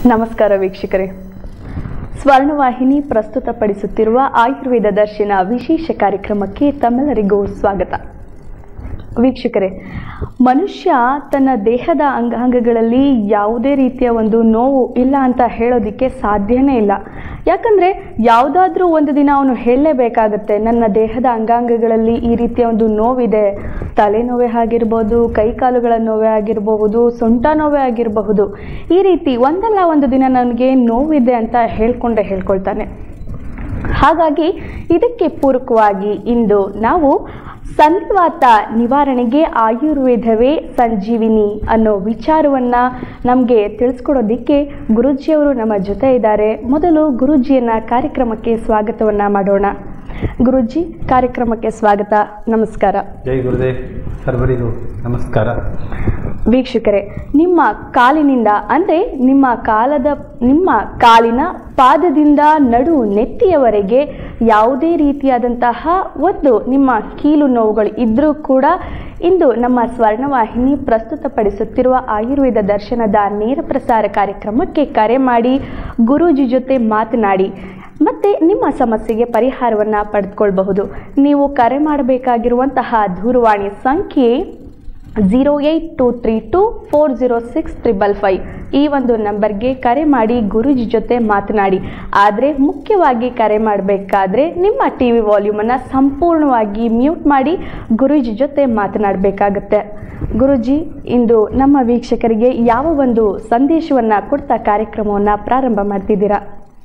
ನಮಸ್ಕಾರ ವೀಕ್ಷಕರೇ ಸ್ವರ್ಣವಾಹಿನಿ ಪ್ರಸ್ತುತಪಡಿಸುತ್ತಿರುವ ಆಯುರ್ವೇದ ದರ್ಶನ ವಿಶೇಷ ಕಾರ್ಯಕ್ರಮಕ್ಕೆ ತಮ್ಮೆಲ್ಲರಿಗೂ ಸ್ವಾಗತ ವೀಕ್ಷಕರೇ ಮನುಷ್ಯ ತನ್ನ ದೇಹದ ಅಂಗಾಂಗಗಳಲ್ಲಿ ಯಾವುದೇ ರೀತಿಯ ಒಂದು ನೋವು ಇಲ್ಲ ಅಂತ ಹೇಳೋದಕ್ಕೆ ಸಾಧ್ಯನೇ ಇಲ್ಲ ಯಾಕಂದರೆ ಯಾವುದಾದ್ರೂ ಒಂದು ದಿನ ಅವನು ಹೇಳಲೇಬೇಕಾಗತ್ತೆ ನನ್ನ ದೇಹದ ಅಂಗಾಂಗಗಳಲ್ಲಿ ಈ ರೀತಿಯ ಒಂದು ನೋವಿದೆ ತಲೆನೋವೇ ಆಗಿರ್ಬೋದು ಕೈಕಾಲುಗಳ ನೋವೇ ಆಗಿರಬಹುದು ಸೊಂಟ ನೋವೇ ಆಗಿರಬಹುದು ಈ ರೀತಿ ಒಂದಲ್ಲ ಒಂದು ದಿನ ನನಗೆ ನೋವಿದೆ ಅಂತ ಹೇಳ್ಕೊಂಡೇ ಹೇಳ್ಕೊಳ್ತಾನೆ ಹಾಗಾಗಿ ಇದಕ್ಕೆ ಪೂರಕವಾಗಿ ಇಂದು ನಾವು ಸಂಧಿವಾತ ನಿವಾರಣೆಗೆ ಆಯುರ್ವೇದವೇ ಸಂಜೀವಿನಿ ಅನ್ನೋ ವಿಚಾರವನ್ನ ನಮಗೆ ತಿಳಿಸ್ಕೊಡೋದಿಕ್ಕೆ ಗುರೂಜಿಯವರು ನಮ್ಮ ಜೊತೆ ಇದ್ದಾರೆ ಮೊದಲು ಗುರೂಜಿಯನ್ನ ಕಾರ್ಯಕ್ರಮಕ್ಕೆ ಸ್ವಾಗತವನ್ನ ಮಾಡೋಣ ಗುರೂಜಿ ಕಾರ್ಯಕ್ರಮಕ್ಕೆ ಸ್ವಾಗತ ನಮಸ್ಕಾರ ಜೈ ಗುರುದೇವ್ ಸರ್ವರಿಗೂ ನಮಸ್ಕಾರ ವೀಕ್ಷಕರೇ ನಿಮ್ಮ ಕಾಲಿನಿಂದ ಅಂದರೆ ನಿಮ್ಮ ಕಾಲದ ನಿಮ್ಮ ಕಾಲಿನ ಪಾದದಿಂದ ನಡು ನೆತ್ತಿಯವರೆಗೆ ಯಾವುದೇ ರೀತಿಯಾದಂತಹ ಒಂದು ನಿಮ್ಮ ಕೀಲು ನೋವುಗಳು ಇದ್ದರೂ ಕೂಡ ಇಂದು ನಮ್ಮ ಸ್ವರ್ಣವಾಹಿನಿ ಪ್ರಸ್ತುತಪಡಿಸುತ್ತಿರುವ ಆಯುರ್ವೇದ ದರ್ಶನದ ನೇರ ಪ್ರಸಾರ ಕಾರ್ಯಕ್ರಮಕ್ಕೆ ಕರೆ ಮಾಡಿ ಗುರೂಜಿ ಜೊತೆ ಮಾತನಾಡಿ ಮತ್ತೆ ನಿಮ್ಮ ಸಮಸ್ಯೆಗೆ ಪರಿಹಾರವನ್ನು ಪಡೆದುಕೊಳ್ಬಹುದು ನೀವು ಕರೆ ಮಾಡಬೇಕಾಗಿರುವಂತಹ ದೂರವಾಣಿ ಸಂಖ್ಯೆ zero eight two three two four zero six triple five ಈ ಒಂದು ನಂಬರ್ಗೆ ಕರೆ ಮಾಡಿ ಗುರೂಜಿ ಜೊತೆ ಮಾತನಾಡಿ ಆದರೆ ಮುಖ್ಯವಾಗಿ ಕರೆ ಮಾಡಬೇಕಾದ್ರೆ ನಿಮ್ಮ ಟಿ ವಿ ವಾಲ್ಯೂಮನ್ನು ಸಂಪೂರ್ಣವಾಗಿ ಮ್ಯೂಟ್ ಮಾಡಿ ಗುರೂಜಿ ಜೊತೆ ಮಾತನಾಡಬೇಕಾಗತ್ತೆ ಗುರೂಜಿ ಇಂದು ನಮ್ಮ ವೀಕ್ಷಕರಿಗೆ ಯಾವ ಒಂದು ಸಂದೇಶವನ್ನು ಕೊಡ್ತಾ ಕಾರ್ಯಕ್ರಮವನ್ನು ಪ್ರಾರಂಭ ಮಾಡ್ತಿದ್ದೀರಾ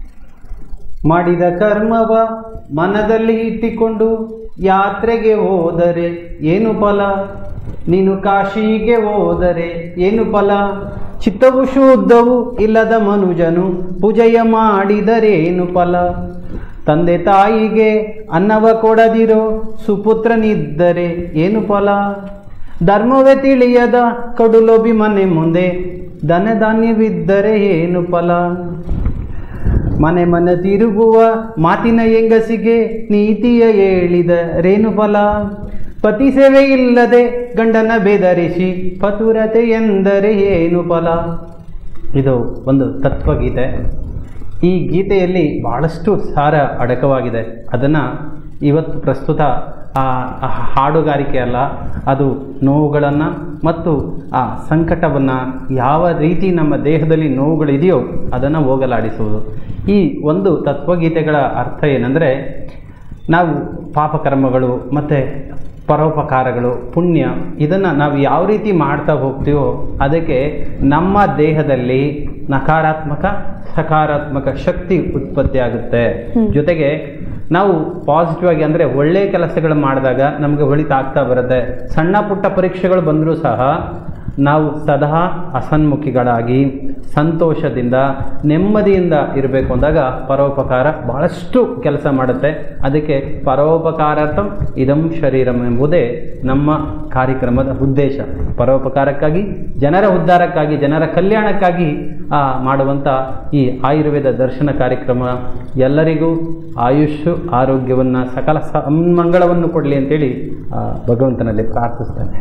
ಮಾಡಿದ ಕರ್ಮವ ಮನದಲ್ಲಿ ಇಟ್ಟಿಕೊಂಡು ಯಾತ್ರೆಗೆ ಹೋದರೆ ಏನು ಫಲ ನೀನು ಕಾಶಿಗೆ ಹೋದರೆ ಏನು ಫಲ ಚಿತ್ತವು ಶುದ್ಧವು ಇಲ್ಲದ ಮನುಜನು ಪೂಜೆಯ ಮಾಡಿದರೇನು ಫಲ ತಂದೆ ತಾಯಿಗೆ ಅನ್ನವ ಕೊಡದಿರೋ ಸುಪುತ್ರನಿದ್ದರೆ ಏನು ಫಲ ಧರ್ಮವೇ ತಿಳಿಯದ ಕಡುಲೋಬಿ ಮನೆ ಮುಂದೆ ಧನಧಾನ್ಯವಿದ್ದರೆ ಏನು ಫಲ ಮನೆ ಮನೆ ತಿರುಗುವ ಮಾತಿನ ಹೆಂಗಸಿಗೆ ನೀತಿಯ ಹೇಳಿದ ರೇಣು ಫಲ ಪತಿ ಸೇವೆ ಇಲ್ಲದೆ ಗಂಡನ ಬೆದರಿಸಿ ಪತುರತೆ ಎಂದರೆ ಏನು ಫಲ ಇದು ಒಂದು ತತ್ವಗೀತೆ ಈ ಗೀತೆಯಲ್ಲಿ ಬಹಳಷ್ಟು ಸಾರ ಅಡಕವಾಗಿದೆ ಅದನ್ನು ಇವತ್ತು ಪ್ರಸ್ತುತ ಆ ಆ ಹಾಡುಗಾರಿಕೆ ಅಲ್ಲ ಅದು ನೋವುಗಳನ್ನು ಮತ್ತು ಆ ಸಂಕಟವನ್ನು ಯಾವ ರೀತಿ ನಮ್ಮ ದೇಹದಲ್ಲಿ ನೋವುಗಳಿದೆಯೋ ಅದನ್ನು ಹೋಗಲಾಡಿಸುವುದು ಈ ಒಂದು ತತ್ವಗೀತೆಗಳ ಅರ್ಥ ಏನಂದರೆ ನಾವು ಪಾಪಕರ್ಮಗಳು ಮತ್ತು ಪರೋಪಕಾರಗಳು ಪುಣ್ಯ ಇದನ್ನು ನಾವು ಯಾವ ರೀತಿ ಮಾಡ್ತಾ ಹೋಗ್ತೀವೋ ಅದಕ್ಕೆ ನಮ್ಮ ದೇಹದಲ್ಲಿ ನಕಾರಾತ್ಮಕ ಸಕಾರಾತ್ಮಕ ಶಕ್ತಿ ಉತ್ಪತ್ತಿ ಆಗುತ್ತೆ ಹ್ಮ್. ಜೊತೆಗೆ ನಾವು ಪಾಸಿಟಿವ್ ಆಗಿ ಅಂದರೆ ಒಳ್ಳೆಯ ಕೆಲಸಗಳು ಮಾಡಿದಾಗ ನಮಗೆ ಒಳಿತಾಗ್ತಾ ಬರುತ್ತೆ ಸಣ್ಣ ಪುಟ್ಟ ಪರೀಕ್ಷೆಗಳು ಬಂದರೂ ಸಹ ನಾವು ಸದಾ ಅಸನ್ಮುಖಿಗಳಾಗಿ ಸಂತೋಷದಿಂದ ನೆಮ್ಮದಿಯಿಂದ ಇರಬೇಕು ಅಂದಾಗ ಪರೋಪಕಾರ ಬಹಳಷ್ಟು ಕೆಲಸ ಮಾಡುತ್ತೆ ಅದಕ್ಕೆ ಪರೋಪಕಾರಾರ್ಥಂ ಇದಂ ಶರೀರಂ ಎಂಬುದೇ ನಮ್ಮ ಕಾರ್ಯಕ್ರಮದ ಉದ್ದೇಶ ಪರೋಪಕಾರಕ್ಕಾಗಿ ಜನರ ಉದ್ಧಾರಕ್ಕಾಗಿ ಜನರ ಕಲ್ಯಾಣಕ್ಕಾಗಿ ಆ, ಮಾಡುವಂಥ ಈ ಆಯುರ್ವೇದ ದರ್ಶನ ಕಾರ್ಯಕ್ರಮ ಎಲ್ಲರಿಗೂ ಆಯುಷ್ ಆರೋಗ್ಯವನ್ನು ಸಕಲ ಸನ್ಮಂಗಳವನ್ನು ಕೊಡಲಿ ಅಂತೇಳಿ ಆ, ಭಗವಂತನಲ್ಲಿ ಪ್ರಾರ್ಥಿಸ್ತೇನೆ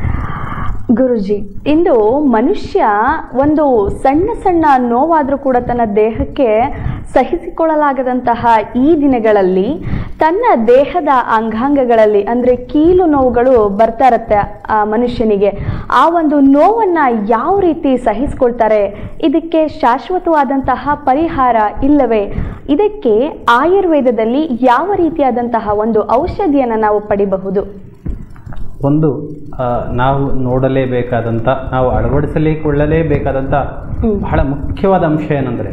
ಗುರುಜಿ ಇಂದು ಮನುಷ್ಯ ಒಂದು ಸಣ್ಣ ಸಣ್ಣ ನೋವಾದರೂ ಕೂಡ ತನ್ನ ದೇಹಕ್ಕೆ ಸಹಿಸಿಕೊಳ್ಳಲಾಗದಂತಹ ಈ ದಿನಗಳಲ್ಲಿ ತನ್ನ ದೇಹದ ಅಂಗಾಂಗಗಳಲ್ಲಿ ಅಂದರೆ ಕೀಲು ನೋವುಗಳು ಬರ್ತಾ ಇರತ್ತೆ ಆ ಮನುಷ್ಯನಿಗೆ ಆ ಒಂದು ನೋವನ್ನು ಯಾವ ರೀತಿ ಸಹಿಸ್ಕೊಳ್ತಾರೆ ಇದಕ್ಕೆ ಶಾಶ್ವತವಾದಂತಹ ಪರಿಹಾರ ಇಲ್ಲವೇ ಇದಕ್ಕೆ ಆಯುರ್ವೇದದಲ್ಲಿ ಯಾವ ರೀತಿಯಾದಂತಹ ಒಂದು ಔಷಧಿಯನ್ನು ನಾವು ಪಡಿಬಹುದು ಒಂದು ಆ, ನಾವು ನೋಡಲೇಬೇಕಾದಂಥ ನಾವು ಅಳವಡಿಸಲಿಕೊಳ್ಳಲೇಬೇಕಾದಂಥ ಹ್ಮ್. ಬಹಳ ಮುಖ್ಯವಾದ ಅಂಶ ಏನಂದರೆ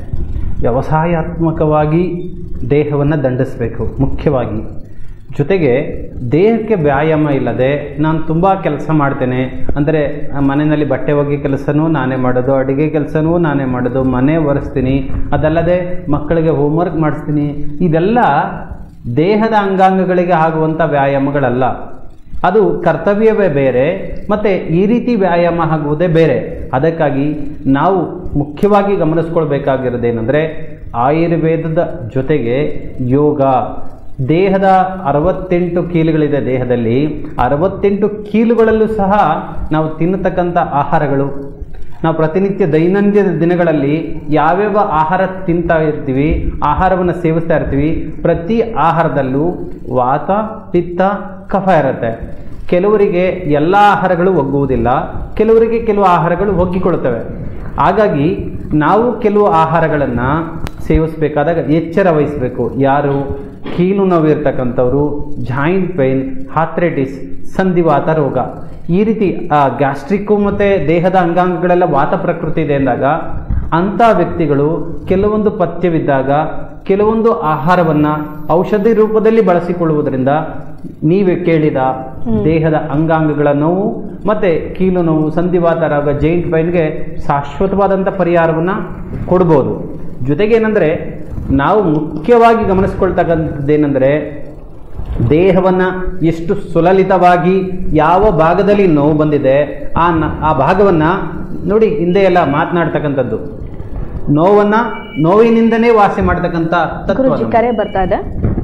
ವ್ಯವಸಾಯಾತ್ಮಕವಾಗಿ ದೇಹವನ್ನು ದಂಡಿಸಬೇಕು ಮುಖ್ಯವಾಗಿ ಜೊತೆಗೆ ದೇಹಕ್ಕೆ ವ್ಯಾಯಾಮ ಇಲ್ಲದೆ ನಾನು ತುಂಬ ಕೆಲಸ ಮಾಡ್ತೇನೆ ಅಂದರೆ ಮನೆಯಲ್ಲಿ ಬಟ್ಟೆ ಒಗೆ ಕೆಲಸನೂ ನಾನೇ ಮಾಡೋದು ಅಡುಗೆ ಕೆಲಸನೂ ನಾನೇ ಮಾಡೋದು ಮನೆ ಒರೆಸ್ತೀನಿ ಅದಲ್ಲದೆ ಮಕ್ಕಳಿಗೆ ಹೋಮ್ವರ್ಕ್ ಮಾಡಿಸ್ತೀನಿ ಇದೆಲ್ಲ ದೇಹದ ಅಂಗಾಂಗಗಳಿಗೆ ಆಗುವಂಥ ವ್ಯಾಯಾಮಗಳಲ್ಲ ಅದು ಕರ್ತವ್ಯವೇ ಬೇರೆ ಮತ್ತು ಈ ರೀತಿ ವ್ಯಾಯಾಮ ಆಗುವುದೇ ಬೇರೆ ಅದಕ್ಕಾಗಿ ನಾವು ಮುಖ್ಯವಾಗಿ ಗಮನಿಸ್ಕೊಳ್ಬೇಕಾಗಿರೋದೇನೆಂದರೆ ಆಯುರ್ವೇದದ ಜೊತೆಗೆ ಯೋಗ ದೇಹದ ಅರವತ್ತೆಂಟು ಕೀಲುಗಳಿದೆ ದೇಹದಲ್ಲಿ ಅರವತ್ತೆಂಟು ಕೀಲುಗಳಲ್ಲೂ ಸಹ ನಾವು ತಿನ್ನತಕ್ಕಂಥ ಆಹಾರಗಳು ನಾವು ಪ್ರತಿನಿತ್ಯ ದೈನಂದಿನ ದಿನಗಳಲ್ಲಿ ಯಾವ್ಯಾವ ಆಹಾರ ತಿಂತಾ ಇರ್ತೀವಿ ಆಹಾರವನ್ನು ಸೇವಿಸ್ತಾ ಇರ್ತೀವಿ ಪ್ರತಿ ಆಹಾರದಲ್ಲೂ ವಾತ ಪಿತ್ತ ಕಫ ಇರುತ್ತೆ ಕೆಲವರಿಗೆ ಎಲ್ಲ ಆಹಾರಗಳು ಒಗ್ಗುವುದಿಲ್ಲ ಕೆಲವರಿಗೆ ಕೆಲವು ಆಹಾರಗಳು ಒಗ್ಗಿಕೊಳ್ಳುತ್ತವೆ ಹಾಗಾಗಿ ನಾವು ಕೆಲವು ಆಹಾರಗಳನ್ನು ಸೇವಿಸಬೇಕಾದಾಗ ಎಚ್ಚರ ವಹಿಸಬೇಕು ಯಾರು ಕೀಲು ನೋವು ಇರ್ತಕ್ಕಂಥವ್ರು ಜಾಯಿಂಟ್ ಪೈನ್ ಹಾಥ್ರೈಟಿಸ್ ಸಂಧಿವಾತ ರೋಗ ಈ ರೀತಿ ಗ್ಯಾಸ್ಟ್ರಿಕ್ಕು ಮತ್ತು ದೇಹದ ಅಂಗಾಂಗಗಳೆಲ್ಲ ವಾತ ಪ್ರಕೃತಿ ಇದೆ ಅಂದಾಗ ಅಂಥ ವ್ಯಕ್ತಿಗಳು ಕೆಲವೊಂದು ಪಥ್ಯವಿದ್ದಾಗ ಕೆಲವೊಂದು ಆಹಾರವನ್ನು ಔಷಧಿ ರೂಪದಲ್ಲಿ ಬಳಸಿಕೊಳ್ಳುವುದರಿಂದ ನೀವೇ ಕೇಳಿದ ದೇಹದ ಅಂಗಾಂಗಗಳ ನೋವು ಮತ್ತು ಕೀಲು ನೋವು ಸಂಧಿವಾತ ರೋಗ ಜೈಂಟ್ ಪೈನ್ಗೆ ಶಾಶ್ವತವಾದಂಥ ಪರಿಹಾರವನ್ನು ಕೊಡ್ಬೋದು ಜೊತೆಗೆ ಏನಂದರೆ ನಾವು ಮುಖ್ಯವಾಗಿ ಗಮನಿಸ್ಕೊಳ್ತಕ್ಕಂಥದ್ದೇನೆಂದರೆ ದೇಹವನ್ನು ಎಷ್ಟು ಸುಲಲಿತವಾಗಿ ಯಾವ ಭಾಗದಲ್ಲಿ ನೋವು ಬಂದಿದೆ ಆ ನ ಆ ಭಾಗವನ್ನು ನೋಡಿ ಹಿಂದೆ ಎಲ್ಲ ಮಾತನಾಡ್ತಕ್ಕಂಥದ್ದು ನೋವನ್ನು ನೋವಿನಿಂದನೇ ವಾಸಿ ಮಾಡ್ತಕ್ಕಂಥ ತತ್ವ ಗುರುಜಿ ನಮ್ಮದು. ಕರೆ ಬರ್ತಾ ಇದೆ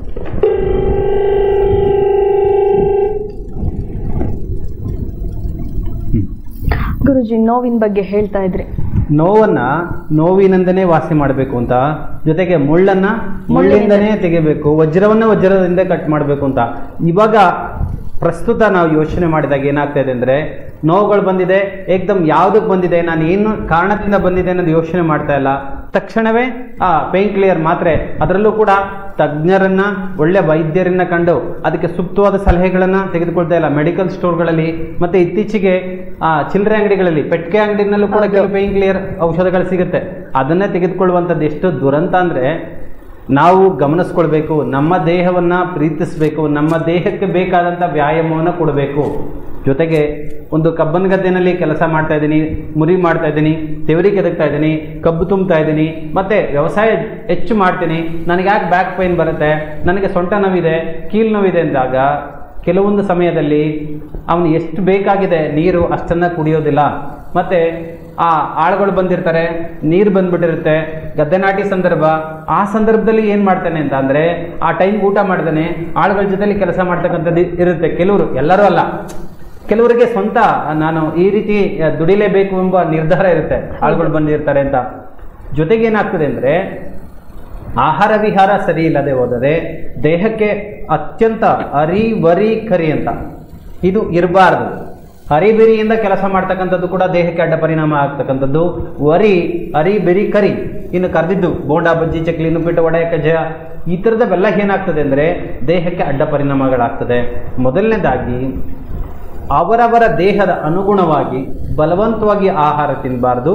ಗುರುಜಿ ನೋವಿನ ಬಗ್ಗೆ ಹೇಳ್ತಾ ಇದ್ರಿ ನೋವನ್ನ ನೋವಿನಿಂದನೇ ವಾಸಿ ಮಾಡಬೇಕು ಅಂತ ಜೊತೆಗೆ ಮುಳ್ಳನ್ನ ಮುಳ್ಳಿಂದನೇ ತೆಗಿಬೇಕು ವಜ್ರವನ್ನ ವಜ್ರದಿಂದ ಕಟ್ ಮಾಡಬೇಕು ಅಂತ ಇವಾಗ ಪ್ರಸ್ತುತ ನಾವು ಯೋಚನೆ ಮಾಡಿದಾಗ ಏನಾಗ್ತಾ ಇದೆ ಅಂದ್ರೆ ನೋವುಗಳು ಬಂದಿದೆ ಏಕ್ದಮ್ ಯಾವ್ದಕ್ಕೆ ಬಂದಿದೆ ನಾನು ಏನು ಕಾರಣದಿಂದ ಬಂದಿದೆ ಅನ್ನೋದು ಯೋಚನೆ ಮಾಡ್ತಾ ಇಲ್ಲ ತಕ್ಷಣವೇ ಆ ಪೇನ್ ಕ್ಲಿಯರ್ ಮಾತ್ರೆ ಅದರಲ್ಲೂ ಕೂಡ ತಜ್ಞರನ್ನ ಒಳ್ಳೆ ವೈದ್ಯರನ್ನ ಕಂಡು ಅದಕ್ಕೆ ಸೂಕ್ತವಾದ ಸಲಹೆಗಳನ್ನ ತೆಗೆದುಕೊಳ್ತಾ ಇಲ್ಲ ಮೆಡಿಕಲ್ ಸ್ಟೋರ್ಗಳಲ್ಲಿ ಮತ್ತೆ ಇತ್ತೀಚೆಗೆ ಆ ಚಿಲ್ಲರೆ ಅಂಗಡಿಗಳಲ್ಲಿ ಪೆಟ್ಟಿಗೆ ಅಂಗಡಿನಲ್ಲೂ ಕೂಡ ಕೆಲವು ಪೇನ್ ಕ್ಲಿಯರ್ ಔಷಧಗಳು ಸಿಗುತ್ತೆ ಅದನ್ನೇ ತೆಗೆದುಕೊಳ್ಳುವಂಥದ್ದು ಎಷ್ಟು ದುರಂತ ಅಂದ್ರೆ ನಾವು ಗಮನಿಸ್ಕೊಳ್ಬೇಕು ನಮ್ಮ ದೇಹವನ್ನ ಪ್ರೀತಿಸಬೇಕು ನಮ್ಮ ದೇಹಕ್ಕೆ ಬೇಕಾದಂಥ ವ್ಯಾಯಾಮವನ್ನು ಕೊಡಬೇಕು ಜೊತೆಗೆ ಒಂದು ಕಬ್ಬನ್ ಗದ್ದೆನಲ್ಲಿ ಕೆಲಸ ಮಾಡ್ತಾ ಇದ್ದೀನಿ ಮುರಿ ಮಾಡ್ತಾ ಇದ್ದೀನಿ ತೆವರಿ ಕೆದಕ್ತಾ ಇದ್ದೀನಿ ಕಬ್ಬು ತುಂಬ್ತಾ ಇದ್ದೀನಿ ಮತ್ತೆ ವ್ಯವಸಾಯ ಹೆಚ್ಚು ಮಾಡ್ತೀನಿ ನನಗೆ ಯಾಕೆ ಬ್ಯಾಕ್ ಪೈನ್ ಬರುತ್ತೆ ನನಗೆ ಸೊಂಟ ನೋವಿದೆ ಕೀಲು ನೋವಿದೆ ಅಂದಾಗ ಕೆಲವೊಂದು ಸಮಯದಲ್ಲಿ ಅವನು ಎಷ್ಟು ಬೇಕಾಗಿದೆ ನೀರು ಅಷ್ಟನ್ನ ಕುಡಿಯೋದಿಲ್ಲ ಮತ್ತೆ ಆ ಆಳುಗಳು ಬಂದಿರ್ತಾರೆ ನೀರು ಬಂದ್ಬಿಟ್ಟಿರುತ್ತೆ ಗದ್ದೆ ನಾಟಿ ಸಂದರ್ಭ ಆ ಸಂದರ್ಭದಲ್ಲಿ ಏನು ಮಾಡ್ತಾನೆ ಅಂತ ಅಂದ್ರೆ ಆ ಟೈಮ್ ಊಟ ಮಾಡ್ತಾನೆ ಆಳುಗಳ ಜೊತೆಲಿ ಕೆಲಸ ಮಾಡ್ತಕ್ಕಂಥದ್ದು ಇರುತ್ತೆ ಕೆಲವರು ಎಲ್ಲರೂ ಅಲ್ಲ ಕೆಲವರಿಗೆ ಸ್ವಂತ ನಾನು ಈ ರೀತಿ ದುಡಿಲೇಬೇಕು ಎಂಬ ನಿರ್ಧಾರ ಇರುತ್ತೆ ಆಳುಗಳು ಬಂದಿರ್ತಾರೆ ಅಂತ ಜೊತೆಗೆ ಏನಾಗ್ತದೆ ಅಂದ್ರೆ ಆಹಾರ ವಿಹಾರ ಸರಿ ಇಲ್ಲದೆ ಹೋದರೆ ದೇಹಕ್ಕೆ ಅತ್ಯಂತ ಅರಿವರಿ ಕರಿ ಅಂತ ಇದು ಇರಬಾರ್ದು ಹರಿಬಿರಿಯಿಂದ ಕೆಲಸ ಮಾಡ್ತಕ್ಕಂಥದ್ದು ಕೂಡ ದೇಹಕ್ಕೆ ಅಡ್ಡ ಪರಿಣಾಮ ಆಗ್ತಕ್ಕಂಥದ್ದು ವರಿ ಅರಿಬಿರಿ ಕರಿ ಇನ್ನು ಕರೆದಿದ್ದು ಬೋಂಡಾ ಬಜ್ಜಿ ಚಕ್ಲಿ ನುಪ್ಪಿಟ್ಟು ವಡೆ ಕಜ್ಜಾಯ ಈ ಥರದವೆಲ್ಲ ಏನಾಗ್ತದೆ ಅಂದರೆ ದೇಹಕ್ಕೆ ಅಡ್ಡ ಪರಿಣಾಮಗಳಾಗ್ತದೆ ಮೊದಲನೇದಾಗಿ ಅವರವರ ದೇಹದ ಅನುಗುಣವಾಗಿ ಬಲವಂತವಾಗಿ ಆಹಾರ ತಿನ್ನಬಾರ್ದು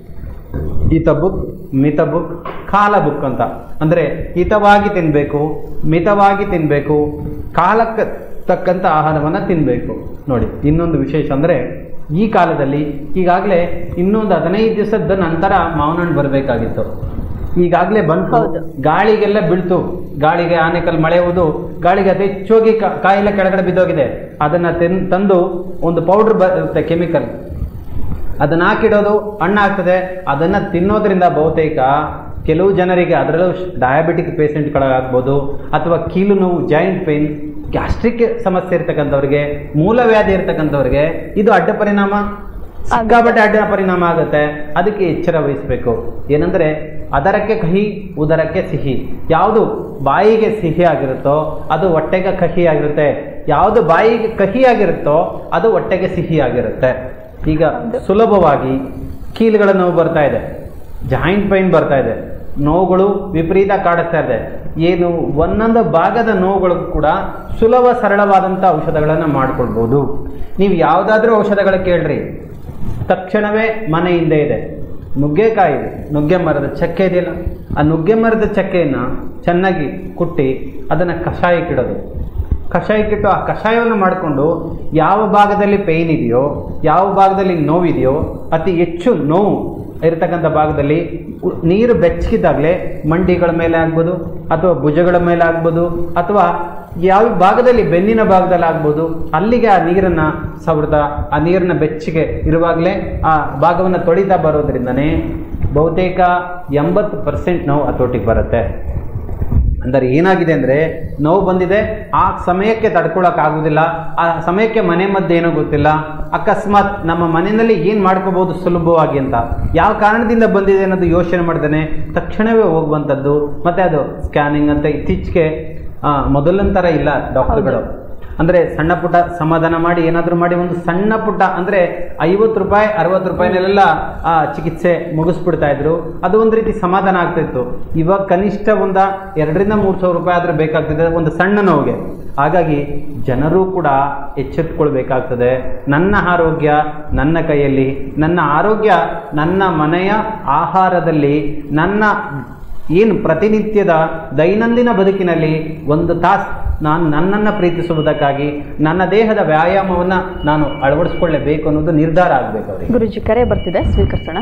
ಹಿತ ಬುಕ್ ಮಿತ ಬುಕ್ ಕಾಲ ಬುಕ್ ಅಂತ ಅಂದರೆ ಹಿತವಾಗಿ ತಿನ್ನಬೇಕು ಮಿತವಾಗಿ ತಿನ್ನಬೇಕು ಕಾಲಕ್ಕೆ ತಕ್ಕಂಥ ಆಹಾರವನ್ನು ತಿನ್ನಬೇಕು ನೋಡಿ ಇನ್ನೊಂದು ವಿಶೇಷ ಅಂದರೆ ಈ ಕಾಲದಲ್ಲಿ ಈಗಾಗಲೇ ಇನ್ನೊಂದು ಹದಿನೈದು ದಿವಸದ ನಂತರ ಮಾವಿನ ಹಣ್ಣು ಬರಬೇಕಾಗಿತ್ತು ಈಗಾಗಲೇ ಬಂತು ಹೌದು. ಗಾಳಿಗೆಲ್ಲ ಬೀಳ್ತು ಗಾಳಿಗೆ ಆನೆಕಲ್ ಮಳೆ ಹೋದು ಗಾಳಿಗೆ ಅತಿ ಹೆಚ್ಚೋಗಿ ಕಾ- ಕಾಯಿಲೆ ಕೆಳಗಡೆ ಬಿದ್ದೋಗಿದೆ ಅದನ್ನ ತಿನ್ ತಂದು ಒಂದು ಪೌಡರ್ ಬರುತ್ತೆ ಕೆಮಿಕಲ್ ಅದನ್ನ ಹಾಕಿಡೋದು ಹಣ್ಣಾಗ್ತದೆ ಅದನ್ನ ತಿನ್ನೋದ್ರಿಂದ ಬಹುತೇಕ ಕೆಲವು ಜನರಿಗೆ ಅದರಲ್ಲೂ ಡಯಾಬಿಟಿಕ್ ಪೇಷಂಟ್ಗಳಾಗ್ಬೋದು ಅಥವಾ ಕೀಲು ನೋವು ಜಾಯಿಂಟ್ ಪೇನ್ ಗ್ಯಾಸ್ಟ್ರಿಕ್ ಸಮಸ್ಯೆ ಇರ್ತಕ್ಕಂಥವ್ರಿಗೆ ಮೂಲವ್ಯಾಧಿ ಇರ್ತಕ್ಕಂಥವ್ರಿಗೆ ಇದು ಅಡ್ಡ ಪರಿಣಾಮ ಸಿಕ್ಕಾಪಟ್ಟೆ ಅಡ್ಡ ಪರಿಣಾಮ ಆಗುತ್ತೆ ಅದಕ್ಕೆ ಎಚ್ಚರ ವಹಿಸಬೇಕು ಏನಂದ್ರೆ ಅದರಕ್ಕೆ ಕಹಿ ಉದರಕ್ಕೆ ಸಿಹಿ ಯಾವುದು ಬಾಯಿಗೆ ಸಿಹಿ ಆಗಿರುತ್ತೋ ಅದು ಹೊಟ್ಟೆಗೆ ಕಹಿ ಆಗಿರುತ್ತೆ ಯಾವುದು ಬಾಯಿಗೆ ಕಹಿ ಆಗಿರುತ್ತೋ ಅದು ಹೊಟ್ಟೆಗೆ ಸಿಹಿ ಆಗಿರುತ್ತೆ ಈಗ ಸುಲಭವಾಗಿ ಕೀಲುಗಳ ನೋವು ಬರ್ತಾ ಇದೆ ಜಾಯಿಂಟ್ ಪೈನ್ ಬರ್ತಾ ಇದೆ ನೋವುಗಳು ವಿಪರೀತ ಕಾಡುತ್ತಾ ಇದೆ ಏನು ಒಂದೊಂದು ಭಾಗದ ನೋವುಗಳು ಕೂಡ ಸುಲಭ ಸರಳವಾದಂಥ ಔಷಧಗಳನ್ನು ಮಾಡ್ಕೊಳ್ಬೋದು ನೀವು ಯಾವುದಾದ್ರೂ ಔಷಧಗಳು ಕೇಳ್ರಿ ತಕ್ಷಣವೇ ಮನೆ ಹಿಂದೆ ಇದೆ ನುಗ್ಗೆಕಾಯಿ ಇದೆ ನುಗ್ಗೆ ಮರದ ಚಕ್ಕೆ ಇದೆಯಲ್ಲ ಆ ನುಗ್ಗೆ ಮರದ ಚಕ್ಕೆಯನ್ನು ಚೆನ್ನಾಗಿ ಕುಟ್ಟಿ ಅದನ್ನು ಕಷಾಯಕ್ಕಿಡೋದು ಕಷಾಯಕ್ಕಿಟ್ಟು ಆ ಕಷಾಯವನ್ನು ಮಾಡಿಕೊಂಡು ಯಾವ ಭಾಗದಲ್ಲಿ ಪೇಯ್ನ್ ಇದೆಯೋ ಯಾವ ಭಾಗದಲ್ಲಿ ನೋವಿದೆಯೋ ಅತಿ ಹೆಚ್ಚು ನೋವು ಇರತಕ್ಕಂಥ ಭಾಗದಲ್ಲಿ ಉ- ನೀರು ಬೆಚ್ಚಗಿದ್ದಾಗಲೇ ಮಂಡಿಗಳ ಮೇಲೆ ಆಗ್ಬೋದು ಅಥವಾ ಭುಜಗಳ ಮೇಲೆ ಆಗ್ಬೋದು ಅಥವಾ ಯಾವ ಭಾಗದಲ್ಲಿ ಬೆನ್ನಿನ ಭಾಗದಲ್ಲಿ ಆಗ್ಬೋದು ಅಲ್ಲಿಗೆ ಆ ನೀರನ್ನು ಸವರ್ದ ಆ ನೀರನ್ನ ಬೆಚ್ಚಗೆ ಇರುವಾಗಲೇ ಆ ಭಾಗವನ್ನು ತೊಳಿತಾ ಬರೋದ್ರಿಂದನೇ ಬಹುತೇಕ ಎಂಬತ್ತು ಪರ್ಸೆಂಟ್ ನೋವು ಹತೋಟಿಗೆ ಬರುತ್ತೆ ಅಂದರೆ ಏನಾಗಿದೆ ಅಂದರೆ ನೋವು ಬಂದಿದೆ ಆ ಸಮಯಕ್ಕೆ ತಡ್ಕೊಳಕ್ ಆಗುದಿಲ್ಲ ಆ ಸಮಯಕ್ಕೆ ಮನೆ ಮದ್ದು ಏನೋ ಗೊತ್ತಿಲ್ಲ ಅಕಸ್ಮಾತ್ ನಮ್ಮ ಮನೆಯಲ್ಲಿ ಏನು ಮಾಡ್ಕೋಬಹುದು ಸುಲಭವಾಗಿ ಅಂತ ಯಾವ ಕಾರಣದಿಂದ ಬಂದಿದೆ ಅನ್ನೋದು ಯೋಚನೆ ಮಾಡ್ದೇನೆ ತಕ್ಷಣವೇ ಹೋಗುವಂಥದ್ದು ಮತ್ತೆ ಅದು ಸ್ಕ್ಯಾನಿಂಗ್ ಅಂತ ಇತ್ತೀಚೆಗೆ ಆ, ಮೊದಲಿನ ಥರ ಇಲ್ಲ ಡಾಕ್ಟರ್ಗಳು ಅಂದ್ರೆ ಸಣ್ಣ ಪುಟ್ಟ ಸಮಾಧಾನ ಮಾಡಿ ಏನಾದರೂ ಮಾಡಿ ಒಂದು ಸಣ್ಣ ಪುಟ್ಟ ಅಂದ್ರೆ ಐವತ್ತು ರೂಪಾಯಿ ಅರವತ್ತು ರೂಪಾಯಿನೆಲ್ಲ ಆ ಚಿಕಿತ್ಸೆ ಮುಗಿಸ್ಬಿಡ್ತಾ ಇದ್ರು ಅದು ಒಂದು ರೀತಿ ಸಮಾಧಾನ ಆಗ್ತಾ ಇತ್ತು ಇವಾಗ ಕನಿಷ್ಠ ಒಂದ ಎರಡರಿಂದ ಮೂರು ಸಾವಿರ ರೂಪಾಯಿ ಆದ್ರೂ ಬೇಕಾಗ್ತಿದೆ ಒಂದು ಸಣ್ಣ ನೋವಿಗೆ ಹಾಗಾಗಿ ಜನರು ಕೂಡ ಎಚ್ಚೆತ್ತುಕೊಳ್ಬೇಕಾಗ್ತದೆ ನನ್ನ ಆರೋಗ್ಯ ನನ್ನ ಕೈಯಲ್ಲಿ ನನ್ನ ಆರೋಗ್ಯ ನನ್ನ ಮನೆಯ ಆಹಾರದಲ್ಲಿ ನನ್ನ ಏನು ಪ್ರತಿನಿತ್ಯದ ದೈನಂದಿನ ಬದುಕಿನಲ್ಲಿ ಒಂದು ತಾಸು ನಾನು ನನ್ನನ್ನು ಪ್ರೀತಿಸುವುದಕ್ಕಾಗಿ ನನ್ನ ದೇಹದ ವ್ಯಾಯಾಮವನ್ನು ನಾನು ಅಳವಡಿಸ್ಕೊಳ್ಳೇಬೇಕು ಅನ್ನೋದು ನಿರ್ಧಾರ ಆಗಬೇಕು ಅವರಿಗೆ ಗುರುಜಿ ಕರೆ ಬರ್ತಿದೆ ಸ್ವೀಕರಿಸೋಣ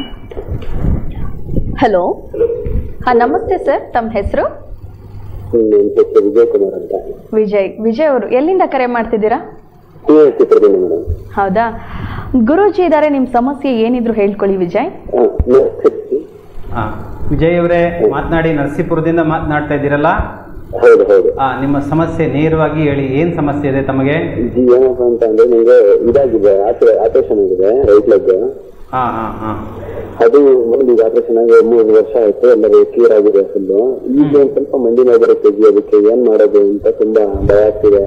ಹಲೋ ಹಾ ನಮಸ್ತೆ ಸರ್ ತಮ್ಮ ಹೆಸರು ನನ್ನ ಹೆಸರು ವಿಜಯ್ ಕುಮಾರ್ ಅಂತ ವಿಜಯ್ ವಿಜಯ್ ಅವರು ಎಲ್ಲಿಂದ ಕರೆ ಮಾಡ್ತಿದ್ದೀರಾ ಟಿ ಎಸ್ ಚಿತ್ರದುರ್ಗ ಮೇಡಮ್ ಹೌದಾ ಗುರೂಜಿ ಇದ್ದಾರೆ ನಿಮ್ಮ ಸಮಸ್ಯೆ ಏನಿದ್ರು ಹೇಳ್ಕೊಳ್ಳಿ ವಿಜಯ್ ಆ, ವಿಜಯ್ ಅವರೇ ಮಾತನಾಡಿ ನರಸೀಪುರದಿಂದ ಮಾತನಾಡ್ತಾ ಇದ್ದೀರಲ್ಲ ಹೌದು ಹೌದು ಆ, ನಿಮ್ಮ ಸಮಸ್ಯೆ ನೇರವಾಗಿ ಹೇಳಿ ಏನು ಸಮಸ್ಯೆ ಇದೆ ತಮಗೆ ಇದು ಏನಪ್ಪ ಅಂತ ಅಂದ್ರೆ ನಿಮ್ಗೆ ಇದಾಗಿದೆ ಆಪರೇಷನ್ ಆಗಿದೆ ರೈಟ್ ಲೆಗ್ ಹಾ ಹಾ ಹಾ ಅದು ಮೊದಲು ಈಗ ಆಪರೇಷನ್ ಆಗಿ ಮೂರು ವರ್ಷ ಆಯ್ತು ಎಲ್ಲರೂ ಕ್ಲಿಯರ್ ಆಗಿದೆ ಫುಲ್ ಈಗ ಒಂದ್ ಸ್ವಲ್ಪ ಮಂಡಿ ನೋವು ಬರುತ್ತೆ ಜಿ ಅದಕ್ಕೆ ಏನ್ ಮಾಡೋದು ಅಂತ ತುಂಬಾ ಭಯ ಆಗ್ತಿದೆ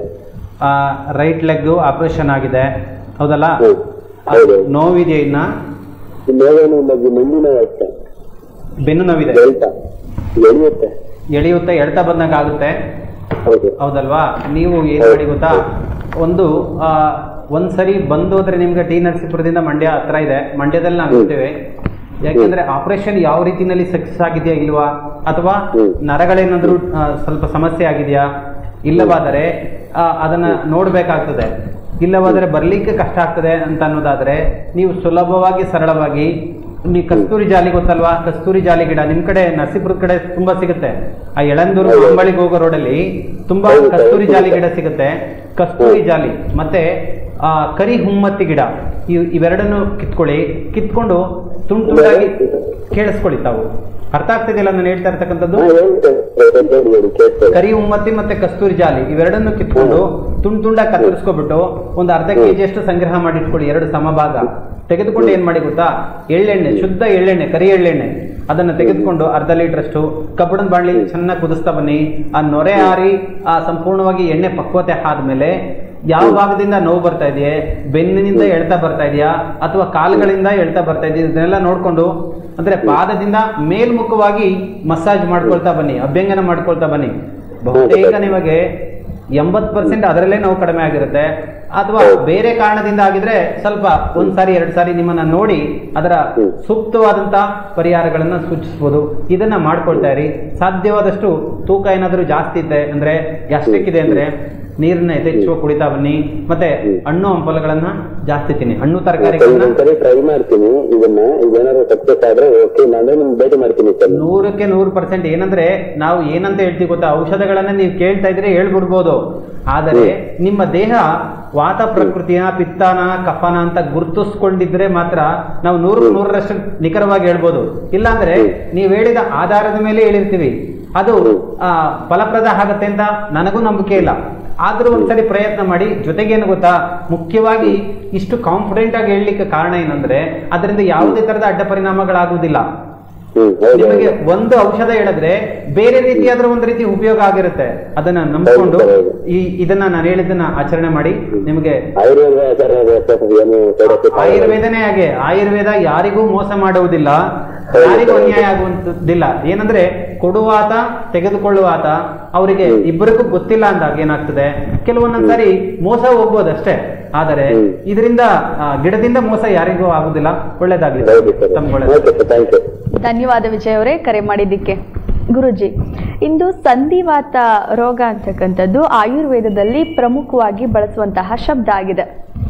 ರೈಟ್ ಲೆಗ್ ಆಪರೇಷನ್ ಆಗಿದೆ ಹೌದಲ್ಲ ಹ್ಮ್. ಹೌದು. ನೋವಿದೆಯಾ ಇನ್ನ ನೋವೇನು ಇಲ್ಲ ಜಿ ಮಂಡಿ ನೋವು ಅಷ್ಟೇ ಬೆನ್ನು ನೋವಿದೆ ಎಳ್ತ ಎಳೆಯುತ್ತೆ ಎಳೆಯುತ್ತೆ ಎಳ್ತಾ ಬಂದಂಗೆ ಆಗುತ್ತೆ ಹೌದು ಹೌದಲ್ವಾ ನೀವು ಏನು ಮಾಡಿ ಗೊತ್ತಾ ಒಂದು ಆ, ಒಂದ್ ಸರಿ ಬಂದೋದ್ರೆ ನಿಮ್ಗೆ ಟಿ ನರಸೀಪುರದಿಂದ ಮಂಡ್ಯ ಹತ್ರ ಇದೆ ಮಂಡ್ಯದಲ್ಲಿ ನಾವು ಇರ್ತೇವೆ ಯಾಕೆಂದ್ರೆ ಆಪರೇಷನ್ ಯಾವ ರೀತಿನಲ್ಲಿ ಸಕ್ಸಸ್ ಆಗಿದೆಯಾ ಇಲ್ವಾ ಅಥವಾ ಹ್ಮ್. ನರಗಳೇನಾದ್ರೂ ಆ, ಸ್ವಲ್ಪ ಸಮಸ್ಯೆ ಆಗಿದೆಯಾ ಇಲ್ಲವಾದರೆ ಆ, ಅದನ್ನ ನೋಡ್ಬೇಕಾಗ್ತದೆ ಇಲ್ಲವಾದರೆ ಬರ್ಲಿಕ್ಕೆ ಕಷ್ಟ ಆಗ್ತದೆ ಅಂತ ಅನ್ನೋದಾದ್ರೆ ನೀವು ಸುಲಭವಾಗಿ ಸರಳವಾಗಿ ನೀವು ಕಸ್ತೂರಿ ಜಾಲಿ ಗೊತ್ತಲ್ವಾ ಕಸ್ತೂರಿ ಜಾಲಿ ಗಿಡ ನಿಮ್ ಕಡೆ ನರಸೀಪುರದ ಕಡೆ ತುಂಬಾ ಸಿಗುತ್ತೆ ಆ ಎಳಂದೂರು ಹೌದು. ಅಂಬಳಿಗೆ ಹೋಗೋ ರೋಡಲ್ಲಿ ತುಂಬಾ ಹೌದು, ಕಸ್ತೂರಿ ಹೌದು. ಜಾಲಿ ಗಿಡ ಸಿಗುತ್ತೆ ಕಸ್ತೂರಿ ಜಾಲಿ ಮತ್ತೆ ಆ, ಕರಿ ಹುಮ್ಮತ್ತಿ ಗಿಡ ಇವ್ ಇವೆರಡನ್ನು ಕಿತ್ಕೊಳ್ಳಿ ಕಿತ್ಕೊಂಡು ತುಂಡು ತುಂಡಾಗಿ ಕೇಳಿಸ್ಕೊಳ್ಳಿ ತಾವು ಅರ್ಥ ಆಗ್ತಿದೆಯಲ್ಲ ನಾನು ಹೇಳ್ತಾ ಇರ್ತಕ್ಕಂಥದ್ದು ಹಾ ಹೇಳಿ ಹೇಳಿ ಹೇಳಿ ಕೇಳ್ತೇವೆ ಕರಿ ಉಮ್ಮತ್ತಿ ಮತ್ತೆ ಕಸ್ತೂರಿ ಜಾಲಿ ಇವೆರಡನ್ನು ಕಿತ್ಕೊಂಡು ತುಂಡು ತುಂಡಾಗಿ ಕತ್ತರಿಸ್ಕೊಬಿಟ್ಟು ಒಂದು ಅರ್ಧ ಕೆಜಿ ಅಷ್ಟು ಸಂಗ್ರಹ ಮಾಡಿ ಇಟ್ಕೊಳ್ಳಿ ಎರಡು ಸಮಭಾಗ ತೆಗೆದುಕೊಂಡು ಏನ್ ಮಾಡಿ ಗೊತ್ತಾ ಎಳ್ಳೆಣ್ಣೆ ಶುದ್ಧ ಎಳ್ಳೆಣ್ಣೆ ಕರಿ ಎಳ್ಳೆಣ್ಣೆ ಅದನ್ನ ತೆಗೆದುಕೊಂಡು ಅರ್ಧ ಲೀಟರ್ ಅಷ್ಟು ಕಬ್ಬಣದ ಬಾಣಲಿ ಚೆನ್ನಾಗಿ ಕುದಿಸ್ತಾ ಬನ್ನಿ ಆ ನೊರೆ ಆರಿ ಆ ಸಂಪೂರ್ಣವಾಗಿ ಎಣ್ಣೆ ಪಕ್ವತೆ ಆದ್ಮೇಲೆ ಯಾವ ಭಾಗದಿಂದ ನೋವು ಬರ್ತಾ ಇದೆಯೇ ಬೆನ್ನಿನಿಂದ ಎಳ್ತಾ ಬರ್ತಾ ಇದೆಯಾ ಅಥವಾ ಕಾಲುಗಳಿಂದ ಎಳ್ತಾ ಬರ್ತಾ ಇದೆಯಾ ಇದನ್ನೆಲ್ಲ ನೋಡ್ಕೊಂಡು ಅಂದ್ರೆ ಪಾದದಿಂದ ಮೇಲ್ಮುಖವಾಗಿ ಮಸಾಜ್ ಮಾಡ್ಕೊಳ್ತಾ ಬನ್ನಿ ಅಭ್ಯಂಗನ ಮಾಡ್ಕೊಳ್ತಾ ಬನ್ನಿ ಬಹುತೇಕ ನಿಮಗೆ ಎಂಬತ್ ಪರ್ಸೆಂಟ್ ಅದರಲ್ಲೇ ನೋವು ಕಡಿಮೆ ಆಗಿರುತ್ತೆ ಅಥವಾ ಬೇರೆ ಕಾರಣದಿಂದ ಆಗಿದ್ರೆ ಸ್ವಲ್ಪ ಒಂದ್ ಸಾರಿ ಎರಡ್ ಸಾರಿ ನಿಮ್ಮನ್ನ ನೋಡಿ ಅದರ ಸೂಕ್ತವಾದಂತ ಪರಿಹಾರಗಳನ್ನ ಸೂಚಿಸಬಹುದು ಇದನ್ನ ಮಾಡ್ಕೊಳ್ತಾ ಇರಿ ಸಾಧ್ಯವಾದಷ್ಟು ತೂಕ ಏನಾದರೂ ಜಾಸ್ತಿ ಇದೆ ಅಂದ್ರೆ ಗ್ಯಾಸ್ಟ್ರಿಕ್ ಇದೆ ಅಂದ್ರೆ ನೀರನ್ನ ಯಥೇಚ್ಛವಾಗಿ ಕುಡಿತಾ ಬನ್ನಿ ಮತ್ತೆ ಹಣ್ಣು ಹಂಪಲುಗಳನ್ನ ಜಾಸ್ತಿ ತಿನ್ನಿ ಹಣ್ಣು ತರಕಾರಿಗಳನ್ನ ಒಂದ್ಸರಿ ಟ್ರೈ ಮಾಡ್ತೀನಿ ಇದನ್ನ ಇದೇನಾದ್ರು ಸಕ್ಸಸ್ ಆದ್ರೆ ಓಕೆ ನಾನು ನಿಮ್ಗೆ ಭೇಟಿ ಮಾಡ್ತೀನಿ ಸರ್ ನೂರಕ್ಕೆ ನೂರು ಪರ್ಸೆಂಟ್ ಏನಂದ್ರೆ ನಾವು ಏನಂತ ಹೇಳ್ತೀವಿ ಗೊತ್ತಾ ಔಷಧಗಳನ್ನ ನೀವು ಕೇಳ್ತಾ ಇದ್ರೆ ಹೇಳ್ಬಿಡ್ಬೋದು ಆದರೆ ನಿಮ್ಮ ದೇಹ ವಾತ ಪ್ರಕೃತಿಯ ಪಿತ್ತನ ಕಫನ ಅಂತ ಗುರುತಿಸ್ಕೊಂಡಿದ್ರೆ ಮಾತ್ರ ನಾವು ನೂರು ನೂರರಷ್ಟು ನಿಖರವಾಗಿ ಹೇಳ್ಬೋದು ಇಲ್ಲಾಂದ್ರೆ ನೀವು ಹೇಳಿದ ಆಧಾರದ ಮೇಲೆ ಹೇಳಿರ್ತೀವಿ ಅದು ಆ, ಫಲಪ್ರದ ಆಗತ್ತೆ ಅಂತ ನನಗೂ ನಂಬಿಕೆ ಇಲ್ಲ ಆದ್ರೂ ಒಂದ್ಸರಿ ಪ್ರಯತ್ನ ಮಾಡಿ ಜೊತೆಗೇನು ಗೊತ್ತಾ ಮುಖ್ಯವಾಗಿ ಇಷ್ಟು ಕಾನ್ಫಿಡೆಂಟ್ ಆಗಿ ಹೇಳಲಿಕ್ಕೆ ಕಾರಣ ಏನಂದ್ರೆ ಅದರಿಂದ ಯಾವುದೇ ತರದ ಅಡ್ಡ ಪರಿಣಾಮಗಳಾಗುವುದಿಲ್ಲ ಹ್ಮ್ ಹೌದು ನಿಮಗೆ ಒಂದು ಔಷಧ ಹೇಳಿದ್ರೆ ಬೇರೆ ರೀತಿಯಾದ್ರೂ ಒಂದು ರೀತಿ ಉಪಯೋಗ ಆಗಿರುತ್ತೆ ಅದನ್ನ ನಂಬಿಕೊಂಡು ಹೌದು, ಹೌದು. ಈ ಇದನ್ನ ನಾನು ಹೇಳಿದ್ದನ್ನ ಆಚರಣೆ ಮಾಡಿ ನಿಮಗೆ ಆಯುರ್ವೇದ ಸರ್ ಏನು side effect ಆಗಲ್ಲ. ಆಯುರ್ವೇದನೇ ಹಾಗೆ ಆಯುರ್ವೇದ ಯಾರಿಗೂ ಮೋಸ ಮಾಡುವುದಿಲ್ಲ ಯಾರಿಗೂ ಅನ್ಯಾಯ ಆಗುವಂತದ್ದಿಲ್ಲ ಏನಂದ್ರೆ ಕೊಡುವಾತ ತೆಗೆದುಕೊಳ್ಳುವಾತ ಅವರಿಗೆ ಇಬ್ಬರಿಗೂ ಗೊತ್ತಿಲ್ಲ ಅಂದಾಗ ಏನಾಗ್ತದೆ ಕೆಲವೊಂದೊಂದ್ಸರಿ ಮೋಸ ಹೋಗ್ಬೋದು ಅಷ್ಟೇ ಆದರೆ ಹ್ಮ್. ಇದರಿಂದ ಆ, ಗಿಡದಿಂದ ಮೋಸ ಯಾರಿಗೂ ಆಗುದಿಲ್ಲ ಒಳ್ಳೇದಾಗ್ಲಿ ಹೌದು ಸರ್ ತಮ್ಗೆ ಒಳ್ಳೇದು ಓಕೆ ಸರ್ ಥ್ಯಾಂಕ್ ಯು ಧನ್ಯವಾದ ವಿಜಯ್ ಅವರೇ ಕರೆ ಮಾಡಿದ್ದಕ್ಕೆ ಗುರುಜಿ ಇಂದು ಸಂಧಿವಾತ ರೋಗ ಅಂತಕ್ಕಂಥದ್ದು ಆಯುರ್ವೇದದಲ್ಲಿ ಪ್ರಮುಖವಾಗಿ ಬಳಸುವಂತಹ ಶಬ್ದ ಆಗಿದೆ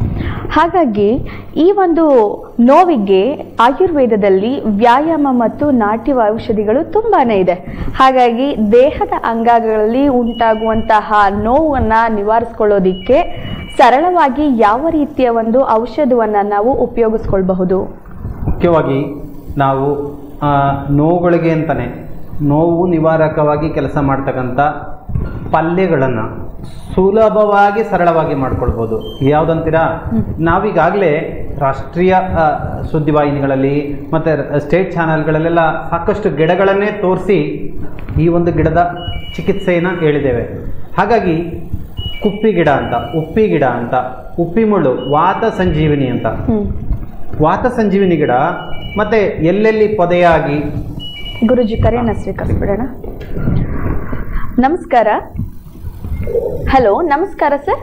ಹಾಗಾಗಿ ಈ ಒಂದು ನೋವಿಗೆ ಆಯುರ್ವೇದದಲ್ಲಿ ವ್ಯಾಯಾಮ ಮತ್ತು ನಾಟ್ಯ ಔಷಧಿಗಳು ತುಂಬಾನೇ ಇದೆ ಹಾಗಾಗಿ ದೇಹದ ಅಂಗಗಳಲ್ಲಿ ಉಂಟಾಗುವಂತಹ ನೋವನ್ನು ನಿವಾರಿಸ್ಕೊಳ್ಳೋದಿಕ್ಕೆ ಸರಳವಾಗಿ ಯಾವ ರೀತಿಯ ಒಂದು ಔಷಧವನ್ನು ನಾವು ಉಪಯೋಗಿಸ್ಕೊಳ್ಬಹುದು ಮುಖ್ಯವಾಗಿ ನಾವು ಆ, ನೋವುಗಳಿಗೆ ಅಂತಾನೆ ನೋವು ನಿವಾರಕವಾಗಿ ಕೆಲಸ ಮಾಡ್ತಕ್ಕಂಥ ಪಲ್ಯಗಳನ್ನು ಸುಲಭವಾಗಿ ಸರಳವಾಗಿ ಮಾಡ್ಕೊಳ್ಬೋದು ಯಾವುದಂತೀರಾ ನಾವೀಗಾಗಲೇ ರಾಷ್ಟ್ರೀಯ ಆ, ಸುದ್ದಿವಾಹಿನಿಗಳಲ್ಲಿ ಮತ್ತು ಸ್ಟೇಟ್ ಚಾನೆಲ್ಗಳಲ್ಲೆಲ್ಲ ಸಾಕಷ್ಟು ಗಿಡಗಳನ್ನೇ ತೋರಿಸಿ ಈ ಒಂದು ಗಿಡದ ಚಿಕಿತ್ಸೆಯನ್ನು ಹೇಳಿದ್ದೇವೆ ಹಾಗಾಗಿ ಕುಪ್ಪಿ ಗಿಡ ಅಂತ ಉಪ್ಪಿ ಗಿಡ ಅಂತ ಉಪ್ಪಿ ಮುಳ್ಳು ವಾತ ಸಂಜೀವಿನಿ ಅಂತ ಹ್ಮ್ ವಾತ ಸಂಜೀವಿನಿ ಗಿಡ ಮತ್ತೆ ಎಲ್ಲೆಲ್ಲಿ ಪೊದೆಯಾಗಿ ಗುರುಜಿ ಕರೆಯನ್ನ ಸ್ವೀಕರಿಸ್ಬಿಡೋಣ ನಮಸ್ಕಾರ ಹಲೋ ನಮಸ್ಕಾರ ಸರ್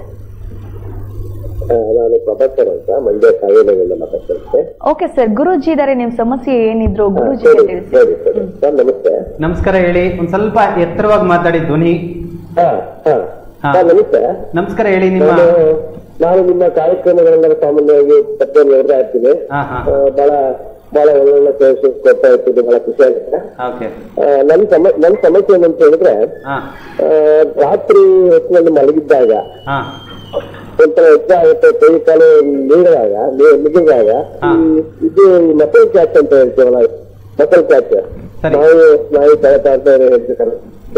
ಆ, ನಾನು ಪ್ರಭಾಕರ್ ಅಂತ ಮಂಡ್ಯ ಕಾವೇರಿಯಿಂದ ಮಾತಾಡ್ತೇನೆ ಓಕೆ ಸರ್ ಗುರೂಜಿ ಇದಾರೆ ನಿಮ್ಮ ಸಮಸ್ಯೆ ಏನಿದ್ರು ಗುರೂಜಿ ಸರಿ ತಿಳಿಸಿ ಸರಿ ಸರಿ ಸರ್ ನಮಸ್ತೆ ನಮಸ್ಕಾರ ಹೇಳಿ ಒಂದು ಸ್ವಲ್ಪ ಎತ್ತರವಾಗಿ ಮಾತಾಡಿ ಧ್ವನಿ ಹಾ ಹಾ ಹಾ. ಸರ್ ನಮಸ್ತೆ ನಮಸ್ಕಾರ ಹೇಳಿ ನಿಮ್ಮ ನಾನು ನಾನು ನಿಮ್ಮ ಕಾರ್ಯಕ್ರಮಗಳನ್ನ ಸಾಮಾನ್ಯವಾಗಿ ಪತ್ತೆ ನೋಡ್ತಾ ಇರ್ತೀನಿ ಹಾ ಹಾ ಆ, ಬಹಳ ಬಹಳ ಒಳ್ಳೊಳ್ಳೆ ಸಜೆಷನ್ಸ್ ಕೊಡ್ತಾ ಇರ್ತೀನಿ ಬಹಳ ಖುಷಿ ಆಗುತ್ತೆ ಓಕೆ ಆ, ನನ್ನ ಸಮ ನನ್ನ ಸಮಸ್ಯೆ ಏನಂತ ಹೇಳಿದ್ರೆ ಹಾ ಆ, ರಾತ್ರಿ ಹೊತ್ತಿನಲ್ಲಿ ಮಲಗಿದ್ದಾಗ ಹಾ ಒಂಥರ ಎಚ್ಚರ ಆಗುತ್ತೆ ಕೈ ಕಾಲು ನೀಡಿದಾಗ ಮಿಗಿದಾಗ ಹಾ. ಇದು ಮಸಲ್ ಕ್ಯಾಚ್ ಅಂತ ಹೇಳ್ತೀವಲ್ಲ ಮಸಲ್ ಕ್ಯಾಚ್ ಸರಿ. ಸ್ನಾಯು ಸ್ನಾಯು ಸೆಳೆತ ಅಂತ ಹೇಳ್ತಾರೆ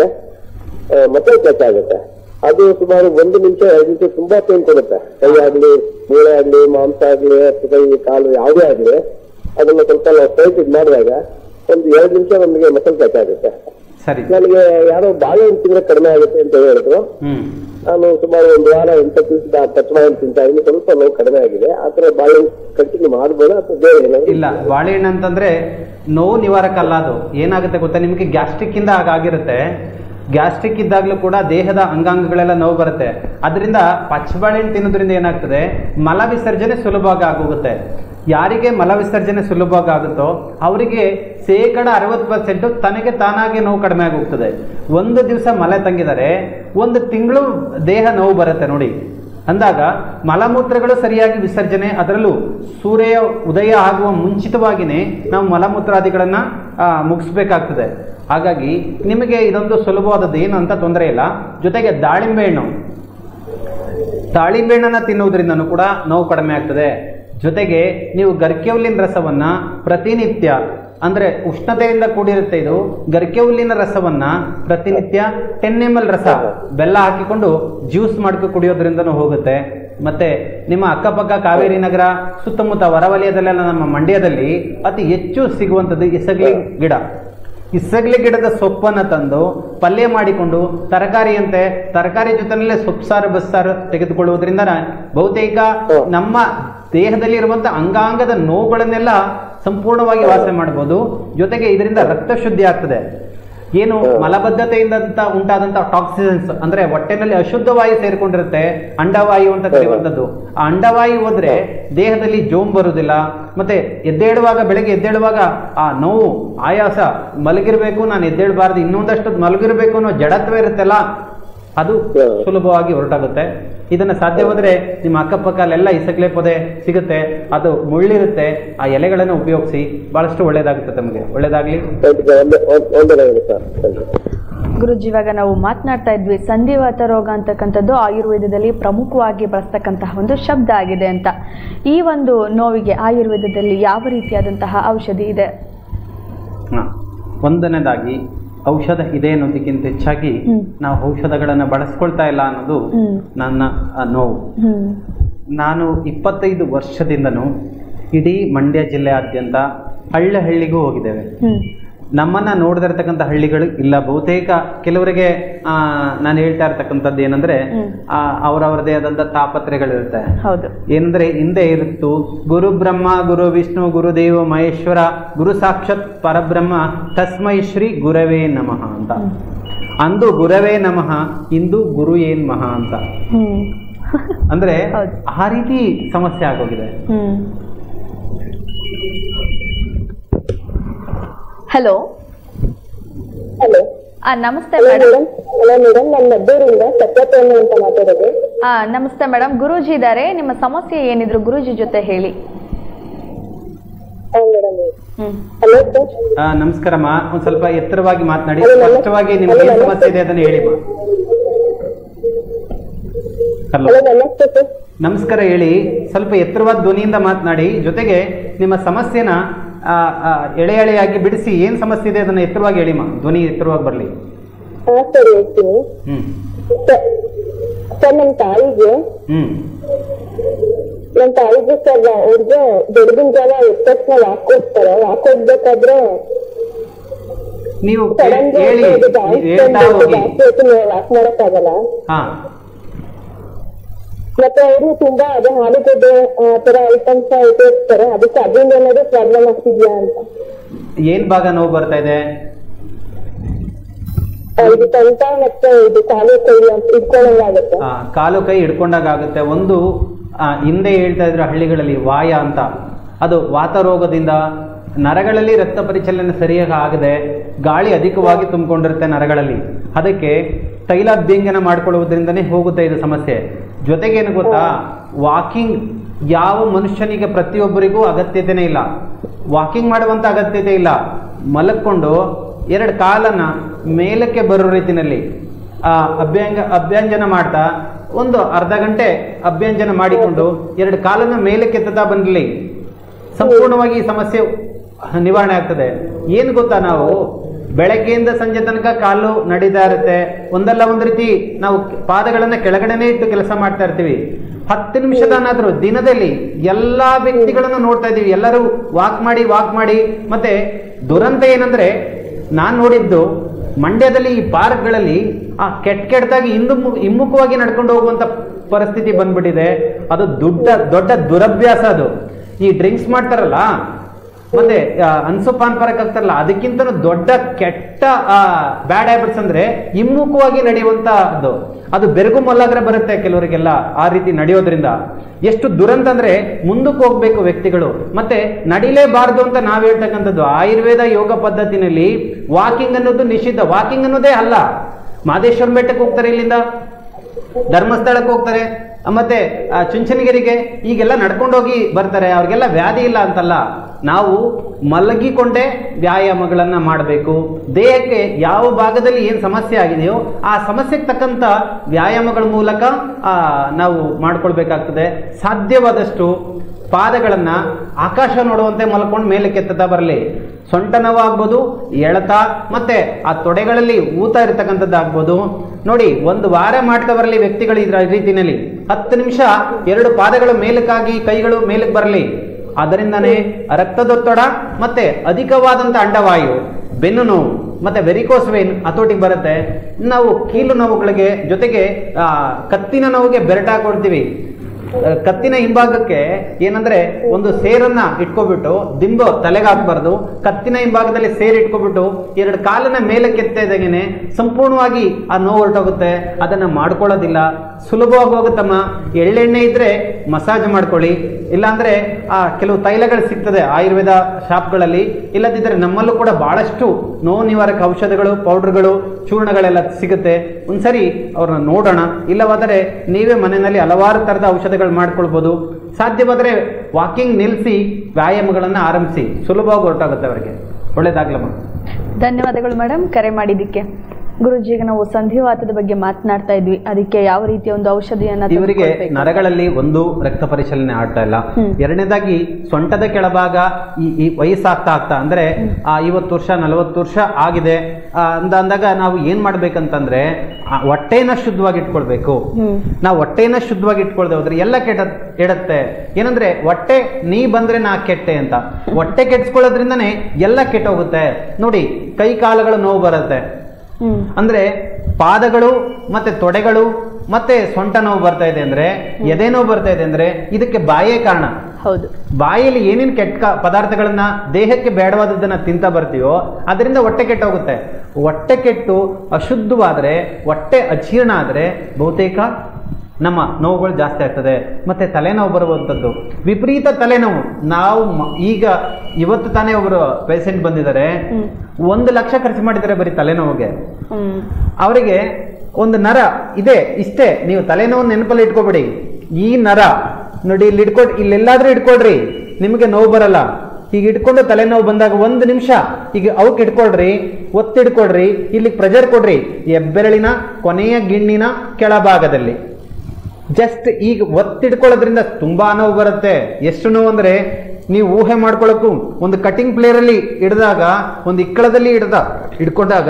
ಮಸಲ್ ಕ್ಯಾಚ್ ಆಗುತ್ತೆ ಅದು ಸುಮಾರು ಒಂದು ನಿಮಿಷ ಎರಡು ನಿಮಿಷ ತುಂಬಾ ಪೇನ್ ಕೊಡುತ್ತೆ ಕೈ ಆಗ್ಲಿ ಮೂಳೆ ಆಗ್ಲಿ ಮಾಂಸ ಆಗ್ಲಿ ಅಥವಾ ಕೈ ಕಾಲು ಯಾವುದೇ ಆಗ್ಲಿ ಅದನ್ನ ಸ್ವಲ್ಪ ನಾವು ಸ್ಟ್ರೈಟ್ ಇದ್ ಮಾಡಿದಾಗ ಒಂದು ಎರಡು ನಿಮಿಷ ನಮಗೆ ಮಸಲ್ ಕ್ಯಾಚ್ ಆಗುತ್ತೆ ಸರಿ ನನಗೆ ಯಾರೋ ಬಾಳೆಹಣ್ಣು ತಿಂದ್ರೆ ಕಡಿಮೆ ಆಗುತ್ತೆ ಅಂತ ಹೇಳಿದ್ರು ಹ್ಮ್ ನಾನು ಸುಮಾರು ಒಂದು ವಾರ ಎಂಟತ್ತು ದಿವಸದ ಕಚ್ಚಮಾಯಿನ ತಿಂತಾ ಇದ್ದೀನಿ ಸ್ವಲ್ಪ ನೋವು ಕಡಿಮೆ ಆಗಿದೆ ಆ ಥರ ಬಾಳೆಹಣ್ಣು ಕಂಟಿನ್ಯೂ ಮಾಡ್ಬೋದಾ ಅಥವಾ ಬೇರೆ ಏನಾದ್ರು ಇಲ್ಲ ಬಾಳೆಹಣ್ಣು ಅಂತಂದ್ರೆ ನೋವು ನಿವಾರಕ ಅಲ್ಲ ಅದು ಏನಾಗುತ್ತೆ ಗೊತ್ತಾ ನಿಮಗೆ ಗ್ಯಾಸ್ಟ್ರಿಕ್ ಇಂದ ಹಾಗಾಗಿರುತ್ತೆ ಗ್ಯಾಸ್ಟ್ರಿಕ್ ಇದ್ದಾಗಲೂ ಕೂಡ ದೇಹದ ಅಂಗಾಂಗಗಳೆಲ್ಲ ನೋವು ಬರುತ್ತೆ ಅದರಿಂದ ಪಚ್ಚಬಾಳೆಹಣ್ಣು ತಿನ್ನೋದ್ರಿಂದ ಏನಾಗ್ತದೆ ಮಲ ವಿಸರ್ಜನೆ ಸುಲಭವಾಗಿ ಆಗೋಗುತ್ತೆ ಯಾರಿಗೆ ಮಲ ವಿಸರ್ಜನೆ ಸುಲಭವಾಗಿ ಆಗುತ್ತೋ ಅವರಿಗೆ ಶೇಕಡ ಅರವತ್ತು ಪರ್ಸೆಂಟ್ ತನಗೆ ತಾನಾಗೆ ನೋವು ಕಡಿಮೆ ಆಗೋಗ್ತದೆ ಒಂದು ದಿವಸ ಮಲೆ ತಂಗಿದರೆ ಒಂದು ತಿಂಗಳು ದೇಹ ನೋವು ಬರುತ್ತೆ ನೋಡಿ ಅಂದಾಗ ಮಲಮೂತ್ರಗಳು ಸರಿಯಾಗಿ ವಿಸರ್ಜನೆ ಅದರಲ್ಲೂ ಸೂರ್ಯ ಉದಯ ಆಗುವ ಮುಂಚಿತವಾಗಿಯೇ ನಾವು ಮಲಮೂತ್ರಾದಿಗಳನ್ನ ಆ, ಮುಗಿಸ್ಬೇಕಾಗ್ತದೆ ಹಾಗಾಗಿ ನಿಮಗೆ ಇದೊಂದು ಸುಲಭವಾದದ್ದು ಏನು ಅಂತ ತೊಂದರೆ ಇಲ್ಲ ಜೊತೆಗೆ ದಾಳಿಂಬೆ ಹಣ್ಣು ದಾಳಿಂಬೆ ಹಣ್ಣನ್ನ ತಿನ್ನುವುದರಿಂದನೂ ಕೂಡ ನೋವು ಕಡಿಮೆ ಆಗ್ತದೆ ಜೊತೆಗೆ ನೀವು ಗರ್ಕೆ ಹುಲ್ಲಿನ ರಸವನ್ನ ಪ್ರತಿನಿತ್ಯ ಅಂದ್ರೆ ಉಷ್ಣತೆಯಿಂದ ಕೂಡಿರುತ್ತೆ ಇದು ಗರ್ಕೆ ಹುಲ್ಲಿನ ರಸವನ್ನ ಪ್ರತಿನಿತ್ಯ ಟೆನ್ ಎಮ್ ಎಲ್ ರಸ ಬೆಲ್ಲ ಹಾಕಿಕೊಂಡು ಜ್ಯೂಸ್ ಮಾಡ್ಕೊಂಡು ಕುಡಿಯೋದ್ರಿಂದನೂ ಹೋಗುತ್ತೆ ಮತ್ತೆ ನಿಮ್ಮ ಅಕ್ಕಪಕ್ಕ ಕಾವೇರಿ ನಗರ ಸುತ್ತಮುತ್ತ ಹೊರವಲಯದಲ್ಲೆಲ್ಲ ನಮ್ಮ ಮಂಡ್ಯದಲ್ಲಿ ಅತಿ ಹೆಚ್ಚು ಸಿಗುವಂಥದ್ದು ಇಸಗ್ಲಿ ಗಿಡ ಇಸಗ್ಲಿ ಗಿಡದ ಸೊಪ್ಪನ್ನು ತಂದು ಪಲ್ಯ ಮಾಡಿಕೊಂಡು ತರಕಾರಿಯಂತೆ ತರಕಾರಿ ಜೊತೆನಲ್ಲೇ ಸೊಪ್ಪು ಸಾರು ಬಸ್ಸಾರು ತೆಗೆದುಕೊಳ್ಳುವುದರಿಂದ ಬಹುತೇಕ ನಮ್ಮ ದೇಹದಲ್ಲಿ ಇರುವಂಥ ಅಂಗಾಂಗದ ನೋವುಗಳನ್ನೆಲ್ಲ ಸಂಪೂರ್ಣವಾಗಿ ವಾಸನೆ ಮಾಡಬಹುದು ಜೊತೆಗೆ ಇದರಿಂದ ರಕ್ತ ಶುದ್ಧಿ ಆಗ್ತದೆ ಏನು ಮಲಬದ್ಧತೆಯಿಂದ ಉಂಟಾದಂತ ಟಾಕ್ಸಿನ್ಸ್ ಅಂದ್ರೆ ಹೊಟ್ಟೆನಲ್ಲಿ ಅಶುದ್ಧ ವಾಯು ಸೇರ್ಕೊಂಡಿರುತ್ತೆ ಅಂಡವಾಯು ಅಂತ ಕರೆಯುವಂಥದ್ದು ಆ ಅಂಡವಾಯು ಹೋದ್ರೆ ದೇಹದಲ್ಲಿ ಜೋಮ್ ಬರುವುದಿಲ್ಲ ಮತ್ತೆ ಎದ್ದೇಳುವಾಗ ಬೆಳಗ್ಗೆ ಎದ್ದೇಳುವಾಗ ಆ ನೋವು ಆಯಾಸ ಮಲಗಿರ್ಬೇಕು ನಾನು ಎದ್ದೇಳಬಾರ್ದು ಇನ್ನೊಂದಷ್ಟು ಮಲಗಿರ್ಬೇಕು ಅನ್ನೋ ಜಡತ್ವ ಇರುತ್ತಲ್ಲ ಅದು ಸುಲಭವಾಗಿ ಹೊರಟಾಗುತ್ತೆ ಇದನ್ನ ಸಾಧ್ಯವಾದ್ರೆ ನಿಮ್ಮ ಅಕ್ಕಪಕ್ಕ ಅಲ್ಲೆಲ್ಲ ಇಸಕ್ಲೆ ಪೊದೆ ಸಿಗುತ್ತೆ ಅದು ಮುಳ್ಳಿರುತ್ತೆ ಆ ಎಲೆಗಳನ್ನು ಉಪಯೋಗಿಸಿ ಬಹಳಷ್ಟು ಒಳ್ಳೇದಾಗುತ್ತೆ ತಮಗೆ ಒಳ್ಳೇದಾಗ್ಲಿ ಒಂದೇ ಒಂದೇ ಸರ್ ಥ್ಯಾಂಕ್ ಯು ಗುರುಜಿ ಇವಾಗ ನಾವು ಮಾತನಾಡ್ತಾ ಇದ್ವಿ ಸಂಧಿವಾತ ರೋಗ ಅಂತಕ್ಕಂಥದ್ದು ಆಯುರ್ವೇದದಲ್ಲಿ ಪ್ರಮುಖವಾಗಿ ಬಳಸ್ತಕ್ಕಂತಹ ಒಂದು ಶಬ್ದ ಆಗಿದೆ ಅಂತ ಈ ಒಂದು ನೋವಿಗೆ ಆಯುರ್ವೇದದಲ್ಲಿ ಯಾವ ರೀತಿಯಾದಂತಹ ಔಷಧಿ ಇದೆ ಹಾ. ಒಂದನೇದಾಗಿ ಔಷಧ ಇದೆ ಅನ್ನೋದಕ್ಕಿಂತ ಹೆಚ್ಚಾಗಿ ಹ್ಮ್. ನಾವು ಔಷಧಗಳನ್ನು ಬಳಸ್ಕೊಳ್ತಾ ಇಲ್ಲ ಅನ್ನೋದು ಹ್ಮ್. ನನ್ನ ಆ, ನೋವು ಹ್ಮ್ ನಾನು ಇಪ್ಪತ್ತೈದು ವರ್ಷದಿಂದನೂ ಇಡೀ ಮಂಡ್ಯ ಜಿಲ್ಲೆಯಾದ್ಯಂತ ಹಳ್ಳಿ ಹಳ್ಳಿಗೂ ಹೋಗಿದ್ದೇವೆ ಹ್ಮ್ ನಮ್ಮನ್ನ ನೋಡದಿರ್ತಕ್ಕಂಥ ಹಳ್ಳಿಗಳು ಇಲ್ಲ ಬಹುತೇಕ ಕೆಲವರಿಗೆ ಆ, ನಾನು ಹೇಳ್ತಾ ಇರ್ತಕ್ಕಂಥದ್ದು ಏನಂದ್ರೆ ಹ್ಮ್. ಆ, ಅವರವರದೇ ಆದಂಥ ತಾಪತ್ರೆಗಳಿರುತ್ತೆ ಹೌದು ಏನಂದ್ರೆ ಹಿಂದೆ ಇರುತ್ತು ಗುರು ಬ್ರಹ್ಮ ಗುರು ವಿಷ್ಣು ಗುರುದೇವ ಮಹೇಶ್ವರ ಗುರು ಸಾಕ್ಷಾತ್ ಪರಬ್ರಹ್ಮ ತಸ್ಮೈ ಶ್ರೀ ಗುರವೇ ನಮಃ ಅಂತ ಹ್ಮ್. ಅಂದು ಗುರವೇ ನಮಃ ಇಂದು ಗುರು ಏನ್ ಮಹಾ ಅಂತ ಹ್ಮ್ ಅಂದ್ರೆ ಹೌದು. ಆ ರೀತಿ ಸಮಸ್ಯೆ ಆಗೋಗಿದೆ ಹ್ಮ್ ಹಲೋ ಹಲೋ ಆ ನಮಸ್ತೆ hello madam madam hello madam ನಾನು ಮದ್ದೂರಿಂದ ಸತ್ಯಪ್ರೇಮಿ ಅಂತ ಮಾತಾಡೋದು ಆ ನಮಸ್ತೆ ಮೇಡಮ್ ಗುರೂಜಿ ಇದ್ದಾರೆ ನಿಮ್ಮ ಸಮಸ್ಯೆ ಏನಿದ್ರು ಗುರೂಜಿ ಜೊತೆ ಹೇಳಿ ಹಾ ಮೇಡಮ್ ಹ್ಮ್ ಹಲೋ ಸರ್ ಆ, ನಮಸ್ಕಾರಮ್ಮ ಒಂದ್ ಸ್ವಲ್ಪ ಎತ್ತರವಾಗಿ ಮಾತನಾಡಿ ಹಲೋ, ನಮಸ್ತೆ. ಸ್ಪಷ್ಟವಾಗಿ ನಿಮ್ಗೆ ಏನ್ ಹಲೋ, ಸಮಸ್ಯೆ ಇದೆ ಅದನ್ನ ಹೇಳಿ ಹಲೋ ಹಲೋ ನಮಸ್ತೆ ಸರ್ ನಮಸ್ಕಾರ ಹೇಳಿ ಸ್ವಲ್ಪ ಎತ್ತರವಾದ ಧ್ವನಿಯಿಂದ ಮಾತನಾಡಿ ಜೊತೆಗೆ ನಿಮ್ಮ ಸಮಸ್ಯೆನ ಆ, ಆ, ಎಳೆ ಎಳೆಯಾಗಿ ಬಿಡಿಸಿ ಏನು ಸಮಸ್ಯೆ ಇದೆ ಅದನ್ನ ಎತ್ತರವಾಗಿ ಹೇಳಿಮ್ಮ ಧ್ವನಿ ಎತ್ತರವಾಗಿ ಬರಲಿ ಹಾ ಸರಿ ಹೇಳ್ತೀನಿ ಹ್ಮ್ ಸರ್ ಸರ್ ನಮ್ಮ ತಾಯಿಗೆ ಹ್ಮ್ ನಮ್ಮ ತಾಯಿಗೆ ಸರ್ ಅವ್ರಿಗೆ ಬೆಳಗಿನ ಜಾವ ಎದ್ದ ತಕ್ಷಣ ವಾಕ್ ಹೋಗ್ತಾರೆ ವಾಕ್ ಹೋಗ್ಬೇಕಾದ್ರೆ ನೀವು ಸಡನ್ ಹೇಳಿ ಹೇಳ್ತಾ ಹೋಗಿ ವಾಕ್ ಮಾಡಕ್ ಆಗಲ್ಲ ಹಾ ಮತ್ತೆ ಅವರು ತುಂಬಾ ಅದೇ ಆಲೂಗಡ್ಡೆ ಆ ತರ ಐಟಮ್ಸ್ ಉಪಯೋಗಿಸ್ತಾರೆ ಅದಕ್ಕೆ ಅದರಿಂದ ಏನಾದ್ರು ಪ್ರಾಬ್ಲಮ್ ಆಗ್ತಿದ್ಯಾ ಅಂತ ಏನ್ ಭಾಗ ನೋವು ಬರ್ತಾ ಇದೆ ಆ, ಇದು ತಂಟ ಮತ್ತೆ ಇದು ಕಾಲು ಕೈ ಅಂತ ಇಟ್ಕೊಳ್ಳಂಗಾಗತ್ತೆ ಆ, ಕಾಲು ಕೈ ಹಿಡ್ಕೊಂಡಾಗ ಆಗುತ್ತೆ ಒಂದು ಆ, ಹಿಂದೆ ಹೇಳ್ತಾ ಇದ್ರು ಹಳ್ಳಿಗಳಲ್ಲಿ ವಾಯ ಅಂತ ಅದು ವಾತರೋಗದಿಂದ ನರಗಳಲ್ಲಿ ರಕ್ತ ಪರಿಚಲನೆ ಸರಿಯಾಗಿ ಆಗದೆ ಗಾಳಿ ಅಧಿಕವಾಗಿ ತುಂಬಿಕೊಂಡಿರುತ್ತೆ ನರಗಳಲ್ಲಿ ಅದಕ್ಕೆ ತೈಲಾಭ್ಯಂಗನ ಮಾಡ್ಕೊಳ್ಳುವುದರಿಂದನೇ ಹೋಗುತ್ತೆ ಇದು ಸಮಸ್ಯೆ ಜೊತೆಗೇನು ಗೊತ್ತಾ ವಾಕಿಂಗ್ ಯಾವ ಮನುಷ್ಯನಿಗೆ ಪ್ರತಿಯೊಬ್ಬರಿಗೂ ಅಗತ್ಯತೆನೇ ಇಲ್ಲ ವಾಕಿಂಗ್ ಮಾಡುವಂಥ ಅಗತ್ಯತೆ ಇಲ್ಲ ಮಲಕ್ಕೊಂಡು ಎರಡು ಕಾಲನ್ನ ಮೇಲಕ್ಕೆ ಬರೋ ರೀತಿನಲ್ಲಿ ಆ, ಅಭ್ಯಂಗ ಅಭ್ಯಂಜನ ಮಾಡ್ತಾ ಒಂದು ಅರ್ಧ ಗಂಟೆ ಅಭ್ಯಂಜನ ಮಾಡಿಕೊಂಡು ಎರಡು ಕಾಲನ್ನ ಮೇಲಕ್ಕೆ ಎತ್ತುತ್ತಾ ಬಂದ್ಲಿ ಸಂಪೂರ್ಣವಾಗಿ ಈ ಸಮಸ್ಯೆ ನಿವಾರಣೆ ಆಗ್ತದೆ ಏನು ಗೊತ್ತಾ ನಾವು ಬೆಳಗ್ಗೆಯಿಂದ ಸಂಜೆ ತನಕ ಕಾಲು ನಡೀತಾ ಇರುತ್ತೆ ಒಂದಲ್ಲ ಒಂದು ರೀತಿ ನಾವು ಪಾದಗಳನ್ನ ಕೆಳಗಡೆನೆ ಇಟ್ಟು ಕೆಲಸ ಮಾಡ್ತಾ ಇರ್ತೀವಿ ಹತ್ತು ನಿಮಿಷದನ್ನಾದ್ರೂ ದಿನದಲ್ಲಿ ಎಲ್ಲಾ ವ್ಯಕ್ತಿಗಳನ್ನು ನೋಡ್ತಾ ಇದೀವಿ ಎಲ್ಲರೂ ವಾಕ್ ಮಾಡಿ ವಾಕ್ ಮಾಡಿ ಮತ್ತೆ ದುರಂತ ಏನಂದ್ರೆ ನಾನ್ ನೋಡಿದ್ದು ಮಂಡ್ಯದಲ್ಲಿ ಈ ಪಾರ್ಕ್ಗಳಲ್ಲಿ ಆ ಕೆಟ್ಟ ಕೆಟ್ಟದಾಗಿ ಹಿಂದು ಹಿಮ್ಮುಖವಾಗಿ ನಡ್ಕೊಂಡು ಹೋಗುವಂತ ಪರಿಸ್ಥಿತಿ ಬಂದ್ಬಿಟ್ಟಿದೆ ಅದು ದೊಡ್ಡ ದೊಡ್ಡ ದುರಭ್ಯಾಸ ಅದು ಈ ಡ್ರಿಂಕ್ಸ್ ಮಾಡ್ತಾರಲ್ಲ ಮತ್ತೆ ಆ, ಅನ್ಸುಪಾನ್ ಪರಕ್ ಆಗ್ತಾರಲ್ಲ ಅದಕ್ಕಿಂತ ದೊಡ್ಡ ಕೆಟ್ಟ ಬ್ಯಾಡ್ ಹ್ಯಾಬಿಟ್ಸ್ ಅಂದ್ರೆ ಹಿಮ್ಮುಖವಾಗಿ ನಡೆಯುವಂತ ಅದು ಅದು ಬೆರಗು ಮೊಲ್ಲಾಗ್ರೆ ಬರುತ್ತೆ ಕೆಲವರಿಗೆಲ್ಲ ಆ ರೀತಿ ನಡೆಯೋದ್ರಿಂದ ಎಷ್ಟು ದುರಂತ ಅಂದ್ರೆ ಮುಂದಕ್ಕೆ ಹೋಗ್ಬೇಕು ವ್ಯಕ್ತಿಗಳು ಮತ್ತೆ ನಡಿಲೇಬಾರ್ದು ಅಂತ ನಾವ್ ಹೇಳ್ತಕ್ಕಂಥದ್ದು ಆಯುರ್ವೇದ ಯೋಗ ಪದ್ಧತಿನಲ್ಲಿ ವಾಕಿಂಗ್ ಅನ್ನೋದು ನಿಷಿದ್ಧ ವಾಕಿಂಗ್ ಅನ್ನೋದೇ ಅಲ್ಲ ಮಾದೇಶ್ವರ ಬೆಟ್ಟಕ್ಕೆ ಹೋಗ್ತಾರೆ ಇಲ್ಲಿಂದ ಧರ್ಮಸ್ಥಳಕ್ಕೆ ಹೋಗ್ತಾರೆ ಮತ್ತೆ ಆ, ಚುಂಚನಗಿರಿಗೆ ಈಗೆಲ್ಲ ನಡ್ಕೊಂಡೋಗಿ ಬರ್ತಾರೆ ಅವ್ರಿಗೆಲ್ಲ ವ್ಯಾಧಿ ಇಲ್ಲ ಅಂತಲ್ಲ ನಾವು ಮಲಗಿಕೊಂಡೇ ವ್ಯಾಯಾಮಗಳನ್ನ ಮಾಡಬೇಕು ದೇಹಕ್ಕೆ ಯಾವ ಭಾಗದಲ್ಲಿ ಏನು ಸಮಸ್ಯೆ ಆಗಿದೆಯೋ ಆ ಸಮಸ್ಯೆಗೆ ತಕ್ಕಂತ ವ್ಯಾಯಾಮಗಳ ಮೂಲಕ ಆ, ನಾವು ಮಾಡ್ಕೊಳ್ಬೇಕಾಗ್ತದೆ ಸಾಧ್ಯವಾದಷ್ಟು ಪಾದಗಳನ್ನ ಆಕಾಶ ನೋಡುವಂತೆ ಮಲ್ಕೊಂಡು ಮೇಲೆ ಕೆತ್ತತಾ ಬರಲಿ ಸೊಂಟ ನೋವು ಆಗ್ಬೋದು ಎಳೆತ ಮತ್ತೆ ಆ ತೊಡೆಗಳಲ್ಲಿ ಊತ ಇರತಕ್ಕಂಥದ್ದು ಆಗ್ಬೋದು ನೋಡಿ ಒಂದು ವಾರ ಮಾಡ್ತಾ ಬರಲಿ ವ್ಯಕ್ತಿಗಳು ಇದ್ರ ರೀತಿನಲ್ಲಿ ಹತ್ತು ನಿಮಿಷ ಎರಡು ಪಾದಗಳು ಮೇಲಕ್ಕಾಗಿ ಕೈಗಳು ಮೇಲಕ್ಕೆ ಬರಲಿ ಅದರಿಂದನೇ ರಕ್ತದೊತ್ತಡ ಮತ್ತೆ ಅಧಿಕವಾದಂಥ ಅಂಡವಾಯು ಬೆನ್ನು ನೋವು ಮತ್ತೆ ವೆರಿಕೋಸ್ ವೇನ್ ಹತೋಟಿಗೆ ಬರುತ್ತೆ ನಾವು ಕೀಲು ನೋವುಗಳಿಗೆ ಜೊತೆಗೆ ಆ, ಕತ್ತಿನ ನೋವಿಗೆ ಬೆರಟ ಕೊಡ್ತೀವಿ ಆ, ಕತ್ತಿನ ಹಿಂಭಾಗಕ್ಕೆ ಏನಂದ್ರೆ ಒಂದು ಸೇರನ್ನ ಇಟ್ಕೊಬಿಟ್ಟು ದಿಂಬು ತಲೆಗೆ ಹಾಕ್ಬಾರ್ದು ಕತ್ತಿನ ಹಿಂಭಾಗದಲ್ಲಿ ಸೇರ್ ಇಟ್ಕೊಬಿಟ್ಟು ಎರಡು ಕಾಲನ್ನ ಮೇಲೆ ಕೆತ್ತಿದಾಗೇನೆ ಸಂಪೂರ್ಣವಾಗಿ ಆ ನೋವು ಹೊರಟೋಗುತ್ತೆ ಅದನ್ನ ಮಾಡ್ಕೊಳ್ಳೋದಿಲ್ಲ ಸುಲಭವಾಗಿ ಹೋಗುತ್ತಮ್ಮ ಎಳ್ಳೆಣ್ಣೆ ಇದ್ರೆ ಮಸಾಜ್ ಮಾಡ್ಕೊಳ್ಳಿ ಇಲ್ಲಾಂದ್ರೆ ಆ ಕೆಲವು ತೈಲಗಳು ಸಿಗ್ತದೆ ಆಯುರ್ವೇದ ಶಾಪ್ಗಳಲ್ಲಿ ಇಲ್ಲದಿದ್ದರೆ ನಮ್ಮಲ್ಲೂ ಕೂಡ ಬಹಳಷ್ಟು ನೋವು ನಿವಾರಕ ಔಷಧಗಳು ಪೌಡರ್ಗಳು ಚೂರ್ಣಗಳೆಲ್ಲ ಸಿಗುತ್ತೆ ಒಂದ್ಸರಿ ಅವ್ರನ್ನ ನೋಡೋಣ ಇಲ್ಲವಾದರೆ ನೀವೇ ಮನೆಯಲ್ಲಿ ಹಲವಾರು ಥರದ ಔಷಧಗಳು ಮಾಡ್ಕೊಳ್ಬೋದು ಸಾಧ್ಯವಾದರೆ ವಾಕಿಂಗ್ ನಿಲ್ಲಿಸಿ ವ್ಯಾಯಾಮಗಳನ್ನು ಆರಂಭಿಸಿ ಸುಲಭವಾಗಿ ಹೊರಟಾಗುತ್ತೆ ಅವರಿಗೆ ಒಳ್ಳೇದಾಗ್ಲಮ್ಮ ಧನ್ಯವಾದಗಳು ಮೇಡಮ್ ಕರೆ ಮಾಡಿದ್ದಕ್ಕೆ ಗುರುಜಿ ಈಗ ನಾವು ಸಂಧಿವಾತದ ಬಗ್ಗೆ ಮಾತನಾಡ್ತಾ ಇದ್ವಿ ಅದಕ್ಕೆ ಯಾವ ರೀತಿಯ ಒಂದು ಔಷಧಿಯನ್ನ ಇವರಿಗೆ ತೆಗೆದುಕೊಳ್ಬೇಕು? ನರಗಳಲ್ಲಿ ಒಂದು ರಕ್ತ ಪರಿಶೀಲನೆ ಆಗ್ತಾ ಇಲ್ಲ ಹ್ಮ್. ಎರಡನೇದಾಗಿ ಸೊಂಟದ ಕೆಳಭಾಗ ಈ ಈ ವಯಸ್ಸಾಗ್ತಾ ಆಗ್ತಾ ಅಂದ್ರೆ ಆ ಐವತ್ತು ವರ್ಷ ನಲವತ್ತು ವರ್ಷ ಆಗಿದೆ ಆ, ಅಂದ ಅಂದಾಗ ನಾವು ಏನ್ ಮಾಡ್ಬೇಕಂತಂದ್ರೆ ಆ ಹೊಟ್ಟೆನ ಶುದ್ಧವಾಗಿ ಇಟ್ಕೊಳ್ಬೇಕು ಹ್ಮ್ ನಾವು ಹೊಟ್ಟೆನ ಶುದ್ಧವಾಗಿ ಇಟ್ಕೊಳ್ದೆ ಹೋದ್ರೆ ಎಲ್ಲ ಕೆಟ್ಟ ಕೆಡತ್ತೆ ಏನಂದ್ರೆ ಹೊಟ್ಟೆ ನೀ ಬಂದ್ರೆ ನಾ ಕೆಟ್ಟೆ ಅಂತ ಹೊಟ್ಟೆ ಕೆಡ್ಸ್ಕೊಳ್ಳೋದ್ರಿಂದನೇ ಎಲ್ಲ ಕೆಟ್ಟೋಗುತ್ತೆ ನೋಡಿ ಕೈ ಕಾಲುಗಳ ನೋವು ಬರುತ್ತೆ ಹ್ಮ್ ಅಂದ್ರೆ ಪಾದಗಳು ಮತ್ತೆ ತೊಡೆಗಳು ಮತ್ತೆ ಸೊಂಟ ನೋವು ಬರ್ತಾ ಇದೆ ಅಂದ್ರೆ ಎದೆ ನೋವು ಬರ್ತಾ ಇದೆ ಅಂದ್ರೆ ಇದಕ್ಕೆ ಬಾಯೇ ಕಾರಣ ಹೌದು ಬಾಯಲ್ಲಿ ಏನೇನು ಕೆಟ್ಟ ಕ- ಪದಾರ್ಥಗಳನ್ನ ದೇಹಕ್ಕೆ ಬೇಡವಾದದ್ದನ್ನ ತಿಂತ ಬರ್ತೀವೋ ಅದರಿಂದ ಹೊಟ್ಟೆ ಕೆಟ್ಟೋಗುತ್ತೆ ಹೊಟ್ಟೆ ಕೆಟ್ಟು ಅಶುದ್ಧವಾದ್ರೆ ಹೊಟ್ಟೆ ಅಜೀರ್ಣ ಆದ್ರೆ ಬಹುತೇಕ ನಮ್ಮ ನೋವುಗಳು ಜಾಸ್ತಿ ಆಗ್ತದೆ ಮತ್ತೆ ತಲೆನೋವು ಬರುವಂಥದ್ದು ವಿಪರೀತ ತಲೆನೋವು ನಾವು ಮ- ಈಗ ಇವತ್ತು ತಾನೇ ಒಬ್ಬರು ಪೇಷಂಟ್ ಬಂದಿದ್ದಾರೆ ಹ್ಮ್ ಒಂದು ಲಕ್ಷ ಖರ್ಚು ಮಾಡಿದ್ದಾರೆ ಬರೀ ತಲೆನೋವಿಗೆ ಹ್ಮ್ ಅವರಿಗೆ ಒಂದು ನರ ಇದೆ ಇಷ್ಟೇ ನೀವು ತಲೆನೋವು ನೆನಪಲ್ಲಿ ಇಟ್ಕೋಬೇಡಿ ಈ ನರ ನೋಡಿ ಇಲ್ಲಿ ಇಟ್ಕೊಡ್ ಇಲ್ಲೆಲ್ಲಾದ್ರೂ ಇಟ್ಕೊಳ್ರಿ ನಿಮಗೆ ನೋವು ಬರಲ್ಲ ಈಗ ಇಟ್ಕೊಂಡು ತಲೆನೋವು ಬಂದಾಗ ಒಂದು ನಿಮಿಷ ಈಗ ಅವಕ್ಕೆ ಇಟ್ಕೊಳ್ರಿ ಒತ್ತಿಡ್ಕೊಳ್ರಿ ಇಲ್ಲಿ ಪ್ರೆಜರ್ ಕೊಡ್ರಿ ಹೆಬ್ಬೆರಳಿನ ಕೊನೆಯ ಗಿಣ್ಣಿನ ಕೆಳಭಾಗದಲ್ಲಿ ಜಸ್ಟ್ ಈಗ ಒತ್ತಿಡ್ಕೊಳ್ಳೋದ್ರಿಂದ ತುಂಬಾ ನೋವು ಬರುತ್ತೆ ಎಷ್ಟು ನೋವು ಅಂದ್ರೆ ನೀವು ಊಹೆ ಮಾಡ್ಕೊಳ್ಳೋಕ್ಕೂ ಒಂದು ಕಟಿಂಗ್ ಪ್ಲೇರಲ್ಲಿ ಹಿಡಿದಾಗ ಒಂದು ಇಕ್ಕಳದಲ್ಲಿ ಹಿಡ್ದ ಹಿಡ್ಕೊಂಡಾಗ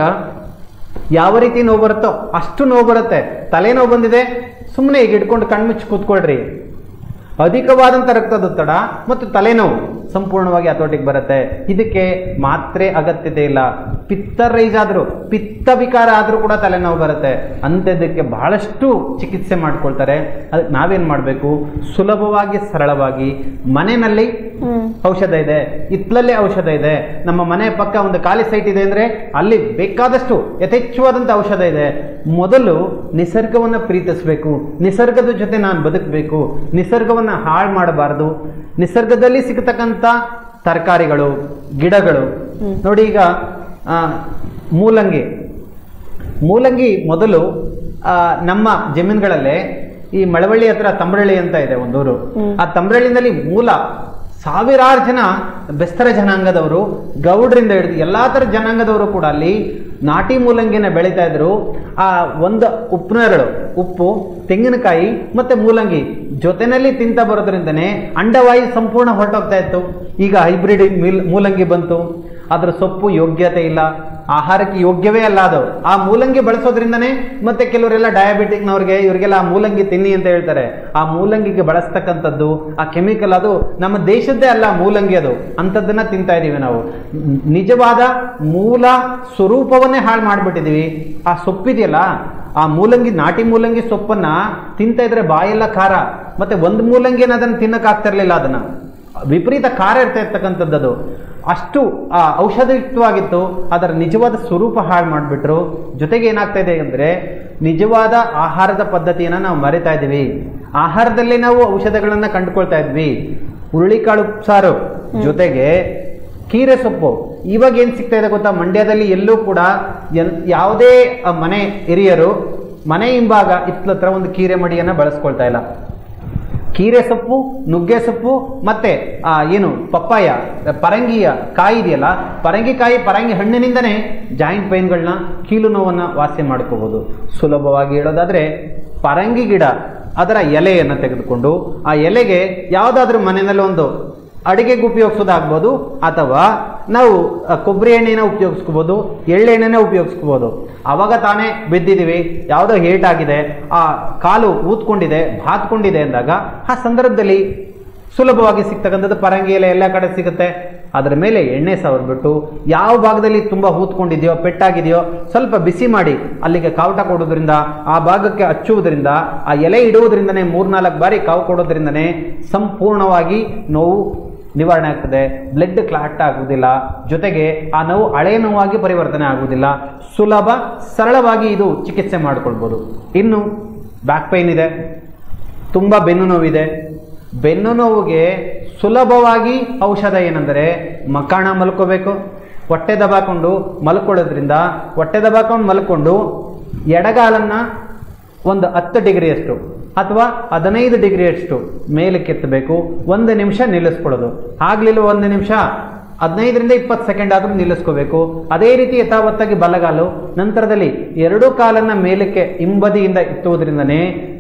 ಯಾವ ರೀತಿ ನೋವು ಬರುತ್ತೋ ಅಷ್ಟು ನೋವು ಬರುತ್ತೆ ತಲೆನೋವು ಬಂದಿದೆ ಸುಮ್ಮನೆ ಈಗ ಹಿಡ್ಕೊಂಡು ಕಣ್ಮುಚ್ಚಿ ಕೂತ್ಕೊಳ್ರಿ ಅಧಿಕವಾದಂಥ ರಕ್ತದೊತ್ತಡ ಮತ್ತು ತಲೆನೋವು ಸಂಪೂರ್ಣವಾಗಿ ಹತೋಟಿಗೆ ಬರುತ್ತೆ ಇದಕ್ಕೆ ಮಾತ್ರೆ ಅಗತ್ಯತೆ ಇಲ್ಲ ಪಿತ್ತ ರೈಸ್ ಆದರೂ ಪಿತ್ತ ವಿಕಾರ ಆದರೂ ಕೂಡ ತಲೆನೋವು ಬರುತ್ತೆ ಅಂಥದ್ದಕ್ಕೆ ಬಹಳಷ್ಟು ಚಿಕಿತ್ಸೆ ಮಾಡ್ಕೊಳ್ತಾರೆ ಅದಕ್ಕೆ ನಾವೇನು ಮಾಡಬೇಕು ಸುಲಭವಾಗಿ ಸರಳವಾಗಿ ಮನೆಯಲ್ಲಿ ಹ್ಮ್ ಔಷಧ ಇದೆ ಇತ್ಲಲ್ಲೇ ಔಷಧ ಇದೆ ನಮ್ಮ ಮನೆ ಪಕ್ಕ ಒಂದು ಖಾಲಿ ಸೈಟ್ ಇದೆ ಅಂದರೆ ಅಲ್ಲಿ ಬೇಕಾದಷ್ಟು ಯಥೇಚ್ಛವಾದಂಥ ಔಷಧ ಇದೆ ಮೊದಲು ನಿಸರ್ಗವನ್ನು ಪ್ರೀತಿಸಬೇಕು ನಿಸರ್ಗದ ಜೊತೆ ನಾನು ಬದುಕಬೇಕು ನಿಸರ್ಗವನ್ನು ಹಾಳು ಮಾಡಬಾರದು ನಿಸರ್ಗದಲ್ಲಿ ಸಿಗತಕ್ಕಂಥ ತರಕಾರಿಗಳು ಗಿಡಗಳು ಹ್ಮ್. ನೋಡಿ ಈಗ ಆ, ಮೂಲಂಗಿ ಮೂಲಂಗಿ ಮೊದಲು ಆ, ನಮ್ಮ ಜಮೀನುಗಳಲ್ಲೇ ಈ ಮಳವಳ್ಳಿ ಹತ್ರ ತಂಬ್ರಳ್ಳಿ ಅಂತ ಇದೆ ಒಂದೂರು ಹ್ಮ್. ಆ ತಂಬ್ರಳ್ಳಿನಲ್ಲಿ ಮೂಲ ಸಾವಿರಾರು ಜನ ಬೆಸ್ತರ ಜನಾಂಗದವರು ಗೌಡ್ರಿಂದ ಹಿಡಿದು ಎಲ್ಲಾ ಥರ ಜನಾಂಗದವರು ಕೂಡ ಅಲ್ಲಿ ನಾಟಿ ಮೂಲಂಗಿನ ಬೆಳೀತಾ ಇದ್ರು ಆ ಒಂದು ಉಪ್ಪಿನರಳು ಉಪ್ಪು ತೆಂಗಿನಕಾಯಿ ಮತ್ತೆ ಮೂಲಂಗಿ ಜೊತೆನಲ್ಲಿ ತಿಂತ ಬರೋದ್ರಿಂದನೇ ಅಂಡವಾಯು ಸಂಪೂರ್ಣ ಹೊರಟೋಗ್ತಾ ಇತ್ತು ಈಗ ಹೈಬ್ರಿಡ್ ಮಿಲ್ ಮೂಲಂಗಿ ಬಂತು ಅದರ ಸೊಪ್ಪು ಯೋಗ್ಯತೆ ಇಲ್ಲ ಆಹಾರಕ್ಕೆ ಯೋಗ್ಯವೇ ಅಲ್ಲ ಅದು ಆ ಮೂಲಂಗಿ ಬಳಸೋದ್ರಿಂದನೇ ಮತ್ತೆ ಕೆಲವರೆಲ್ಲ ಡಯಾಬಿಟಿಕ್ನವ್ರಿಗೆ ಇವರಿಗೆಲ್ಲ ಆ ಮೂಲಂಗಿ ತಿನ್ನಿ ಅಂತ ಹೇಳ್ತಾರೆ ಆ ಮೂಲಂಗಿಗೆ ಬಳಸ್ತಕ್ಕಂಥದ್ದು ಆ ಕೆಮಿಕಲ್ ಅದು ನಮ್ಮ ದೇಶದ್ದೇ ಅಲ್ಲ ಮೂಲಂಗಿ ಅದು ಅಂಥದ್ದನ್ನ ತಿಂತಾ ಇದೀವಿ ನಾವು ನ್- ನಿಜವಾದ ಮೂಲ ಸ್ವರೂಪವನ್ನೇ ಹಾಳು ಮಾಡಿಬಿಟ್ಟಿದೀವಿ ಆ ಸೊಪ್ಪಿದೆಯಲ್ಲ ಆ ಮೂಲಂಗಿ ನಾಟಿ ಮೂಲಂಗಿ ಸೊಪ್ಪನ್ನ ತಿಂತಾ ಇದ್ರೆ ಬಾಯೆಲ್ಲ ಖಾರ ಮತ್ತೆ ಒಂದು ಮೂಲಂಗಿನ ಅದನ್ನು ತಿನ್ನಕ್ಕಾಗ್ತಿರ್ಲಿಲ್ಲ ಅದನ್ನ ವಿಪರೀತ ಖಾರ ಇರ್ತಾ ಇರ್ತಕ್ಕಂಥದ್ದು ಅದು. ಅಷ್ಟು ಆ ಔಷಧಯುಕ್ತವಾಗಿತ್ತು ಅದರ ನಿಜವಾದ ಸ್ವರೂಪ ಹಾಳು ಮಾಡಿಬಿಟ್ರು ಜೊತೆಗೆ ಏನಾಗ್ತಾ ಇದೆ ಅಂದರೆ ನಿಜವಾದ ಆಹಾರದ ಪದ್ಧತಿಯನ್ನು ನಾವು ಮರಿತಾ ಇದ್ದೀವಿ ಆಹಾರದಲ್ಲೇ ನಾವು ಔಷಧಗಳನ್ನು ಕಂಡುಕೊಳ್ತಾ ಇದ್ವಿ ಹುರುಳಿಕಾಳು ಸಾರು ಜೊತೆಗೆ ಕೀರೆ ಸೊಪ್ಪು ಇವಾಗ ಏನು ಸಿಗ್ತಾ ಇದೆ ಗೊತ್ತಾ ಮಂಡ್ಯದಲ್ಲಿ ಎಲ್ಲೂ ಕೂಡ ಎಲ್ ಯಾವುದೇ ಆ, ಮನೆ ಹಿರಿಯರು ಮನೆ ಹಿಂಭಾಗ ಇತ್ಲತ್ರ ಒಂದು ಕೀರೆ ಮಡಿಯನ್ನು ಬಳಸ್ಕೊಳ್ತಾ ಇಲ್ಲ ಕೀರೆ ಸೊಪ್ಪು ನುಗ್ಗೆ ಸೊಪ್ಪು ಮತ್ತೆ ಆ ಏನು ಪಪ್ಪಾಯ ಪರಂಗಿಯ ಕಾಯಿ ಇದೆಯಲ್ಲ ಪರಂಗಿಕಾಯಿ ಪರಂಗಿ ಹಣ್ಣಿನಿಂದನೇ ಜಾಯಿಂಟ್ ಪೈನ್ಗಳನ್ನ ಕೀಲು ನೋವನ್ನು ವಾಸಿ ಮಾಡ್ಕೋಬಹುದು ಸುಲಭವಾಗಿ ಹೇಳೋದಾದ್ರೆ ಪರಂಗಿ ಗಿಡ ಅದರ ಎಲೆಯನ್ನು ತೆಗೆದುಕೊಂಡು ಆ ಎಲೆಗೆ ಯಾವುದಾದ್ರೂ ಮನೆಯಲ್ಲಿ ಒಂದು ಅಡಿಗೆಗೆ ಉಪಯೋಗಿಸೋದಾಗ್ಬೋದು ಅಥವಾ ನಾವು ಆ, ಕೊಬ್ಬರಿ ಎಣ್ಣೆನ ಉಪಯೋಗಿಸ್ಕೋಬೋದು ಎಳ್ಳೆಣ್ಣೆನ ಉಪಯೋಗಿಸ್ಕೋಬೋದು ಅವಾಗ ತಾನೇ ಬಿದ್ದಿದ್ದೀವಿ ಯಾವುದೋ ಏಟಾಗಿದೆ ಆ ಕಾಲು ಊದ್ಕೊಂಡಿದೆ ಬಾತ್ಕೊಂಡಿದೆ ಅಂದಾಗ ಆ ಸಂದರ್ಭದಲ್ಲಿ ಸುಲಭವಾಗಿ ಸಿಗ್ತಕ್ಕಂಥದ್ದು ಪರಂಗಿ ಎಲೆ ಎಲ್ಲ ಕಡೆ ಸಿಗುತ್ತೆ ಅದರ ಮೇಲೆ ಎಣ್ಣೆ ಸವರ್ಬಿಟ್ಟು ಯಾವ ಭಾಗದಲ್ಲಿ ತುಂಬ ಹೂತ್ಕೊಂಡಿದೆಯೋ ಪೆಟ್ಟಾಗಿದೆಯೋ ಸ್ವಲ್ಪ ಬಿಸಿ ಮಾಡಿ ಅಲ್ಲಿಗೆ ಕಾವಟ ಕೊಡೋದ್ರಿಂದ ಆ ಭಾಗಕ್ಕೆ ಹಚ್ಚುವುದರಿಂದ ಆ ಎಲೆ ಇಡುವುದರಿಂದನೇ ಮೂರ್ನಾಲ್ಕು ಬಾರಿ ಕಾವು ಕೊಡೋದ್ರಿಂದನೇ ಸಂಪೂರ್ಣವಾಗಿ ನೋವು ನಿವಾರಣೆ ಆಗ್ತದೆ ಬ್ಲಡ್ ಕ್ಲಾಟ್ ಆಗುವುದಿಲ್ಲ ಜೊತೆಗೆ ಆ ನೋವು ಹಳೆ ನೋವಾಗಿ ಪರಿವರ್ತನೆ ಆಗುವುದಿಲ್ಲ ಸುಲಭ ಸರಳವಾಗಿ ಇದು ಚಿಕಿತ್ಸೆ ಮಾಡಿಕೊಳ್ಬೋದು ಇನ್ನು ಬ್ಯಾಕ್ ಪೈನ್ ಇದೆ ತುಂಬ ಬೆನ್ನು ನೋವಿದೆ ಬೆನ್ನು ನೋವಿಗೆ ಸುಲಭವಾಗಿ ಔಷಧ ಏನೆಂದರೆ ಮಕಾಣ ಮಲ್ಕೋಬೇಕು ಹೊಟ್ಟೆ ದಬಾಕೊಂಡು ಮಲ್ಕೊಳ್ಳೋದ್ರಿಂದ ಹೊಟ್ಟೆ ದಬಾಕೊಂಡು ಮಲ್ಕೊಂಡು ಎಡಗಾಲನ್ನು ಒಂದು ಹತ್ತು ಡಿಗ್ರಿಯಷ್ಟು ಅಥವಾ ಹದಿನೈದು ಡಿಗ್ರಿಯಷ್ಟು ಮೇಲೆ ಕೆತ್ತಬೇಕು ಒಂದು ನಿಮಿಷ ನಿಲ್ಲಿಸ್ಕೊಳ್ಳೋದು ಆಗ್ಲಿಲ್ಲ ಒಂದು ನಿಮಿಷ ಹದಿನೈದರಿಂದ ಇಪ್ಪತ್ತು ಸೆಕೆಂಡ್ ಆದರೂ ನಿಲ್ಲಿಸ್ಕೋಬೇಕು ಅದೇ ರೀತಿ ಯಥಾವತ್ತಾಗಿ ಬಲಗಾಲು ನಂತರದಲ್ಲಿ ಎರಡೂ ಕಾಲನ್ನ ಮೇಲಕ್ಕೆ ಹಿಂಬದಿಯಿಂದ ಎತ್ತುವುದರಿಂದನೇ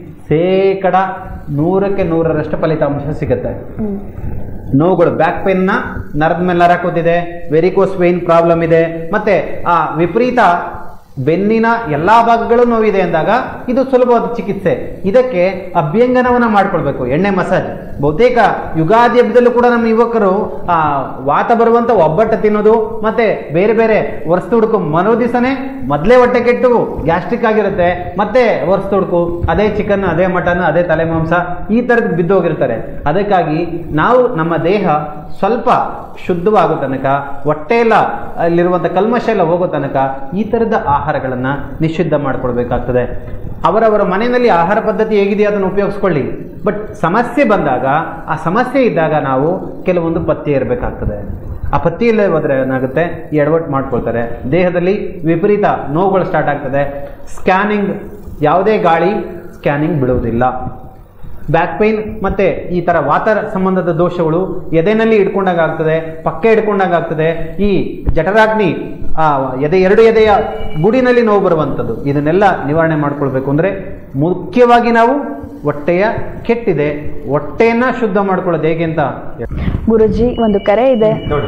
ಶೇಕಡ ನೂರಕ್ಕೆ ನೂರರಷ್ಟು ಫಲಿತಾಂಶ ಸಿಗುತ್ತೆ ಹ್ಮ್ ನೋವುಗಳು ಬ್ಯಾಕ್ ಪೇನ್ನ ನರದ ಮೇಲೆ ನರ ಕೂತಿದೆ ವೆರಿಕೋಸ್ ವೇನ್ ಪ್ರಾಬ್ಲಮ್ ಇದೆ ಮತ್ತೆ ಆ ವಿಪರೀತ ಬೆನ್ನಿನ ಎಲ್ಲಾ ಭಾಗಗಳು ನೋವಿದೆ ಅಂದಾಗ ಇದು ಸುಲಭವಾದ ಚಿಕಿತ್ಸೆ ಇದಕ್ಕೆ ಅಭ್ಯಂಗನವನ್ನ ಮಾಡ್ಕೊಳ್ಬೇಕು ಎಣ್ಣೆ ಮಸಾಜ್ ಬಹುತೇಕ ಯುಗಾದಿ ಹಬ್ಬದಲ್ಲೂ ಕೂಡ ನಮ್ಮ ಯುವಕರು ಆ ವಾತ ಬರುವಂತ ಒಬ್ಬಟ್ಟು ತಿನ್ನೋದು ಮತ್ತೆ ಬೇರೆ ಬೇರೆ ವರ್ಷ ಹುಡುಕು ಮರೋ ದಿವಸನೇ ಮೊದಲೇ ಹೊಟ್ಟೆ ಕೆಟ್ಟು ಗ್ಯಾಸ್ಟ್ರಿಕ್ ಆಗಿರುತ್ತೆ ಮತ್ತೆ ವರ್ಷ ಹುಡುಕು ಅದೇ ಚಿಕನ್ ಅದೇ ಮಟನ್ ಅದೇ ತಲೆ ಮಾಂಸ ಈ ಥರದ್ದು ಬಿದ್ದೋಗಿರ್ತಾರೆ ಅದಕ್ಕಾಗಿ ನಾವು ನಮ್ಮ ದೇಹ ಸ್ವಲ್ಪ ಶುದ್ಧವಾಗೋ ತನಕ ಹೊಟ್ಟೆ ಎಲ್ಲ ಅಲ್ಲಿರುವಂಥ ಕಲ್ಮಶ ಎಲ್ಲ ಹೋಗೋ ತನಕ ಈ ಥರದ ಆಹಾರಗಳನ್ನು ನಿಷಿದ್ಧ ಮಾಡ್ಕೊಳ್ಬೇಕಾಗ್ತದೆ ಅವರವರ ಮನೆಯಲ್ಲಿ ಆಹಾರ ಪದ್ಧತಿ ಹೇಗಿದೆಯೋ ಅದನ್ನು ಉಪಯೋಗಿಸ್ಕೊಳ್ಳಿ ಬಟ್ ಸಮಸ್ಯೆ ಬಂದಾಗ ಆ ಸಮಸ್ಯೆ ಇದ್ದಾಗ ನಾವು ಕೆಲವೊಂದು ಪಥ್ಯ ಇರಬೇಕಾಗ್ತದೆ ಆ ಪಥ್ಯಲ್ಲೇ ಹೋದ್ರೆ ಏನಾಗುತ್ತೆ ಎಡವಟ್ಟು ಮಾಡ್ಕೊಳ್ತಾರೆ ದೇಹದಲ್ಲಿ ವಿಪರೀತ ನೋವುಗಳು ಸ್ಟಾರ್ಟ್ ಆಗ್ತದೆ ಸ್ಕ್ಯಾನಿಂಗ್ ಯಾವುದೇ ಗಾಳಿ ಸ್ಕ್ಯಾನಿಂಗ್ ಬಿಡುವುದಿಲ್ಲ ಬ್ಯಾಕ್ ಪೈನ್ ಮತ್ತೆ ಈ ತರ ವಾತ ಸಂಬಂಧದ ದೋಷಗಳು ಎದೆನಲ್ಲಿ ಇಟ್ಕೊಂಡಾಗ ಆಗ್ತದೆ ಪಕ್ಕ ಇಟ್ಕೊಂಡಾಗ ಆಗ್ತದೆ ಈ ಜಠರಾಗ್ನಿ ಆ ಎದೆ ಎರಡು ಎದೆಯ ಗುಡಿನಲ್ಲಿ ನೋವು ಬರುವಂಥದ್ದು ಇದನ್ನೆಲ್ಲ ನಿವಾರಣೆ ಮಾಡ್ಕೊಳ್ಬೇಕು ಅಂದ್ರೆ ಮುಖ್ಯವಾಗಿ ನಾವು ಹೊಟ್ಟೆಯ ಕೆಟ್ಟಿದೆ ಹೊಟ್ಟೆಯನ್ನ ಶುದ್ಧ ಮಾಡ್ಕೊಳ್ಳೋದು ಹೇಗೆ ಅಂತ ಗುರುಜಿ ಒಂದು ಕರೆ ಇದೆ ನೋಡಿ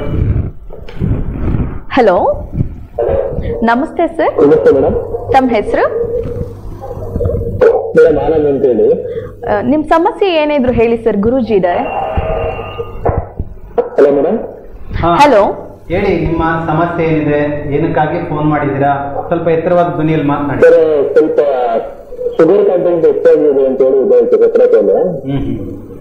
ಹಲೋ ನಮಸ್ತೆ ಸರ್ ನಮಸ್ತೆ ಮೇಡಮ್ ತಮ್ಮ ಹೆಸರು ಮೇಡಮ್ ಆನಂದ್ ಅಂತ ಹೇಳಿ ನಿಮ್ಮ ಸಮಸ್ಯೆ ಏನಿದ್ರು ಹೇಳಿ ಸರ್ ಗುರುಜಿ ಇದ್ದಾರೆ ಹಲೋ ಮೇಡಮ್ ಹಾ. ಹಲೋ ಹೇಳಿ ನಿಮ್ಮ ಸಮಸ್ಯೆ ಏನಿದೆ ಏನಕ್ಕಾಗಿ ಫೋನ್ ಮಾಡಿದ್ದೀರಾ ಸ್ವಲ್ಪ ಎತ್ತರವಾದ ಧ್ವನಿಯಲ್ಲಿ ಮಾತನಾಡಿ ಸರ್ ಸ್ವಲ್ಪ ಶುಗರ್ ಕಂಟೆಂಟ್ ಹೆಚ್ಚಾಗಿದೆ ಅಂತ ಹೇಳಿ ಇದಾಯ್ತು ಸಕ್ಕರೆ ಹ್ಮ್ ಹ್ಮ್.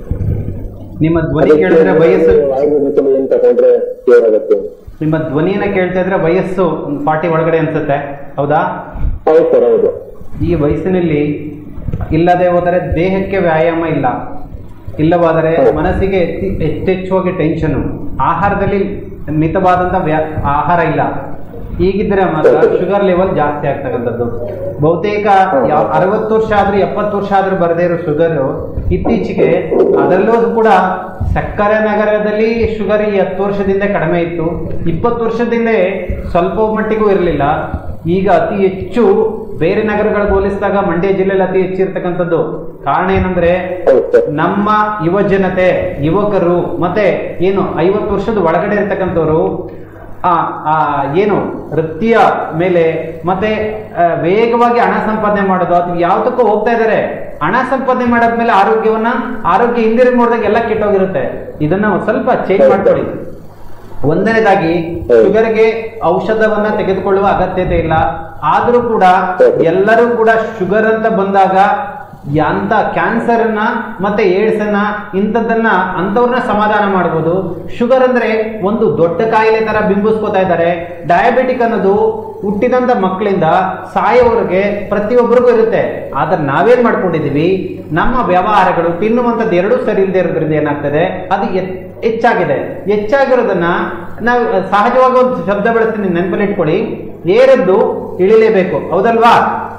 ನಿಮ್ಮ ಧ್ವನಿ ಕೇಳಿದ್ರೆ ವಯಸ್ಸು ಆಯುರ್ವೇದಿಕಲ್ಲಿ ಏನ್ ತಗೊಂಡ್ರೆ ಕ್ಲಿಯರ್ ಆಗುತ್ತೆ ನಿಮ್ಮ ಧ್ವನಿಯನ್ನ ಕೇಳ್ತಾ ಇದ್ರೆ ವಯಸ್ಸು ಒಂದು ಫಾರ್ಟಿ ಒಳಗಡೆ ಅನ್ಸುತ್ತೆ ಹೌದಾ ಹೌದು ಸರ್ ಹೌದು ಈ ವಯಸ್ಸಿನಲ್ಲಿ ಇಲ್ಲದೆ ಹೋದರೆ ದೇಹಕ್ಕೆ ವ್ಯಾಯಾಮ ಇಲ್ಲ ಇಲ್ಲವಾದರೆ ಮನಸ್ಸಿಗೆ ಹೆಚ್ಚಿ- ಹೆಚ್ಚೆಚ್ಚುವಾಗಿ ಟೆನ್ಷನ್ ಆಹಾರದಲ್ಲಿ ಮಿತವಾದಂಥ ವ್ಯಾ ಆಹಾರ ಇಲ್ಲ ಹೀಗಿದ್ರೆ ಮಾತ್ರ ಶುಗರ್ ಲೆವೆಲ್ ಜಾಸ್ತಿ ಆಗ್ತಕ್ಕಂಥದ್ದು ಬಹುತೇಕ ಯಾವ ಅರವತ್ತು ವರ್ಷ ಆದ್ರೂ ಎಪ್ಪತ್ತು ವರ್ಷ ಆದ್ರೂ ಬರದೇ ಇರೋ ಶುಗರ್ ಇತ್ತೀಚೆಗೆ ಅದರಲ್ಲೂ ಕೂಡ ಸಕ್ಕರೆ ನಗರದಲ್ಲಿ ಶುಗರ್ ಈ ಹತ್ತು ವರ್ಷದಿಂದ ಕಡಿಮೆ ಇತ್ತು ಇಪ್ಪತ್ತು ವರ್ಷದಿಂದ ಸ್ವಲ್ಪ ಮಟ್ಟಿಗೂ ಇರಲಿಲ್ಲ ಈಗ ಅತಿ ಹೆಚ್ಚು ಬೇರೆ ನಗರಗಳಿಗೆ ಹೋಲಿಸಿದಾಗ ಮಂಡ್ಯ ಜಿಲ್ಲೆಯಲ್ಲಿ ಅತಿ ಹೆಚ್ಚಿರ್ತಕ್ಕಂಥದ್ದು ಕಾರಣ ಏನಂದ್ರೆ ಹೌದು ಸರ್ ನಮ್ಮ ಯುವ ಜನತೆ ಯುವಕರು ಮತ್ತೆ ಏನು ಐವತ್ತು ವರ್ಷದ ಒಳಗಡೆ ಇರ್ತಕ್ಕಂಥವ್ರು ಆ ಆ ಏನು ವೃತ್ತಿಯ ಮೇಲೆ ಮತ್ತೆ ಆ, ವೇಗವಾಗಿ ಹಣ ಸಂಪಾದನೆ ಮಾಡೋದು ಅಥವಾ ಯಾವ್ದಕ್ಕೂ ಹೋಗ್ತಾ ಇದ್ದಾರೆ ಹಣ ಸಂಪಾದನೆ ಮಾಡಾದ್ಮೇಲೆ ಆರೋಗ್ಯವನ್ನ ಆರೋಗ್ಯ ಹಿಂದಿರುಗಿ ನೋಡಿದಾಗ ಎಲ್ಲ ಕೆಟ್ಟೋಗಿರುತ್ತೆ ಇದನ್ನ ಒಂದ್ ಸ್ವಲ್ಪ ಚೇಂಜ್ ಮಾಡ್ಕೊಳ್ಳಿ ಒಂದನೇದಾಗಿ ಶುಗರ್ಗೆ ಔಷಧವನ್ನ ತೆಗೆದುಕೊಳ್ಳುವ ಅಗತ್ಯತೆ ಇಲ್ಲ ಆದರೂ ಕೂಡ ಎಲ್ಲರೂ ಕೂಡ ಶುಗರ್ ಅಂತ ಬಂದಾಗ ಅಂತ ಕ್ಯಾನ್ಸರ್ ಅನ್ನ ಮತ್ತೆ ಏಡ್ಸ್ ಅನ್ನ ಇಂಥದ್ದನ್ನ ಅಂಥವ್ರನ್ನ ಸಮಾಧಾನ ಮಾಡ್ಬೋದು ಶುಗರ್ ಅಂದ್ರೆ ಒಂದು ದೊಡ್ಡ ಕಾಯಿಲೆ ತರ ಬಿಂಬಿಸ್ಕೋತಾ ಇದ್ದಾರೆ ಡಯಾಬಿಟಿಕ್ ಅನ್ನೋದು ಹುಟ್ಟಿದಂತ ಮಕ್ಕಳಿಂದ ಸಾಯೋವರೆಗೆ ಪ್ರತಿಯೊಬ್ಬರಿಗೂ ಇರುತ್ತೆ ಆದ್ರೆ ನಾವೇನ್ ಮಾಡ್ಕೊಂಡಿದೀವಿ ನಮ್ಮ ವ್ಯವಹಾರಗಳು ತಿನ್ನುವಂಥದ್ದು ಎರಡೂ ಸರಿ ಇಲ್ಲದೆ ಇರೋದ್ರಿಂದ ಏನಾಗ್ತದೆ ಅದು ಎತ್- ಹೆಚ್ಚಾಗಿದೆ ಹೆಚ್ಚಾಗಿರೋದನ್ನ ನಾವು ಸಹಜವಾಗಿ ಒಂದು ಶಬ್ದ ಬಳಸ್ತೀನಿ ನೆನಪಲ್ಲಿ ಇಟ್ಕೊಳ್ಳಿ ಏರದ್ದು ಇಳಿಲೇಬೇಕು ಹೌದಲ್ವಾ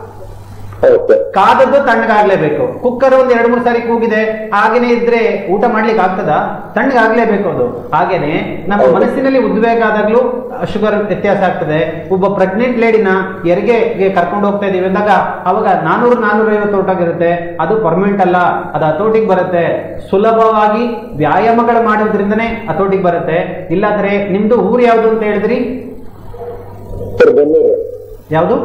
ಹೌದು ಸರ್ ಕಾದದ್ದು ತಣ್ಣಗಾಗ್ಲೇಬೇಕು ಕುಕ್ಕರ್ ಒಂದ್ ಎರಡು ಮೂರು ಸಾರಿ ಕೂಗಿದೆ ಹಾಗೇನೆ ಇದ್ರೆ ಊಟ ಮಾಡ್ಲಿಕ್ಕೆ ಆಗ್ತದ ತಣ್ಣಗಾಗ್ಲೇಬೇಕು ಅದು ಹಾಗೇನೆ ನಮ್ಮ ಮನಸ್ಸಿನಲ್ಲಿ ಉದ್ವೇಗ ಆದಾಗ್ಲೂ ಶುಗರ್ ವ್ಯತ್ಯಾಸ ಆಗ್ತದೆ ಒಬ್ಬ ಪ್ರೆಗ್ನೆಂಟ್ ಲೇಡಿನ ಹೆರಿಗೆಗೆ ಕರ್ಕೊಂಡು ಹೋಗ್ತಾ ಇದೀವಿ ಅಂದಾಗ ಅವಾಗ ನಾನೂರು ನಾನೂರ ಐವತ್ತು ಹೊರಟೋಗಿರುತ್ತೆ ಅದು ಪರ್ಮನೆಂಟ್ ಅಲ್ಲ ಅದು ಹತೋಟಿಗೆ ಬರುತ್ತೆ ಸುಲಭವಾಗಿ ವ್ಯಾಯಾಮಗಳು ಮಾಡೋದ್ರಿಂದನೇ ಹತೋಟಿಗೆ ಬರುತ್ತೆ ಇಲ್ಲಾಂದ್ರೆ ನಿಮ್ದು ಊರು ಯಾವುದು ಅಂತ ಹೇಳಿದ್ರಿ ಸರ್ ಬನ್ನೂರು ಯಾವುದು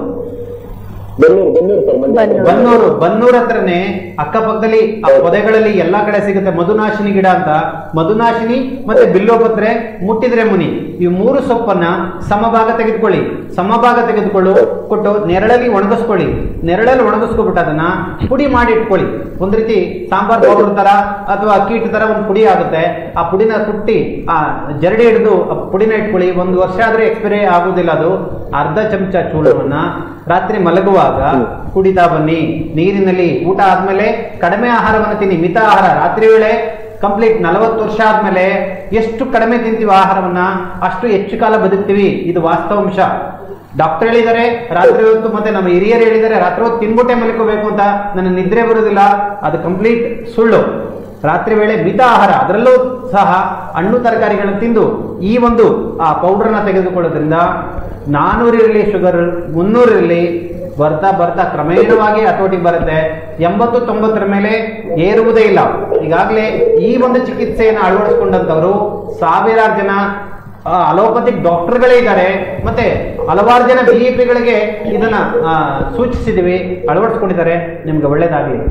ಬನ್ನೂರು ಬನ್ನೂರು ಸರ್ ಮಂಡ್ಯ ಬನ್ನೂರು. ಬನ್ನೂರು ಬನ್ನೂರ್ ಹತ್ರನೇ ಅಕ್ಕಪಕ್ಕದಲ್ಲಿ ಆ ಪೊದೆಗಳಲ್ಲಿ ಎಲ್ಲಾ ಕಡೆ ಸಿಗುತ್ತೆ ಮಧುನಾಶಿನಿ ಗಿಡ ಅಂತ ಮಧುನಾಶಿನಿ ಮತ್ತೆ ಬಿಲ್ಲೋಪತ್ರೆ ಮುಟ್ಟಿದ್ರೆ ಮುನಿ ಈ ಮೂರು ಸೊಪ್ಪನ್ನ ಸಮಭಾಗ ತೆಗೆದುಕೊಳ್ಳಿ ಸಮಭಾಗ ತೆಗೆದುಕೊಳ್ಳು ಕೊಟ್ಟು ನೆರಳಲ್ಲಿ ಒಣಗಿಸ್ಕೊಳ್ಳಿ ನೆರಳಲ್ಲಿ ಒಣಗಿಸ್ಕೊಬಿಟ್ಟು ಅದನ್ನ ಪುಡಿ ಮಾಡಿ ಇಟ್ಕೊಳ್ಳಿ ಒಂದ್ ರೀತಿ ಸಾಂಬಾರ್ ಪೌಡರ್ ತರ ಅಥವಾ ಅಕ್ಕಿ ಹಿಟ್ಟು ತರ ಒಂದು ಪುಡಿ ಆಗುತ್ತೆ ಆ ಪುಡಿನ ಕುಟ್ಟಿ ಆ ಜರಡಿ ಹಿಡಿದು ಆ ಪುಡಿನ ಇಟ್ಕೊಳ್ಳಿ ಒಂದು ವರ್ಷ ಆದ್ರೆ ಎಕ್ಸ್ಪೈರಿ ಆಗುದಿಲ್ಲ ಅದು ಅರ್ಧ ಚಮಚ ಚೂರ್ಣವನ್ನ ರಾತ್ರಿ ಮಲಗುವಾಗ ಕುಡಿತಾ ಬನ್ನಿ ನೀರಿನಲ್ಲಿ ಊಟ ಆದ್ಮೇಲೆ ಕಡಿಮೆ ಆಹಾರವನ್ನು ತಿನ್ನಿ ಮಿತ ಆಹಾರ ರಾತ್ರಿ ವೇಳೆ ಕಂಪ್ಲೀಟ್ ನಲವತ್ತು ವರ್ಷ ಆದ್ಮೇಲೆ ಎಷ್ಟು ಕಡಿಮೆ ತಿಂತೀವಿ ಆಹಾರವನ್ನ ಅಷ್ಟು ಹೆಚ್ಚು ಕಾಲ ಬದುಕ್ತೀವಿ ಇದು ವಾಸ್ತವಾಂಶ ಡಾಕ್ಟರ್ ಹೇಳಿದ್ದಾರೆ ರಾತ್ರಿ ಹೊತ್ತು ಮತ್ತೆ ನಮ್ಮ ಹಿರಿಯರು ಹೇಳಿದ್ದಾರೆ ರಾತ್ರಿ ಹೊತ್ತು ತಿನ್ಬಿಟ್ಟೆ ಮಲ್ಕೋಬೇಕು ಅಂತ ನನಗೆ ನಿದ್ರೆ ಬರುವುದಿಲ್ಲ ಅದು ಕಂಪ್ಲೀಟ್ ಸುಳ್ಳು ರಾತ್ರಿ ವೇಳೆ ಮಿತ ಆಹಾರ ಅದರಲ್ಲೂ ಸಹ ಹಣ್ಣು ತರಕಾರಿಗಳನ್ನು ತಿಂದು ಈ ಒಂದು ಆ ಪೌಡರ್ನ ತೆಗೆದುಕೊಳ್ಳೋದ್ರಿಂದ ನಾನೂರಿರಲಿ ಶುಗರ್ ಮುನ್ನೂರಿರಲಿ ಬರ್ತಾ ಬರ್ತಾ ಕ್ರಮೇಣವಾಗಿ ಹತೋಟಿಗೆ ಬರುತ್ತೆ ಎಂಬತ್ತು ತೊಂಬತ್ತರ ಮೇಲೆ ಏರುವುದೇ ಇಲ್ಲ ಈಗಾಗಲೇ ಈ ಒಂದು ಚಿಕಿತ್ಸೆಯನ್ನು ಅಳವಡಿಸ್ಕೊಂಡಂತವರು ಸಾವಿರಾರು ಜನ ಅಲೋಪತಿಕ್ ಡಾಕ್ಟರ್ಗಳೇ ಇದ್ದಾರೆ ಮತ್ತೆ ಹಲವಾರು ಜನ ಬಿ ಎ ಪಿಗಳಿಗೆ ಇದನ್ನ ಆ, ಸೂಚಿಸಿದೀವಿ ಅಳವಡಿಸ್ಕೊಂಡಿದ್ದಾರೆ ನಿಮ್ಗೆ ಒಳ್ಳೇದಾಗ್ಲಿ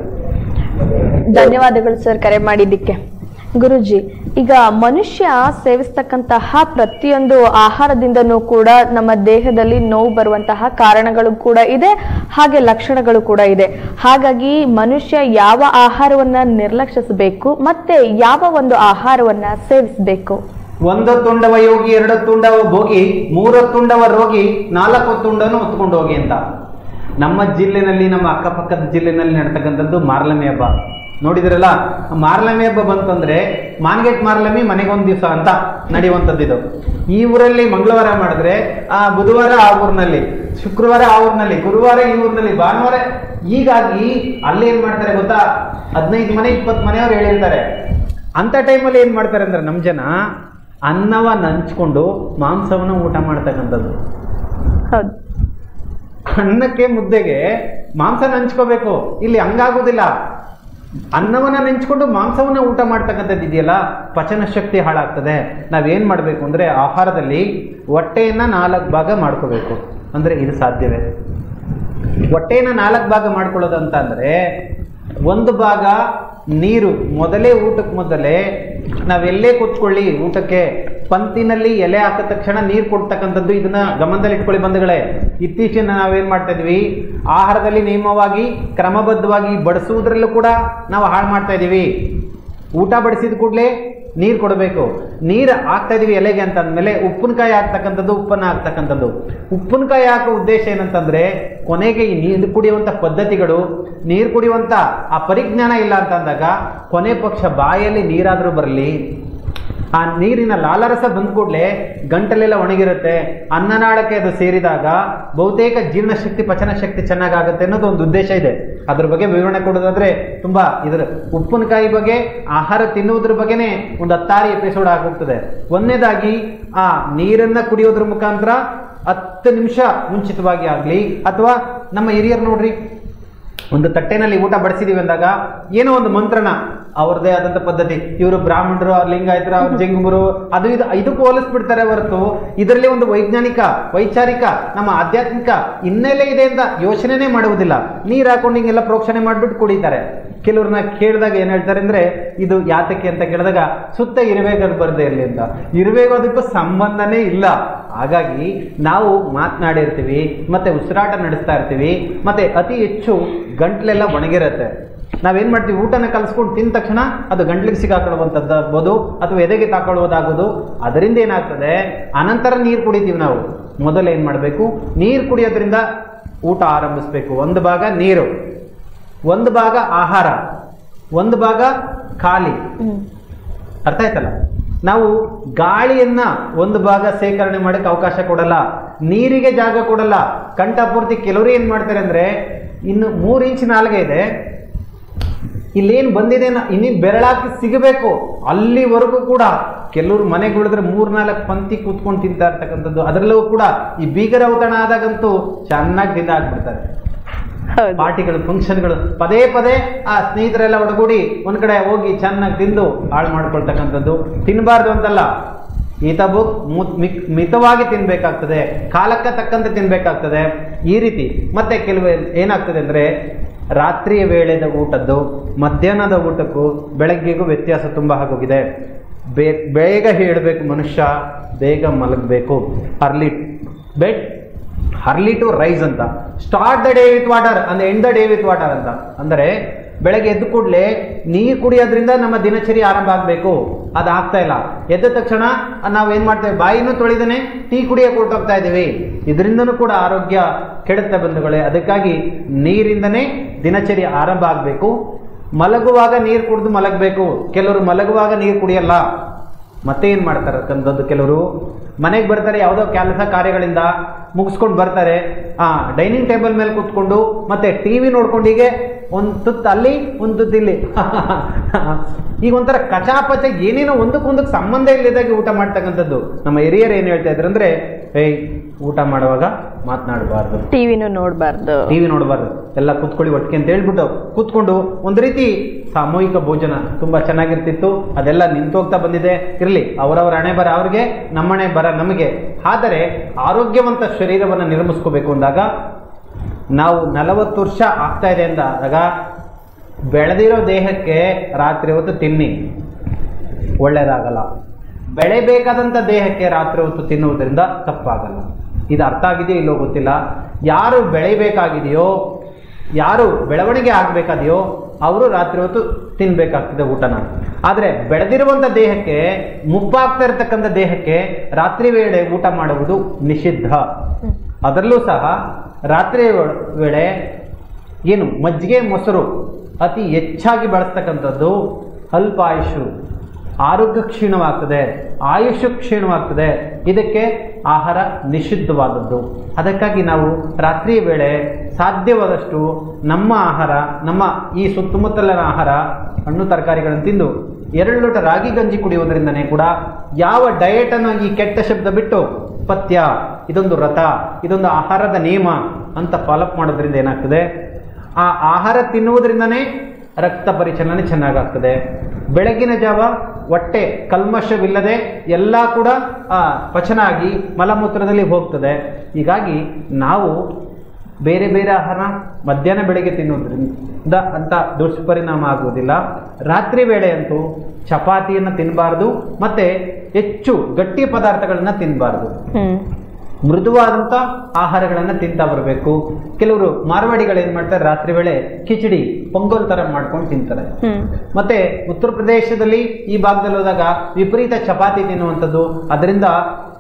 ಧನ್ಯವಾದಗಳು ಸರ್ ಕರೆ ಮಾಡಿದ್ದಕ್ಕೆ ಗುರುಜಿ ಈಗ ಮನುಷ್ಯ ಸೇವಿಸ್ತಕ್ಕಂತಹ ಪ್ರತಿಯೊಂದು ಆಹಾರದಿಂದನೂ ಕೂಡ ನಮ್ಮ ದೇಹದಲ್ಲಿ ನೋವು ಬರುವಂತಹ ಕಾರಣಗಳು ಕೂಡ ಇದೆ ಹಾಗೆ ಲಕ್ಷಣಗಳು ಕೂಡ ಇದೆ ಹಾಗಾಗಿ ಮನುಷ್ಯ ಯಾವ ಆಹಾರವನ್ನ ನಿರ್ಲಕ್ಷಿಸಬೇಕು ಮತ್ತೆ ಯಾವ ಒಂದು ಆಹಾರವನ್ನ ಸೇವಿಸಬೇಕು ಒಂದು ತುಂಡವ ಯೋಗಿ ಎರಡು ತುಂಡವ ಭೋಗಿ ಮೂರು ತುಂಡವ ರೋಗಿ ನಾಲ್ಕು ತುಂಡನು ಹೊತ್ಕೊಂಡು ಹೋಗಿ ಅಂತ ನಮ್ಮ ಜಿಲ್ಲೆನಲ್ಲಿ ನಮ್ಮ ಅಕ್ಕಪಕ್ಕದ ಜಿಲ್ಲೆನಲ್ಲಿ ನಡ್ತಕ್ಕಂಥದ್ದು ಮಾರ್ಲಮಿ ಹಬ್ಬ ನೋಡಿದ್ರಲ್ಲ ಮಾರ್ಲಮಿ ಹಬ್ಬ ಬಂತಂದ್ರೆ ಮಾನ್ಗೇಟ್ ಮಾರ್ಲಮಿ ಮನೆಗೊಂದು ದಿವಸ ಅಂತ ನಡೆಯುವಂಥದ್ದು ಇದು ಈ ಊರಲ್ಲಿ ಮಂಗಳವಾರ ಮಾಡಿದ್ರೆ ಆ ಬುಧವಾರ ಆ ಊರಿನಲ್ಲಿ ಶುಕ್ರವಾರ ಆ ಊರಿನಲ್ಲಿ ಗುರುವಾರ ಈ ಊರಿನಲ್ಲಿ ಭಾನುವಾರ ಹೀಗಾಗಿ ಅಲ್ಲಿ ಏನ್ ಮಾಡ್ತಾರೆ ಗೊತ್ತಾ ಹದಿನೈದು ಮನೆ ಇಪ್ಪತ್ತು ಮನೆಯವ್ರು ಹೇಳಿರ್ತಾರೆ ಅಂತ ಟೈಮಲ್ಲಿ ಏನ್ ಮಾಡ್ತಾರೆ ಅಂದ್ರೆ ನಮ್ಮ ಜನ ಅನ್ನವನ್ನ ಹಂಚ್ಕೊಂಡು ಮಾಂಸವನ್ನು ಊಟ ಮಾಡ್ತಕ್ಕಂಥದ್ದು ಹೌದು ಅನ್ನಕ್ಕೆ ಮುದ್ದೆಗೆ ಮಾಂಸನ ಹಂಚ್ಕೋಬೇಕು ಇಲ್ಲಿ ಹಂಗಾಗುದಿಲ್ಲ ಅನ್ನವನ್ನ ನೆಂಚ್ಕೊಂಡು ಮಾಂಸವನ್ನ ಊಟ ಮಾಡ್ತಕ್ಕಂಥದ್ದು ಇದೆಯಲ್ಲ ಪಚನ ಶಕ್ತಿ ಹಾಳಾಗ್ತದೆ ನಾವೇನ್ ಮಾಡಬೇಕು ಅಂದ್ರೆ ಆಹಾರದಲ್ಲಿ ಹೊಟ್ಟೆಯನ್ನ ನಾಲ್ಕು ಭಾಗ ಮಾಡ್ಕೋಬೇಕು ಅಂದ್ರೆ ಇದು ಸಾಧ್ಯವೇ ಹೊಟ್ಟೆನ ನಾಲ್ಕು ಭಾಗ ಮಾಡ್ಕೊಳ್ಳೋದು ಅಂತ ಅಂದ್ರೆ ಒಂದು ಭಾಗ ನೀರು ಮೊದಲೇ ಊಟಕ್ಕೆ ಮೊದಲೇ ನಾವೆಲ್ಲೇ ಕೂತ್ಕೊಳ್ಳಿ ಊಟಕ್ಕೆ ಪಂಕ್ತಿನಲ್ಲಿ ಎಲೆ ಹಾಕಿದ ತಕ್ಷಣ ನೀರು ಕೊಡ್ತಕ್ಕಂಥದ್ದು ಇದನ್ನ ಗಮನದಲ್ಲಿ ಇಟ್ಕೊಳ್ಳಿ ಬಂಧುಗಳೇ ಇತ್ತೀಚಿನ ನಾವೇನ್ ಮಾಡ್ತಾ ಇದೀವಿ ಆಹಾರದಲ್ಲಿ ನಿಯಮವಾಗಿ ಕ್ರಮಬದ್ಧವಾಗಿ ಬಡಿಸುವುದರಲ್ಲೂ ಕೂಡ ನಾವು ಹಾಳು ಮಾಡ್ತಾ ಇದೀವಿ ಊಟ ಬಡಿಸಿದ ಕೂಡಲೇ ನೀರು ಕೊಡಬೇಕು ನೀರು ಹಾಕ್ತಾ ಇದೀವಿ ಎಲೆಗೆ ಅಂತ ಅಂದಮೇಲೆ ಉಪ್ಪಿನಕಾಯಿ ಹಾಕ್ತಕ್ಕಂಥದ್ದು ಉಪ್ಪನ್ನ ಹಾಕ್ತಕ್ಕಂಥದ್ದು ಉಪ್ಪಿನಕಾಯಿ ಹಾಕೋ ಉದ್ದೇಶ ಏನಂತಂದ್ರೆ ಕೊನೆಗೆ ಈ ನೀರು ಕುಡಿಯುವಂಥ ಪದ್ಧತಿಗಳು ನೀರು ಕುಡಿಯುವಂಥ ಆ ಪರಿಜ್ಞಾನ ಇಲ್ಲ ಅಂತ ಅಂದಾಗ ಕೊನೆ ಪಕ್ಷ ಬಾಯಲ್ಲಿ ನೀರಾದರೂ ಬರಲಿ ಆ ನೀರಿನ ಲಾಲರಸ ಬಂದ ಕೂಡಲೇ ಗಂಟಲೆಲ್ಲ ಒಣಗಿರುತ್ತೆ ಅನ್ನನಾಳಕ್ಕೆ ಅದು ಸೇರಿದಾಗ ಬಹುತೇಕ ಜೀರ್ಣಶಕ್ತಿ ಪಚನ ಶಕ್ತಿ ಚೆನ್ನಾಗಾಗುತ್ತೆ ಅನ್ನೋದು ಒಂದು ಉದ್ದೇಶ ಇದೆ ಅದ್ರ ಬಗ್ಗೆ ವಿವರಣೆ ಕೊಡೋದಾದ್ರೆ ತುಂಬಾ ಇದರ ಉಪ್ಪಿನಕಾಯಿ ಬಗ್ಗೆ ಆಹಾರ ತಿನ್ನುವುದ್ರ ಬಗ್ಗೆನೇ ಒಂದು ಹತ್ತಾರು ಎಪಿಸೋಡ್ ಆಗೋಗ್ತದೆ ಒಂದನೇದಾಗಿ ಆ ನೀರನ್ನ ಕುಡಿಯೋದ್ರ ಮುಖಾಂತರ ಹತ್ತು ನಿಮಿಷ ಮುಂಚಿತವಾಗಿ ಆಗಲಿ ಅಥವಾ ನಮ್ಮ ಹಿರಿಯರು ನೋಡ್ರಿ ಒಂದು ತಟ್ಟೆನಲ್ಲಿ ಊಟ ಬಡಿಸಿದೀವಿ ಅಂದಾಗ ಏನೋ ಒಂದು ಮಂತ್ರನ ಅವ್ರದ್ದೇ ಆದಂತ ಪದ್ಧತಿ ಇವರು ಬ್ರಾಹ್ಮಣರು ಅವ್ರು ಲಿಂಗಾಯತರು ಅವ್ರ ಜಂಗಮರು ಅದು ಇದು ಇದಕ್ಕೂ ಹೋಲಿಸ್ಬಿಡ್ತಾರೆ ಹೊರತು ಇದರಲ್ಲಿ ಒಂದು ವೈಜ್ಞಾನಿಕ ವೈಚಾರಿಕ ನಮ್ಮ ಆಧ್ಯಾತ್ಮಿಕ ಹಿನ್ನೆಲೆ ಇದೆ ಅಂತ ಯೋಚನೆನೇ ಮಾಡುವುದಿಲ್ಲ ನೀರು ಹಾಕೊಂಡು ಹಿಂಗೆಲ್ಲ ಪ್ರೋಕ್ಷಣೆ ಮಾಡ್ಬಿಟ್ಟು ಕುಡಿತಾರೆ ಕೆಲವ್ರನ್ನ ಕೇಳಿದಾಗ ಏನ್ ಹೇಳ್ತಾರೆ ಅಂದ್ರೆ ಇದು ಯಾತಕ್ಕೆ ಅಂತ ಕೇಳಿದಾಗ ಸುತ್ತ ಇರಬೇಕದು ಬರದೇ ಇರಲಿ ಅಂತ ಇರಬೇಕು ಅದಕ್ಕೂ ಸಂಬಂಧನೇ ಇಲ್ಲ ಹಾಗಾಗಿ ನಾವು ಮಾತನಾಡಿರ್ತೀವಿ ಮತ್ತೆ ಉಸಿರಾಟ ನಡೆಸ್ತಾ ಇರ್ತೀವಿ ಮತ್ತೆ ಅತಿ ಹೆಚ್ಚು ಗಂಟ್ಲೆಲ್ಲ ಒಣಗಿರುತ್ತೆ ನಾವೇನ್ ಮಾಡ್ತೀವಿ ಊಟನ ಕಲಿಸ್ಕೊಂಡು ತಿಂದ ತಕ್ಷಣ ಅದು ಗಂಟ್ಲಿಗೆ ಸಿಗಾಕೊಳ್ಳುವಂಥದ್ದಾಗ್ಬೋದು ಅಥವಾ ಎದೆಗೆ ತಾಕೊಳ್ಳುವುದಾಗೋದು ಅದರಿಂದ ಏನಾಗ್ತದೆ ಅನಂತರ ನೀರು ಕುಡಿತೀವಿ ನಾವು ಮೊದಲು ಏನ್ ಮಾಡಬೇಕು ನೀರು ಕುಡಿಯೋದ್ರಿಂದ ಊಟ ಆರಂಭಿಸ್ಬೇಕು ಒಂದು ಭಾಗ ನೀರು ಒಂದು ಭಾಗ ಆಹಾರ ಒಂದು ಭಾಗ ಖಾಲಿ ಹ್ಮ್ ಅರ್ಥ ಆಯ್ತಲ್ಲ ನಾವು ಗಾಳಿಯನ್ನ ಒಂದು ಭಾಗ ಸೇಕರಣೆ ಮಾಡಕ್ಕೆ ಅವಕಾಶ ಕೊಡಲ್ಲ ನೀರಿಗೆ ಜಾಗ ಕೊಡಲ್ಲ ಕಂಠಪೂರ್ತಿ ಕೆಲವರು ಏನ್ ಮಾಡ್ತಾರೆ ಅಂದ್ರೆ ಇನ್ನು ಮೂರು ಇಂಚ್ ನಾಲ್ಗೆ ಇದೆ ಇಲ್ಲೇನು ಬಂದಿದೆ ಇನ್ನೇನು ಬೆರಳಾಕಿ ಸಿಗಬೇಕು ಅಲ್ಲಿವರೆಗೂ ಕೂಡ ಕೆಲವರು ಮನೆಗೆ ಉಳಿದ್ರೆ ಮೂರ್ ನಾಲ್ಕು ಪಂಕ್ತಿ ಕೂತ್ಕೊಂಡು ತಿಂತಾ ಇರ್ತಕ್ಕಂಥದ್ದು ಅದರಲ್ಲೂ ಕೂಡ ಈ ಬೀಗರ ಔತಣ ಆದಾಗಂತೂ ಚೆನ್ನಾಗಿ ತಿಂದ ಹಾಕ್ಬಿಡ್ತಾರೆ ಹೌದು ಪಾರ್ಟಿಗಳು ಫಂಕ್ಷನ್ಗಳು ಪದೇ ಪದೇ ಆ ಸ್ನೇಹಿತರೆಲ್ಲ ಒಡಗೂಡಿ ಒಂದ್ ಕಡೆ ಹೋಗಿ ಚೆನ್ನಾಗಿ ತಿಂದು ಹಾಳು ಮಾಡ್ಕೊಳ್ತಕ್ಕಂಥದ್ದು ತಿನ್ನಬಾರ್ದು ಅಂತಲ್ಲ ಈತ ಬುಕ್ ಮಿತವಾಗಿ ತಿನ್ಬೇಕಾಗ್ತದೆ ಕಾಲಕ್ಕೆ ತಕ್ಕಂತೆ ತಿನ್ಬೇಕಾಗ್ತದೆ ಈ ರೀತಿ ಮತ್ತೆ ಕೆಲವು ಏನಾಗ್ತದೆ ಅಂದ್ರೆ ರಾತ್ರಿಯ ವೇಳೆದ ಊಟದ್ದು ಮಧ್ಯಾಹ್ನದ ಊಟಕ್ಕೂ ಬೆಳಗ್ಗೆಗೂ ವ್ಯತ್ಯಾಸ ತುಂಬ ಆಗೋಗಿದೆ ಬೇ ಬೇಗ ಹೇಳಬೇಕು ಮನುಷ್ಯ ಬೇಗ ಮಲಗಬೇಕು early bed early to rise ಅಂತ start the day with water ಅಂದ್ರೆ end the day with water ಅಂತ ಅಂದರೆ ಬೆಳಗ್ಗೆ ಎದ್ದು ಕೂಡಲೇ ನೀರು ಕುಡಿಯೋದ್ರಿಂದ ನಮ್ಮ ದಿನಚರಿ ಆರಂಭ ಆಗಬೇಕು ಅದು ಆಗ್ತಾ ಇಲ್ಲ ಎದ್ದ ತಕ್ಷಣ ನಾವೇನ್ ಮಾಡ್ತೇವೆ ಬಾಯಿನೂ ತೊಳೆದೇನೆ ಟೀ ಕುಡಿಯಕ್ಕೆ ಹೊರಟೋಗ್ತಾ ಇದ್ದೀವಿ ಇದರಿಂದನೂ ಕೂಡ ಆರೋಗ್ಯ ಕೆಡುತ್ತೆ ಬಂಧುಗಳೇ ಅದಕ್ಕಾಗಿ ನೀರಿಂದನೇ ದಿನಚರಿ ಆರಂಭ ಆಗಬೇಕು ಮಲಗುವಾಗ ನೀರು ಕುಡಿದು ಮಲಗಬೇಕು ಕೆಲವರು ಮಲಗುವಾಗ ನೀರು ಕುಡಿಯಲ್ಲ ಮತ್ತೆ ಏನ್ ಮಾಡ್ತಾರೆ ಕಂದದ್ದು ಕೆಲವರು ಮನೆಗೆ ಬರ್ತಾರೆ ಯಾವುದೋ ಕೆಲಸ ಕಾರ್ಯಗಳಿಂದ ಮುಗಿಸ್ಕೊಂಡು ಬರ್ತಾರೆ ಆ ಡೈನಿಂಗ್ ಟೇಬಲ್ ಮೇಲೆ ಕೂತ್ಕೊಂಡು ಮತ್ತೆ ಟಿವಿ ನೋಡ್ಕೊಂಡು ಹೀಗೆ ಒಂದು ತುತ್ತು ಅಲ್ಲಿ ಒಂದು ತುತ್ತು ಇಲ್ಲಿ ಈಗ ಒಂಥರ ಕಚಾಪಚ ಏನೇನೋ ಒಂದಕ್ಕೊಂದಕ್ಕೆ ಸಂಬಂಧ ಇಲ್ಲದಾಗಿ ಊಟ ಮಾಡ್ತಕ್ಕಂಥದ್ದು ನಮ್ಮ ಹಿರಿಯರು ಏನು ಹೇಳ್ತಾ ಇದ್ರು ಅಂದ್ರೆ ಏಯ್ ಊಟ ಮಾಡುವಾಗ ಮಾತನಾಡಬಾರ್ದು ಟಿವಿನೂ ನೋಡಬಾರ್ದು ಟಿವಿ ನೋಡಬಾರ್ದು ಎಲ್ಲ ಕೂತ್ಕೊಳ್ಳಿ ಒಟ್ಟಿಗೆ ಅಂತ ಹೇಳ್ಬಿಟ್ಟು ಕೂತ್ಕೊಂಡು ಒಂದು ರೀತಿ ಸಾಮೂಹಿಕ ಭೋಜನ ತುಂಬಾ ಚೆನ್ನಾಗಿರ್ತಿತ್ತು ಅದೆಲ್ಲ ನಿಂತೋಗ್ತಾ ಬಂದಿದೆ ಇರಲಿ ಅವರವರ ಹಣೆ ಬರ ಅವ್ರಿಗೆ ನಮ್ಮಣೆ ಬರ ನಮಗೆ ಆದರೆ ಆರೋಗ್ಯವಂತ ಶರೀರವನ್ನು ನಿರ್ಮಿಸ್ಕೋಬೇಕು ಅಂದಾಗ ನಾವು ನಲವತ್ತು ವರ್ಷ ಆಗ್ತಾ ಇದೆ ಅಂದಾಗ ಬೆಳೆದಿರೋ ದೇಹಕ್ಕೆ ರಾತ್ರಿ ಹೊತ್ತು ತಿನ್ನಿ ಒಳ್ಳೇದಾಗಲ್ಲ ಬೆಳೆಬೇಕಾದಂಥ ದೇಹಕ್ಕೆ ರಾತ್ರಿ ಹೊತ್ತು ತಿನ್ನುವುದರಿಂದ ತಪ್ಪಾಗಲ್ಲ ಇದು ಅರ್ಥ ಆಗಿದೆಯೋ ಇಲ್ಲೋ ಗೊತ್ತಿಲ್ಲ ಯಾರು ಬೆಳಿಬೇಕಾಗಿದೆಯೋ ಯಾರು ಬೆಳವಣಿಗೆ ಆಗಬೇಕಾದೆಯೋ ಅವರು ರಾತ್ರಿ ಹೊತ್ತು ತಿನ್ಬೇಕಾಗ್ತದೆ ಊಟನ ಆದರೆ ಬೆಳೆದಿರುವಂಥ ದೇಹಕ್ಕೆ ಮುಪ್ಪಾಗ್ತಾ ಇರತಕ್ಕಂಥ ದೇಹಕ್ಕೆ ರಾತ್ರಿ ವೇಳೆ ಊಟ ಮಾಡುವುದು ನಿಷಿದ್ಧ ಅದರಲ್ಲೂ ಸಹ ರಾತ್ರಿ ವೇಳೆ ಏನು ಮಜ್ಜಿಗೆ ಮೊಸರು ಅತಿ ಹೆಚ್ಚಾಗಿ ಬಳಸ್ತಕ್ಕಂಥದ್ದು ಅಲ್ಪ ಆಯುಷು ಆರೋಗ್ಯ ಕ್ಷೀಣವಾಗ್ತದೆ ಆಯುಷು ಕ್ಷೀಣವಾಗ್ತದೆ ಇದಕ್ಕೆ ಆಹಾರ ನಿಷಿದ್ಧವಾದದ್ದು ಅದಕ್ಕಾಗಿ ನಾವು ರಾತ್ರಿ ವೇಳೆ ಸಾಧ್ಯವಾದಷ್ಟು ನಮ್ಮ ಆಹಾರ ನಮ್ಮ ಈ ಸುತ್ತಮುತ್ತಲಿನ ಆಹಾರ ಹಣ್ಣು ತರಕಾರಿಗಳನ್ನು ತಿಂದು ಎರಡು ಲೋಟ ರಾಗಿ ಗಂಜಿ ಕುಡಿಯುವುದರಿಂದನೇ ಕೂಡ ಯಾವ ಡಯಟ್ ಅನ್ನು ಈ ಕೆಟ್ಟ ಶಬ್ದ ಬಿಟ್ಟು ಪಥ್ಯ ಇದೊಂದು ವ್ರತ ಇದೊಂದು ಆಹಾರದ ನಿಯಮ ಅಂತ ಫಾಲೋಅಪ್ ಮಾಡೋದ್ರಿಂದ ಏನಾಗ್ತದೆ ಆ ಆಹಾರ ತಿನ್ನುವುದರಿಂದನೇ ರಕ್ತ ಪರಿಚಲನೆ ಚೆನ್ನಾಗಾಗ್ತದೆ ಬೆಳಗಿನ ಜಾವ ಹೊಟ್ಟೆ ಕಲ್ಮಶವಿಲ್ಲದೆ ಎಲ್ಲ ಕೂಡ ಆ, ಪಚನ ಆಗಿ ಮಲಮೂತ್ರದಲ್ಲಿ ಹೋಗ್ತದೆ ಹೀಗಾಗಿ ನಾವು ಬೇರೆ ಬೇರೆ ಆಹಾರ ಮಧ್ಯಾಹ್ನ ಬೆಳಗ್ಗೆ ತಿನ್ನೋದ್ರಿಂದ ಅಂತ ದುಷ್ಪರಿಣಾಮ ಆಗುವುದಿಲ್ಲ ರಾತ್ರಿ ವೇಳೆ ಅಂತೂ ಚಪಾತಿಯನ್ನು ತಿನ್ನಬಾರ್ದು ಮತ್ತೆ ಹೆಚ್ಚು ಗಟ್ಟಿ ಪದಾರ್ಥಗಳನ್ನ ತಿನ್ನಬಾರ್ದು ಹ್ಮ್ ಮೃದುವಾದಂಥ ಆಹಾರಗಳನ್ನು ತಿಂತಾ ಬರಬೇಕು ಕೆಲವರು ಮಾರವಾಡಿಗಳು ಏನು ಮಾಡ್ತಾರೆ ರಾತ್ರಿ ವೇಳೆ ಕಿಚಡಿ ಪೊಂಗಲ್ ಥರ ಮಾಡ್ಕೊಂಡು ತಿಂತಾರೆ ಹ್ಮ್ ಮತ್ತೆ ಉತ್ತರ ಪ್ರದೇಶದಲ್ಲಿ ಈ ಭಾಗದಲ್ಲಿ ಹೋದಾಗ ವಿಪರೀತ ಚಪಾತಿ ತಿನ್ನುವಂಥದ್ದು ಅದರಿಂದ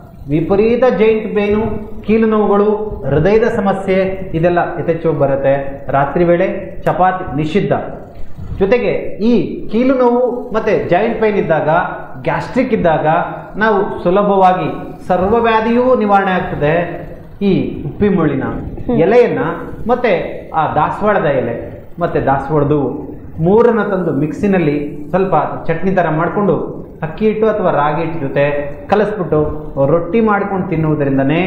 ವಿಪರೀತ ಜೈಂಟ್ ಪೇನು ಕೀಲು ನೋವುಗಳು ಹೃದಯದ ಸಮಸ್ಯೆ ಇದೆಲ್ಲ ಯಥೇಚ್ಛವಾಗಿ ಬರುತ್ತೆ ರಾತ್ರಿ ವೇಳೆ ಚಪಾತಿ ನಿಷಿದ್ಧ ಜೊತೆಗೆ ಈ ಕೀಲು ನೋವು ಮತ್ತೆ ಜಾಯಿಂಟ್ ಪೈನ್ ಇದ್ದಾಗ ಗ್ಯಾಸ್ಟ್ರಿಕ್ ಇದ್ದಾಗ ನಾವು ಸುಲಭವಾಗಿ ಸರ್ವವ್ಯಾಧಿಯೂ ನಿವಾರಣೆ ಆಗ್ತದೆ ಈ ಉಪ್ಪಿ ಮುಳ್ಳಿನ ಎಲೆಯನ್ನ ಮತ್ತೆ ಆ ದಾಸವಾಳದ ಎಲೆ ಮತ್ತೆ ದಾಸವಾಳದು ಮೂರನ್ನ ತಂದು ಮಿಕ್ಸಿನಲ್ಲಿ ಸ್ವಲ್ಪ ಚಟ್ನಿ ಥರ ಮಾಡಿಕೊಂಡು ಅಕ್ಕಿ ಹಿಟ್ಟು ಅಥವಾ ರಾಗಿ ಹಿಟ್ಟು ಜೊತೆ ಕಲಿಸ್ಬಿಟ್ಟು ರೊಟ್ಟಿ ಮಾಡ್ಕೊಂಡು ತಿನ್ನುವುದರಿಂದನೇ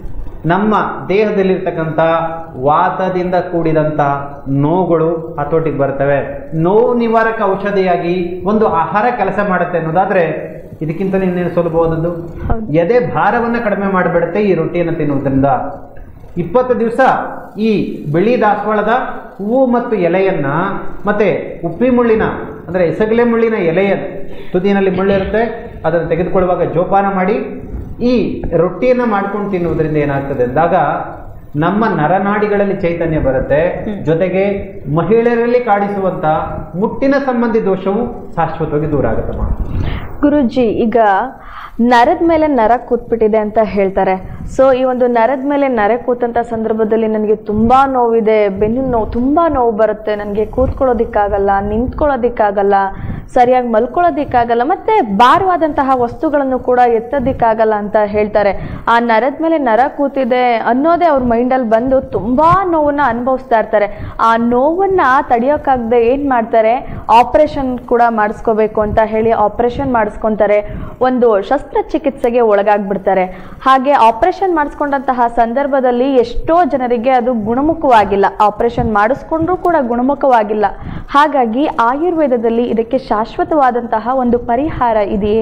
ನಮ್ಮ ದೇಹದಲ್ಲಿರ್ತಕ್ಕಂಥ ವಾತದಿಂದ ಕೂಡಿದಂಥ ನೋವುಗಳು ಹತೋಟಿಗೆ ಬರ್ತವೆ ನೋವು ನಿವಾರಕ ಔಷಧಿಯಾಗಿ ಒಂದು ಆಹಾರ ಕೆಲಸ ಮಾಡುತ್ತೆ ಅನ್ನೋದಾದ್ರೆ ಇದಕ್ಕಿಂತ ಇನ್ನೇನು ಸುಲಭವಾದದ್ದು ಹೌದು. ಎದೆ ಭಾರವನ್ನು ಕಡಿಮೆ ಮಾಡಿಬಿಡುತ್ತೆ ಈ ರೊಟ್ಟಿಯನ್ನು ತಿನ್ನುವುದರಿಂದ ಇಪ್ಪತ್ತು ದಿವಸ ಈ ಬಿಳಿ ದಾಸವಾಳದ ಹೂವು ಮತ್ತು ಎಲೆಯನ್ನ ಮತ್ತೆ ಉಪ್ಪಿ ಮುಳ್ಳಿನ ಅಂದ್ರೆ ಎಸಗಲೆ ಮುಳ್ಳಿನ ಎಲೆಯ ತುದಿನಲ್ಲಿ ಮುಳ್ಳಿರುತ್ತೆ ಅದನ್ನು ತೆಗೆದುಕೊಳ್ಳುವಾಗ ಜೋಪಾನ ಮಾಡಿ ಈ ರೊಟ್ಟಿಯನ್ನ ಮಾಡ್ಕೊಂಡು ತಿನ್ನುವುದರಿಂದ ಏನಾಗ್ತದೆ ಅಂದಾಗ ನಮ್ಮ ನರನಾಡಿಗಳಲ್ಲಿ ಚೈತನ್ಯ ಬರುತ್ತೆ ಜೊತೆಗೆ ಮಹಿಳೆಯರಲ್ಲಿ ಕಾಡಿಸುವಂತ ಮುಟ್ಟಿನ ಸಂಬಂಧಿ ದೋಷವು ಶಾಶ್ವತವಾಗಿ ದೂರ ಆಗುತ್ತಮ್ಮ ಗುರುಜಿ ಈಗ ನರದ ಮೇಲೆ ನರ ಕೂತ್ಬಿಟ್ಟಿದೆ ಅಂತ ಹೇಳ್ತಾರೆ ಸೊ ಈ ಒಂದು ನರದ ಮೇಲೆ ನರ ಕೂತಂತ ಸಂದರ್ಭದಲ್ಲಿ ನನಗೆ ತುಂಬಾ ನೋವಿದೆ ಬೆನ್ನು ನೋವು ತುಂಬಾ ನೋವು ಬರುತ್ತೆ ನನಗೆ ಕೂತ್ಕೊಳ್ಳೋದಿಕ್ಕಾಗಲ್ಲ ನಿಂತ್ಕೊಳ್ಳೋದಿಕ್ಕಾಗಲ್ಲ ಸರಿಯಾಗಿ ಮಲ್ಕೊಳ್ಳೋದಿಕ್ಕಾಗಲ್ಲ ಮತ್ತೆ ಭಾರವಾದಂತಹ ವಸ್ತುಗಳನ್ನು ಕೂಡ ಎತ್ತೋದಿಕ್ಕಾಗಲ್ಲ ಅಂತ ಹೇಳ್ತಾರೆ ಆ ನರದ ಮೇಲೆ ನರ ಕೂತಿದೆ ಅನ್ನೋದೇ ಅವ್ರ ಮೈಂಡಲ್ಲಿ ಬಂದು ತುಂಬಾ ನೋವನ್ನ ಅನುಭವಿಸ್ತಾ ಇರ್ತಾರೆ ಆ ನೋವನ್ನ ತಡೆಯೋಕ್ಕಾಗದೆ ಏನ್ ಮಾಡ್ತಾರೆ ಆಪರೇಷನ್ ಕೂಡ ಮಾಡಿಸ್ಕೋಬೇಕು ಅಂತ ಹೇಳಿ ಆಪರೇಷನ್ ಮಾಡಿಸ್ಕೊಂತಾರೆ ಒಂದು ಶಸ್ತ್ರಚಿಕಿತ್ಸೆಗೆ ಒಳಗಾಗ್ಬಿಡ್ತಾರೆ ಹಾಗೆ ಆಪರೇಷನ್ ಮಾಡಿಸ್ಕೊಂಡಂತಹ ಸಂದರ್ಭದಲ್ಲಿ ಎಷ್ಟೋ ಜನರಿಗೆ ಅದು ಗುಣಮುಖವಾಗಿಲ್ಲ ಆಪರೇಷನ್ ಮಾಡಿಸ್ಕೊಂಡ್ರೂ ಕೂಡ ಗುಣಮುಖವಾಗಿಲ್ಲ ಹಾಗಾಗಿ ಆಯುರ್ವೇದದಲ್ಲಿ ಇದಕ್ಕೆ ಶಾಶ್ವತವಾದಂತಹ ಒಂದು ಪರಿಹಾರ ಇದೆಯೇ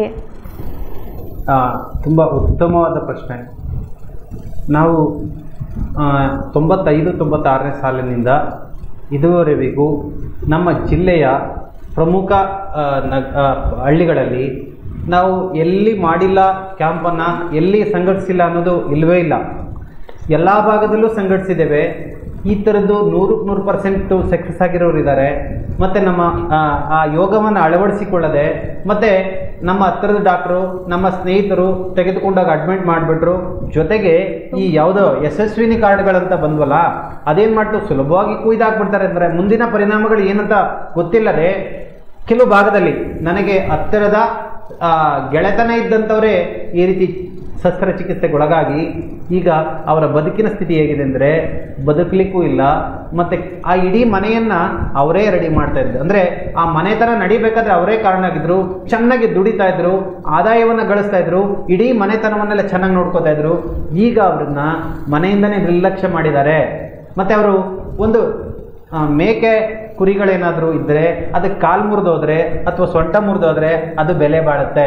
ಆ, ತುಂಬ ಉತ್ತಮವಾದ ಪ್ರಶ್ನೆ ನಾವು ಆ, ತೊಂಬತ್ತೈದು ತೊಂಬತ್ತಾರನೇ ಸಾಲಿನಿಂದ ಇದುವರೆವಿಗೂ ನಮ್ಮ ಜಿಲ್ಲೆಯ ಪ್ರಮುಖ ಆ, ನಗ್ ಆ, ಹಳ್ಳಿಗಳಲ್ಲಿ ನಾವು ಎಲ್ಲಿ ಮಾಡಿಲ್ಲ ಕ್ಯಾಂಪನ್ನು ಎಲ್ಲಿ ಸಂಘಟಿಸಿಲ್ಲ ಅನ್ನೋದು ಇಲ್ಲವೇ ಇಲ್ಲ ಎಲ್ಲ ಭಾಗದಲ್ಲೂ ಸಂಘಟಿಸಿದ್ದೇವೆ ಈ ಥರದ್ದು ನೂರಕ್ಕೆ ನೂರು ಪರ್ಸೆಂಟು ಸಕ್ಸಸ್ ಆಗಿರೋರು ಇದ್ದಾರೆ ಮತ್ತು ನಮ್ಮ ಆ, ಆ ಯೋಗವನ್ನು ಅಳವಡಿಸಿಕೊಳ್ಳದೆ ಮತ್ತು ನಮ್ಮ ಹತ್ತಿರದ ಡಾಕ್ಟ್ರು ನಮ್ಮ ಸ್ನೇಹಿತರು ತೆಗೆದುಕೊಂಡಾಗ ಅಡ್ಮಿಟ್ ಮಾಡಿಬಿಟ್ರು ಜೊತೆಗೆ ಈ ಯಾವುದೋ ಯಶಸ್ವಿನಿ ಕಾರ್ಡ್ಗಳಂತ ಬಂದ್ವಲ್ಲ ಅದೇನು ಮಾಡ್ತು ಸುಲಭವಾಗಿ ಕುಯ್ದಾಕ್ಬಿಡ್ತಾರೆ ಅಂದರೆ ಮುಂದಿನ ಪರಿಣಾಮಗಳು ಏನಂತ ಗೊತ್ತಿಲ್ಲದೆ ಕೆಲವು ಭಾಗದಲ್ಲಿ ನನಗೆ ಹತ್ತಿರದ ಆ, ಗೆಳೆತನ ಇದ್ದಂಥವರೇ ಈ ರೀತಿ ಶಸ್ತ್ರಚಿಕಿತ್ಸೆಗೊಳಗಾಗಿ ಈಗ ಅವರ ಬದುಕಿನ ಸ್ಥಿತಿ ಹೇಗಿದೆ ಅಂದರೆ ಬದುಕಲಿಕ್ಕೂ ಇಲ್ಲ ಮತ್ತು ಆ ಇಡೀ ಮನೆಯನ್ನು ಅವರೇ ರೆಡಿ ಮಾಡ್ತಾ ಇದ್ರು ಅಂದರೆ ಆ ಮನೆತನ ನಡಿಬೇಕಾದ್ರೆ ಅವರೇ ಕಾರಣ ಆಗಿದ್ರು ಚೆನ್ನಾಗಿ ದುಡಿತಾ ಇದ್ರು ಆದಾಯವನ್ನು ಗಳಿಸ್ತಾ ಇದ್ರು ಇಡೀ ಮನೆತನವನ್ನೆಲ್ಲ ಚೆನ್ನಾಗಿ ನೋಡ್ಕೋತಾ ಇದ್ರು ಈಗ ಅವ್ರನ್ನ ಮನೆಯಿಂದನೇ ನಿರ್ಲಕ್ಷ್ಯ ಮಾಡಿದ್ದಾರೆ ಮತ್ತು ಅವರು ಒಂದು ಆ, ಮೇಕೆ ಕುರಿಗಳೇನಾದರೂ ಇದ್ದರೆ ಅದಕ್ಕೆ ಕಾಲು ಮುರಿದೋದ್ರೆ ಅಥವಾ ಸೊಂಟ ಮುರಿದೋದ್ರೆ ಅದು ಬೆಲೆ ಬಾಳುತ್ತೆ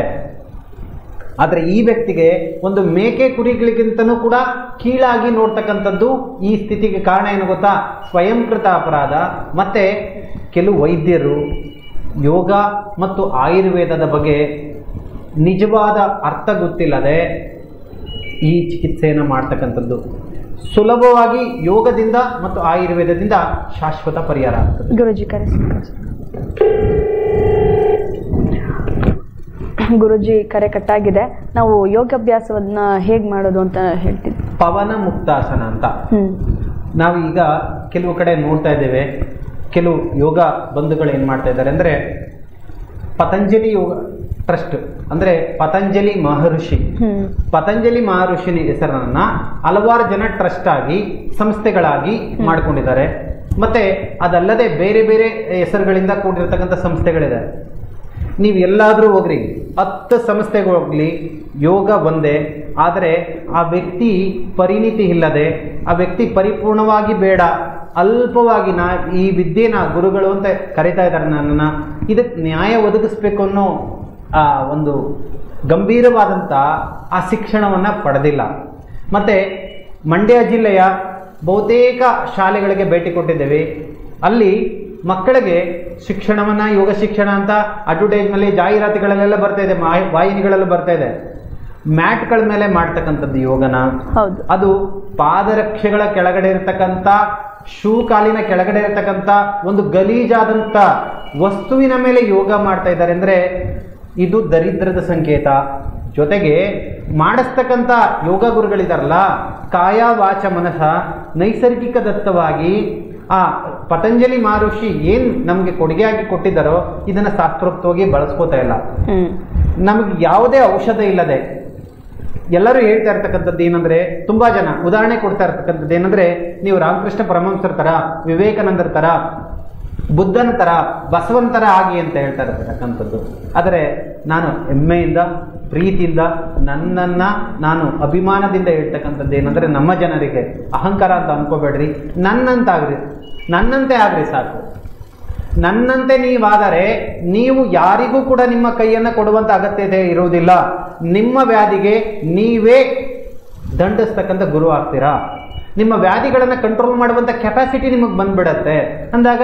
ಆದರೆ ಈ ವ್ಯಕ್ತಿಗೆ ಒಂದು ಮೇಕೆ ಕುರಿಗಳಿಗಿಂತನೂ ಕೂಡ ಕೀಳಾಗಿ ನೋಡ್ತಕ್ಕಂಥದ್ದು ಈ ಸ್ಥಿತಿಗೆ ಕಾರಣ ಏನು ಗೊತ್ತಾ ಸ್ವಯಂಕೃತ ಅಪರಾಧ ಮತ್ತೆ ಕೆಲವು ವೈದ್ಯರು ಯೋಗ ಮತ್ತು ಆಯುರ್ವೇದದ ಬಗ್ಗೆ ನಿಜವಾದ ಅರ್ಥ ಗೊತ್ತಿಲ್ಲದೆ ಈ ಚಿಕಿತ್ಸೆಯನ್ನು ಮಾಡ್ತಕ್ಕಂಥದ್ದು ಸುಲಭವಾಗಿ ಯೋಗದಿಂದ ಮತ್ತು ಆಯುರ್ವೇದದಿಂದ ಶಾಶ್ವತ ಪರಿಹಾರ ಆಗ್ತದೆ ಗುರುಜಿ ಕರೆಸಿ ಗುರುಜಿ ಕರೆ ಕಟ್ಟಾಗಿದೆ ನಾವು ಯೋಗಾಭ್ಯಾಸವನ್ನ ಹೇಗ್ ಮಾಡೋದು ಅಂತ ಹೇಳ್ತೀವಿ ಪವನ ಮುಕ್ತಾಸನ ಅಂತ ಹ್ಮ್ ನಾವು ಈಗ ಕೆಲವು ಕಡೆ ನೋಡ್ತಾ ಇದ್ದೇವೆ ಕೆಲವು ಯೋಗ ಬಂಧುಗಳು ಏನು ಮಾಡ್ತಾ ಇದ್ದಾರೆ ಅಂದರೆ ಪತಂಜಲಿ ಯೋಗ ಟ್ರಸ್ಟ್ ಅಂದರೆ ಪತಂಜಲಿ ಮಹರ್ಷಿ ಹ್ಮ್ ಪತಂಜಲಿ ಮಹರ್ಷಿನಿ ಹೆಸರನ್ನ ಹಲವಾರು ಜನ ಟ್ರಸ್ಟ್ ಆಗಿ ಸಂಸ್ಥೆಗಳಾಗಿ ಮಾಡ್ಕೊಂಡಿದ್ದಾರೆ ಮತ್ತೆ ಅದಲ್ಲದೆ ಬೇರೆ ಬೇರೆ ಹೆಸರುಗಳಿಂದ ಕೂಡಿರ್ತಕ್ಕಂಥ ಸಂಸ್ಥೆಗಳಿದೆ ನೀವು ಎಲ್ಲಾದರೂ ಹೋಗ್ರಿ ಹತ್ತು ಸಂಸ್ಥೆಗೆ ಹೋಗ್ಲಿ ಯೋಗ ಒಂದೇ ಆದರೆ ಆ ವ್ಯಕ್ತಿ ಪರಿಣಿತಿ ಇಲ್ಲದೆ ಆ ವ್ಯಕ್ತಿ ಪರಿಪೂರ್ಣವಾಗಿ ಬೇಡ ಅಲ್ಪವಾಗಿ ನಾ ಈ ವಿದ್ಯೆನ ಗುರುಗಳು ಅಂತ ಕರಿತಾ ಇದ್ದಾರೆ ನನ್ನನ್ನು ಇದಕ್ಕೆ ನ್ಯಾಯ ಒದಗಿಸ್ಬೇಕು ಅನ್ನೋ ಆ ಒಂದು ಗಂಭೀರವಾದಂಥ ಆ ಶಿಕ್ಷಣವನ್ನು ಪಡೆದಿಲ್ಲ ಮತ್ತು ಮಂಡ್ಯ ಜಿಲ್ಲೆಯ ಬಹುತೇಕ ಶಾಲೆಗಳಿಗೆ ಭೇಟಿ ಕೊಟ್ಟಿದ್ದೇವೆ ಅಲ್ಲಿ ಮಕ್ಕಳಿಗೆ ಶಿಕ್ಷಣವನ್ನು ಯೋಗ ಶಿಕ್ಷಣ ಅಂತ ಅಡ್ವರ್ಟೈಸ್ನಲ್ಲಿ ಜಾಹೀರಾತುಗಳಲ್ಲೆಲ್ಲ ಬರ್ತಾ ಇದೆ ಮಾಹಿ- ವಾಹಿನಿಗಳಲ್ಲೂ ಬರ್ತಾ ಇದೆ ಮ್ಯಾಟ್ಗಳ ಮೇಲೆ ಮಾಡ್ತಕ್ಕಂಥದ್ದು ಯೋಗನ ಹೌದು ಅದು ಪಾದರಕ್ಷೆಗಳ ಕೆಳಗಡೆ ಇರತಕ್ಕಂಥ ಶೂ ಕಾಲಿನ ಕೆಳಗಡೆ ಇರತಕ್ಕಂಥ ಒಂದು ಗಲೀಜಾದಂಥ ವಸ್ತುವಿನ ಮೇಲೆ ಯೋಗ ಮಾಡ್ತಾ ಇದ್ದಾರೆ ಅಂದರೆ ಇದು ದರಿದ್ರದ ಸಂಕೇತ ಜೊತೆಗೆ ಮಾಡಿಸ್ತಕ್ಕಂಥ ಯೋಗ ಗುರುಗಳಿದಾರಲ್ಲ ಕಾಯ ವಾಚ ಮನಸ ನೈಸರ್ಗಿಕ ದತ್ತವಾಗಿ ಆ ಪತಂಜಲಿ ಮಹರ್ಷಿ ಏನು ನಮಗೆ ಕೊಡುಗೆಯಾಗಿ ಕೊಟ್ಟಿದ್ದಾರೋ ಇದನ್ನು ಶಾಸ್ತ್ರೋಕ್ತವಾಗಿ ಬಳಸ್ಕೋತಾ ಇಲ್ಲ ಹ್ಮ್ ನಮಗೆ ಯಾವುದೇ ಔಷಧ ಇಲ್ಲದೆ ಎಲ್ಲರೂ ಹೇಳ್ತಾ ಇರ್ತಕ್ಕಂಥದ್ದು ಏನಂದ್ರೆ ತುಂಬಾ ಜನ ಉದಾಹರಣೆ ಕೊಡ್ತಾ ಇರ್ತಕ್ಕಂಥದ್ದು ಏನಂದ್ರೆ ನೀವು ರಾಮಕೃಷ್ಣ ಪರಮಹಂಸರ ತರ ವಿವೇಕಾನಂದರ ತರ ಬುದ್ಧನ ತರ ಬಸವನ ತರ ಆಗಿ ಅಂತ ಹೇಳ್ತಾ ಇರ್ತಕ್ಕಂಥದ್ದು ಆದರೆ ನಾನು ಹೆಮ್ಮೆಯಿಂದ ಪ್ರೀತಿಯಿಂದ ನನ್ನನ್ನ ನಾನು ಅಭಿಮಾನದಿಂದ ಹೇಳ್ತಕ್ಕಂಥದ್ದು ಏನಂದ್ರೆ ನಮ್ಮ ಜನರಿಗೆ ಅಹಂಕಾರ ಅಂತ ಅನ್ಕೋಬೇಡ್ರಿ ನನ್ನಂತಾಗ್ರಿ ನನ್ನಂತೆ ಆಗ್ರಿ ಸಾಕು ನನ್ನಂತೆ ನೀವಾದರೆ ನೀವು ಯಾರಿಗೂ ಕೂಡ ನಿಮ್ಮ ಕೈಯನ್ನು ಕೊಡುವಂತ ಅಗತ್ಯತೆ ಇರುವುದಿಲ್ಲ ನಿಮ್ಮ ವ್ಯಾಧಿಗೆ ನೀವೇ ದಂಡಿಸ್ತಕ್ಕಂಥ ಗುರು ಆಗ್ತೀರಾ ನಿಮ್ಮ ವ್ಯಾಧಿಗಳನ್ನು ಕಂಟ್ರೋಲ್ ಮಾಡುವಂಥ ಕೆಪಾಸಿಟಿ ನಿಮಗೆ ಬಂದ್ಬಿಡತ್ತೆ ಅಂದಾಗ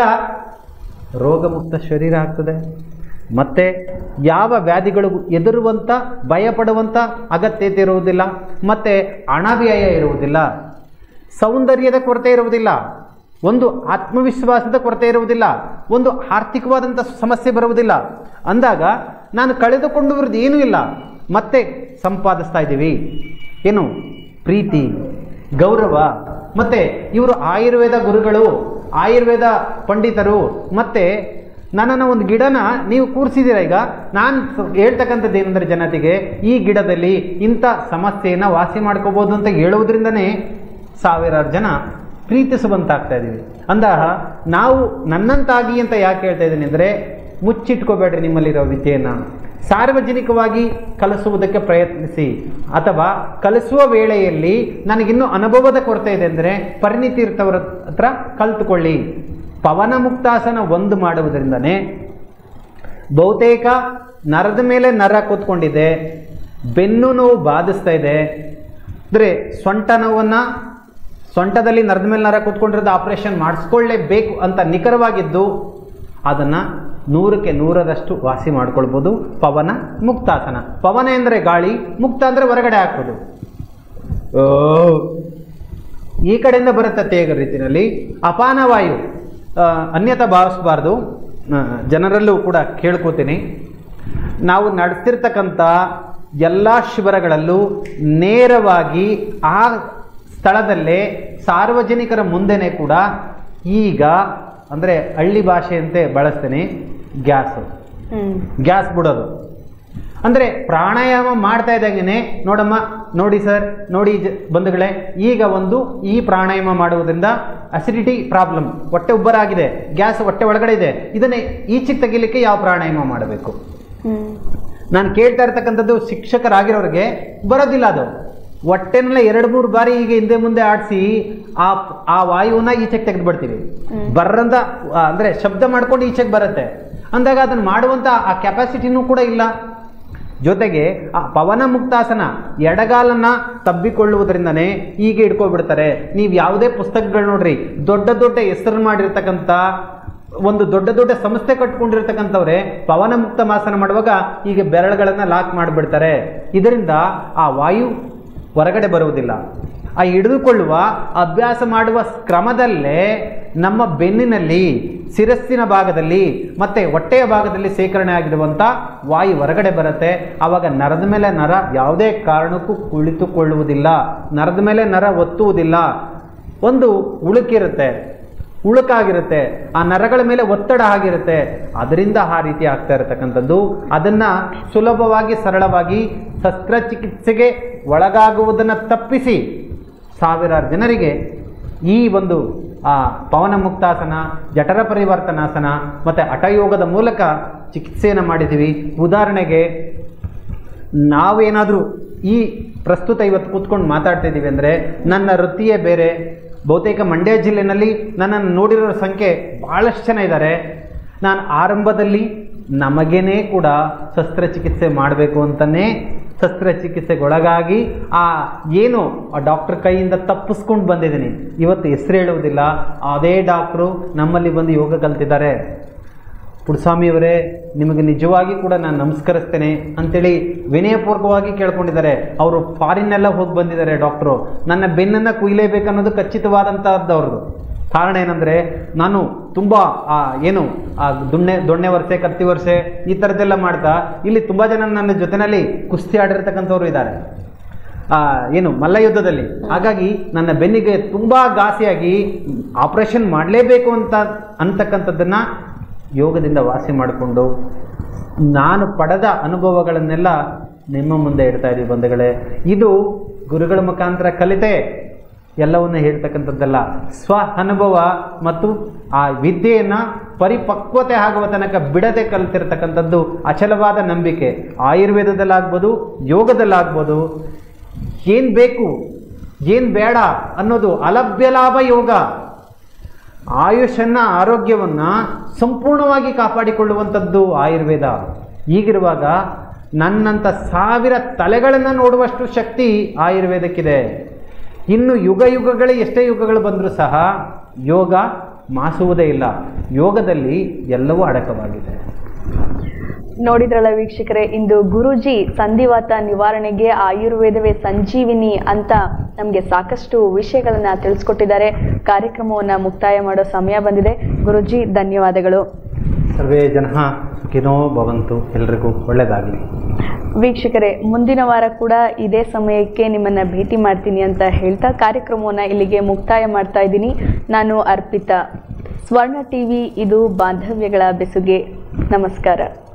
ರೋಗಮುಕ್ತ ಶರೀರ ಆಗ್ತದೆ ಮತ್ತೆ ಯಾವ ವ್ಯಾಧಿಗಳು ಎದುರುವಂಥ ಭಯಪಡುವಂಥ ಅಗತ್ಯತೆ ಇರುವುದಿಲ್ಲ ಮತ್ತೆ ಹಣವ್ಯಯ ಇರುವುದಿಲ್ಲ ಸೌಂದರ್ಯದ ಕೊರತೆ ಇರುವುದಿಲ್ಲ ಒಂದು ಆತ್ಮವಿಶ್ವಾಸದ ಕೊರತೆ ಇರುವುದಿಲ್ಲ ಒಂದು ಆರ್ಥಿಕವಾದಂಥ ಸಮಸ್ಯೆ ಬರುವುದಿಲ್ಲ ಅಂದಾಗ ನಾನು ಕಳೆದುಕೊಂಡಿರೋದು ಏನೂ ಇಲ್ಲ ಮತ್ತೆ ಸಂಪಾದಿಸ್ತಾ ಇದ್ದೀವಿ ಏನು ಪ್ರೀತಿ ಗೌರವ ಮತ್ತೆ ಇವರು ಆಯುರ್ವೇದ ಗುರುಗಳು ಆಯುರ್ವೇದ ಪಂಡಿತರು ಮತ್ತೆ ನನ್ನನ್ನು ಒಂದು ಗಿಡನ ನೀವು ಕೂರಿಸಿದ್ದೀರ ಈಗ ನಾನು ಸ- ಹೇಳ್ತಕ್ಕಂಥದ್ದು ಏನಂದ್ರೆ ಜನತೆಗೆ ಈ ಗಿಡದಲ್ಲಿ ಇಂಥ ಸಮಸ್ಯೆಯನ್ನು ವಾಸಿ ಮಾಡ್ಕೋಬೋದು ಅಂತ ಹೇಳುವುದರಿಂದನೇ ಸಾವಿರಾರು ಜನ ಪ್ರೀತಿಸುವಂತಾಗ್ತಾ ಇದ್ದೀವಿ ಅಂದಾಗ ನಾವು ನನ್ನಂತಾಗಿ ಅಂತ ಯಾಕೆ ಹೇಳ್ತಾ ಇದ್ದೀನಿ ಅಂದರೆ ಮುಚ್ಚಿಟ್ಕೋಬೇಡ್ರಿ ನಿಮ್ಮಲ್ಲಿರೋ ವಿದ್ಯೆಯನ್ನು ಸಾರ್ವಜನಿಕವಾಗಿ ಕಲಿಸುವುದಕ್ಕೆ ಪ್ರಯತ್ನಿಸಿ ಅಥವಾ ಕಲಿಸುವ ವೇಳೆಯಲ್ಲಿ ನನಗಿನ್ನೂ ಅನುಭವದ ಕೊರತೆ ಇದೆ ಅಂದರೆ ಪರಿಣಿತಿ ಇರ್ತವರ ಹತ್ರ ಕಲ್ತುಕೊಳ್ಳಿ ಪವನ ಮುಕ್ತಾಸನ ಒಂದು ಮಾಡುವುದರಿಂದನೇ ಬಹುತೇಕ ನರದ ಮೇಲೆ ನರ ಕೂತ್ಕೊಂಡಿದೆ ಬೆನ್ನು ನೋವು ಬಾಧಿಸ್ತಾ ಇದೆ ಅಂದರೆ ಸೊಂಟ ನೋವನ್ನು ಸೊಂಟದಲ್ಲಿ ನರದ ಮೇಲೆ ನರ ಕೂತ್ಕೊಂಡಿರೋದು ಆಪರೇಷನ್ ಮಾಡಿಸ್ಕೊಳ್ಳೇಬೇಕು ಅಂತ ನಿಖರವಾಗಿದ್ದು ಅದನ್ನು ನೂರಕ್ಕೆ ನೂರರಷ್ಟು ವಾಸಿ ಮಾಡ್ಕೊಳ್ಬೋದು ಪವನ ಮುಕ್ತಾಸನ ಪವನ ಎಂದರೆ ಗಾಳಿ ಮುಕ್ತ ಅಂದರೆ ಹೊರಗಡೆ ಹಾಕೋದು ಓ. ಈ ಕಡೆಯಿಂದ ಬರುತ್ತೆ ತೇಗ ರೀತಿಯಲ್ಲಿ ಅಪಾನವಾಯು ಆ, ಅನ್ಯತಾ ಭಾವಿಸಬಾರ್ದು ಆ, ಜನರಲ್ಲೂ ಕೂಡ ಕೇಳ್ಕೋತೀನಿ ನಾವು ನಡೆಸ್ತಿರ್ತಕ್ಕಂಥ ಎಲ್ಲ ಶಿಬಿರಗಳಲ್ಲೂ ನೇರವಾಗಿ ಆ ಸ್ಥಳದಲ್ಲೇ ಸಾರ್ವಜನಿಕರ ಮುಂದೆನೇ ಕೂಡ ಈಗ ಅಂದರೆ ಹಳ್ಳಿ ಭಾಷೆಯಂತೆ ಬಳಸ್ತೇನೆ ಗ್ಯಾಸು ಹ್ಮ್ ಗ್ಯಾಸ್ ಬಿಡೋದು ಅಂದರೆ ಪ್ರಾಣಾಯಾಮ ಮಾಡ್ತಾ ಇದ್ದಂಗೆ ನೋಡಮ್ಮ ನೋಡಿ ಸರ್ ನೋಡಿ ಜ- ಬಂಧುಗಳೇ ಈಗ ಒಂದು ಈ ಪ್ರಾಣಾಯಾಮ ಮಾಡುವುದರಿಂದ ಅಸಿಡಿಟಿ ಪ್ರಾಬ್ಲಮ್ ಹೊಟ್ಟೆ ಉಬ್ಬರಾಗಿದೆ ಗ್ಯಾಸ್ ಹೊಟ್ಟೆ ಒಳಗಡೆ ಇದೆ ಇದನ್ನೇ ಈಚೆಗೆ ತೆಗಿಲಿಕ್ಕೆ ಯಾವ ಪ್ರಾಣಾಯಾಮ ಮಾಡಬೇಕು ಹ್ಮ್ ನಾನು ಕೇಳ್ತಾ ಇರ್ತಕ್ಕಂಥದ್ದು ಶಿಕ್ಷಕರಾಗಿರೋರಿಗೆ ಬರೋದಿಲ್ಲ ಅದು ಹೊಟ್ಟೆನೆಲ್ಲ ಎರಡು ಮೂರು ಬಾರಿ ಈಗ ಹಿಂದೆ ಮುಂದೆ ಆಡಿಸಿ ಆ ಆ ವಾಯುವನ್ನ ಈಚೆಗೆ ತೆಗೆದು ಬಿಡ್ತೀವಿ ಹ್ಮ್. ಬರ್ರಂತ ಆ, ಅಂದ್ರೆ ಶಬ್ದ ಮಾಡ್ಕೊಂಡು ಈಚೆಗೆ ಬರುತ್ತೆ ಅಂದಾಗ ಅದನ್ನು ಮಾಡುವಂತ ಆ ಕೆಪಾಸಿಟಿನೂ ಕೂಡ ಇಲ್ಲ ಜೊತೆಗೆ ಆ ಪವನ ಮುಕ್ತಾಸನ ಎಡಗಾಲನ್ನ ತಬ್ಬಿಕೊಳ್ಳುವುದರಿಂದನೇ ಹೀಗೆ ಇಟ್ಕೊಬಿಡ್ತಾರೆ ನೀವು ಯಾವುದೇ ಪುಸ್ತಕಗಳು ನೋಡ್ರಿ ದೊಡ್ಡ ದೊಡ್ಡ ಹೆಸರು ಮಾಡಿರ್ತಕ್ಕಂಥ ಒಂದು ದೊಡ್ಡ ದೊಡ್ಡ ಸಂಸ್ಥೆ ಕಟ್ಕೊಂಡಿರ್ತಕ್ಕಂಥವ್ರೆ ಪವನ ಮುಕ್ತ ಮಾಸನ ಮಾಡುವಾಗ ಈಗ ಬೆರಳುಗಳನ್ನ ಲಾಕ್ ಮಾಡಿಬಿಡ್ತಾರೆ ಇದರಿಂದ ಆ ವಾಯು ಹೊರಗಡೆ ಬರುವುದಿಲ್ಲ ಆ ಹಿಡಿದುಕೊಳ್ಳುವ ಅಭ್ಯಾಸ ಮಾಡುವ ಕ್ರಮದಲ್ಲೇ ನಮ್ಮ ಬೆನ್ನಿನಲ್ಲಿ ಶಿರಸ್ಸಿನ ಭಾಗದಲ್ಲಿ ಮತ್ತೆ ಹೊಟ್ಟೆಯ ಭಾಗದಲ್ಲಿ ಸೇಕರಣೆ ಆಗಿರುವಂಥ ವಾಯು ಹೊರಗಡೆ ಬರುತ್ತೆ ಆವಾಗ ನರದ ಮೇಲೆ ನರ ಯಾವುದೇ ಕಾರಣಕ್ಕೂ ಕುಳಿತುಕೊಳ್ಳುವುದಿಲ್ಲ ನರದ ಮೇಲೆ ನರ ಒತ್ತುವುದಿಲ್ಲ ಒಂದು ಉಳುಕಿರುತ್ತೆ ಉಳುಕಾಗಿರುತ್ತೆ ಆ ನರಗಳ ಮೇಲೆ ಒತ್ತಡ ಆಗಿರುತ್ತೆ ಅದರಿಂದ ಆ ರೀತಿ ಆಗ್ತಾ ಇರತಕ್ಕಂಥದ್ದು ಅದನ್ನ ಸುಲಭವಾಗಿ ಸರಳವಾಗಿ ಶಸ್ತ್ರಚಿಕಿತ್ಸೆಗೆ ಒಳಗಾಗುವುದನ್ನು ತಪ್ಪಿಸಿ ಸಾವಿರಾರು ಜನರಿಗೆ ಈ ಒಂದು ಆ ಪವನ ಮುಕ್ತಾಸನ ಜಠರ ಪರಿವರ್ತನಾಸನ ಮತ್ತು ಹಠಯೋಗದ ಮೂಲಕ ಚಿಕಿತ್ಸೆಯನ್ನು ಮಾಡಿದ್ದೀವಿ ಉದಾಹರಣೆಗೆ ನಾವೇನಾದರೂ ಈ ಪ್ರಸ್ತುತ ಇವತ್ತು ಕೂತ್ಕೊಂಡು ಮಾತಾಡ್ತಾ ಇದ್ದೀವಿ ಅಂದರೆ ನನ್ನ ವೃತ್ತಿಯೇ ಬೇರೆ ಬಹುತೇಕ ಮಂಡ್ಯ ಜಿಲ್ಲೆನಲ್ಲಿ ನನ್ನನ್ನು ನೋಡಿರೋ ಸಂಖ್ಯೆ ಭಾಳಷ್ಟು ಜನ ಇದ್ದಾರೆ ನಾನು ಆರಂಭದಲ್ಲಿ ನಮಗೇನೇ ಕೂಡ ಶಸ್ತ್ರಚಿಕಿತ್ಸೆ ಮಾಡಬೇಕು ಅಂತಲೇ ಶಸ್ತ್ರಚಿಕಿತ್ಸೆಗೊಳಗಾಗಿ ಆ ಏನು ಆ ಡಾಕ್ಟರ್ ಕೈಯಿಂದ ತಪ್ಪಿಸ್ಕೊಂಡು ಬಂದಿದ್ದೀನಿ ಇವತ್ತು ಹೆಸರು ಹೇಳುವುದಿಲ್ಲ ಅದೇ ಡಾಕ್ಟ್ರು ನಮ್ಮಲ್ಲಿ ಬಂದು ಯೋಗ ಕಲ್ತಿದ್ದಾರೆ ಪುಡ್ಸ್ವಾಮಿಯವರೇ ನಿಮಗೆ ನಿಜವಾಗಿ ಕೂಡ ನಾನು ನಮಸ್ಕರಿಸ್ತೇನೆ ಅಂತೇಳಿ ವಿನಯಪೂರ್ವಕವಾಗಿ ಕೇಳ್ಕೊಂಡಿದ್ದಾರೆ ಅವರು ಫಾರಿನ್ನೆಲ್ಲ ಹೋಗಿ ಬಂದಿದ್ದಾರೆ ಡಾಕ್ಟ್ರು ನನ್ನ ಬೆನ್ನನ್ನು ಕುಯ್ಲೇಬೇಕನ್ನೋದು ಖಚಿತವಾದಂಥದ್ದು ಅವ್ರದ್ದು ಕಾರಣ ಏನಂದರೆ ನಾನು ತುಂಬ ಆ ಏನು ಆ ದುಣ್ಣೆ ದೊಣ್ಣೆ ವರ್ಷೆ ಕತ್ತಿ ವರ್ಷೆ ಈ ಥರದ್ದೆಲ್ಲ ಮಾಡ್ತಾ ಇಲ್ಲಿ ತುಂಬ ಜನ ನನ್ನ ಜೊತೆಯಲ್ಲಿ ಕುಸ್ತಿ ಆಡಿರ್ತಕ್ಕಂಥವ್ರು ಇದ್ದಾರೆ ಆ, ಏನು ಮಲ್ಲಯುದ್ಧದಲ್ಲಿ ಹಾಗಾಗಿ ನನ್ನ ಬೆನ್ನಿಗೆ ತುಂಬ ಘಾಸಿಯಾಗಿ ಆಪರೇಷನ್ ಮಾಡಲೇಬೇಕು ಅಂತ ಅಂತಕ್ಕಂಥದ್ದನ್ನು ಯೋಗದಿಂದ ವಾಸಿ ಮಾಡಿಕೊಂಡು ನಾನು ಪಡೆದ ಅನುಭವಗಳನ್ನೆಲ್ಲ ನಿಮ್ಮ ಮುಂದೆ ಇಡ್ತಾ ಇದ್ದೀವಿ ಬಂಧುಗಳೇ ಇದು ಗುರುಗಳ ಮುಖಾಂತರ ಕಲಿತೆ ಎಲ್ಲವನ್ನು ಹೇಳ್ತಕ್ಕಂಥದ್ದಲ್ಲ ಸ್ವ ಅನುಭವ ಮತ್ತು ಆ ವಿದ್ಯೆಯನ್ನು ಪರಿಪಕ್ವತೆ ಆಗುವ ತನಕ ಬಿಡದೆ ಕಲಿತಿರ್ತಕ್ಕಂಥದ್ದು ಅಚಲವಾದ ನಂಬಿಕೆ ಆಯುರ್ವೇದದಲ್ಲಾಗ್ಬೋದು ಯೋಗದಲ್ಲಾಗ್ಬೋದು ಏನು ಬೇಕು ಏನು ಬೇಡ ಅನ್ನೋದು ಅಲಭ್ಯ ಲಾಭ ಯೋಗ ಆಯುಷನ್ನ ಆರೋಗ್ಯವನ್ನು ಸಂಪೂರ್ಣವಾಗಿ ಕಾಪಾಡಿಕೊಳ್ಳುವಂಥದ್ದು ಆಯುರ್ವೇದ ಹೀಗಿರುವಾಗ ನನ್ನಂಥ ಸಾವಿರ ತಲೆಗಳನ್ನು ನೋಡುವಷ್ಟು ಶಕ್ತಿ ಆಯುರ್ವೇದಕ್ಕಿದೆ ಇನ್ನು ಯುಗ ಯುಗಗಳೇ ಎಷ್ಟೇ ಯುಗಗಳು ಬಂದರೂ ಸಹ ಯೋಗ ಮಾಸುವುದೇ ಇಲ್ಲ ಯೋಗದಲ್ಲಿ ಎಲ್ಲವೂ ಅಡಕವಾಗಿದೆ ನೋಡಿದ್ರಲ್ಲ ವೀಕ್ಷಕರೇ ಇಂದು ಗುರುಜಿ ಸಂಧಿವಾತ ನಿವಾರಣೆಗೆ ಆಯುರ್ವೇದವೇ ಸಂಜೀವಿನಿ ಅಂತ ನಮಗೆ ಸಾಕಷ್ಟು ವಿಷಯಗಳನ್ನ ತಿಳಿಸ್ಕೊಟ್ಟಿದ್ದಾರೆ ಕಾರ್ಯಕ್ರಮವನ್ನ ಮುಕ್ತಾಯ ಮಾಡೋ ಸಮಯ ಬಂದಿದೆ ಗುರುಜಿ ಧನ್ಯವಾದಗಳು ಸರ್ವೇ ಜನ ಸುಖಿನೋ ಭವಂತು ಎಲ್ರಿಗೂ ಒಳ್ಳೆಯದಾಗಲಿ ವೀಕ್ಷಕರೇ ಮುಂದಿನ ವಾರ ಕೂಡ ಇದೇ ಸಮಯಕ್ಕೆ ನಿಮ್ಮನ್ನ ಭೇಟಿ ಮಾಡ್ತೀನಿ ಅಂತ ಹೇಳ್ತಾ ಕಾರ್ಯಕ್ರಮವನ್ನ ಇಲ್ಲಿಗೆ ಮುಕ್ತಾಯ ಮಾಡ್ತಾ ಇದ್ದೀನಿ ನಾನು ಅರ್ಪಿತಾ ಸ್ವರ್ಣ ಟಿವಿ ಇದು ಬಾಂಧವ್ಯಗಳ ಬೆಸುಗೆ ನಮಸ್ಕಾರ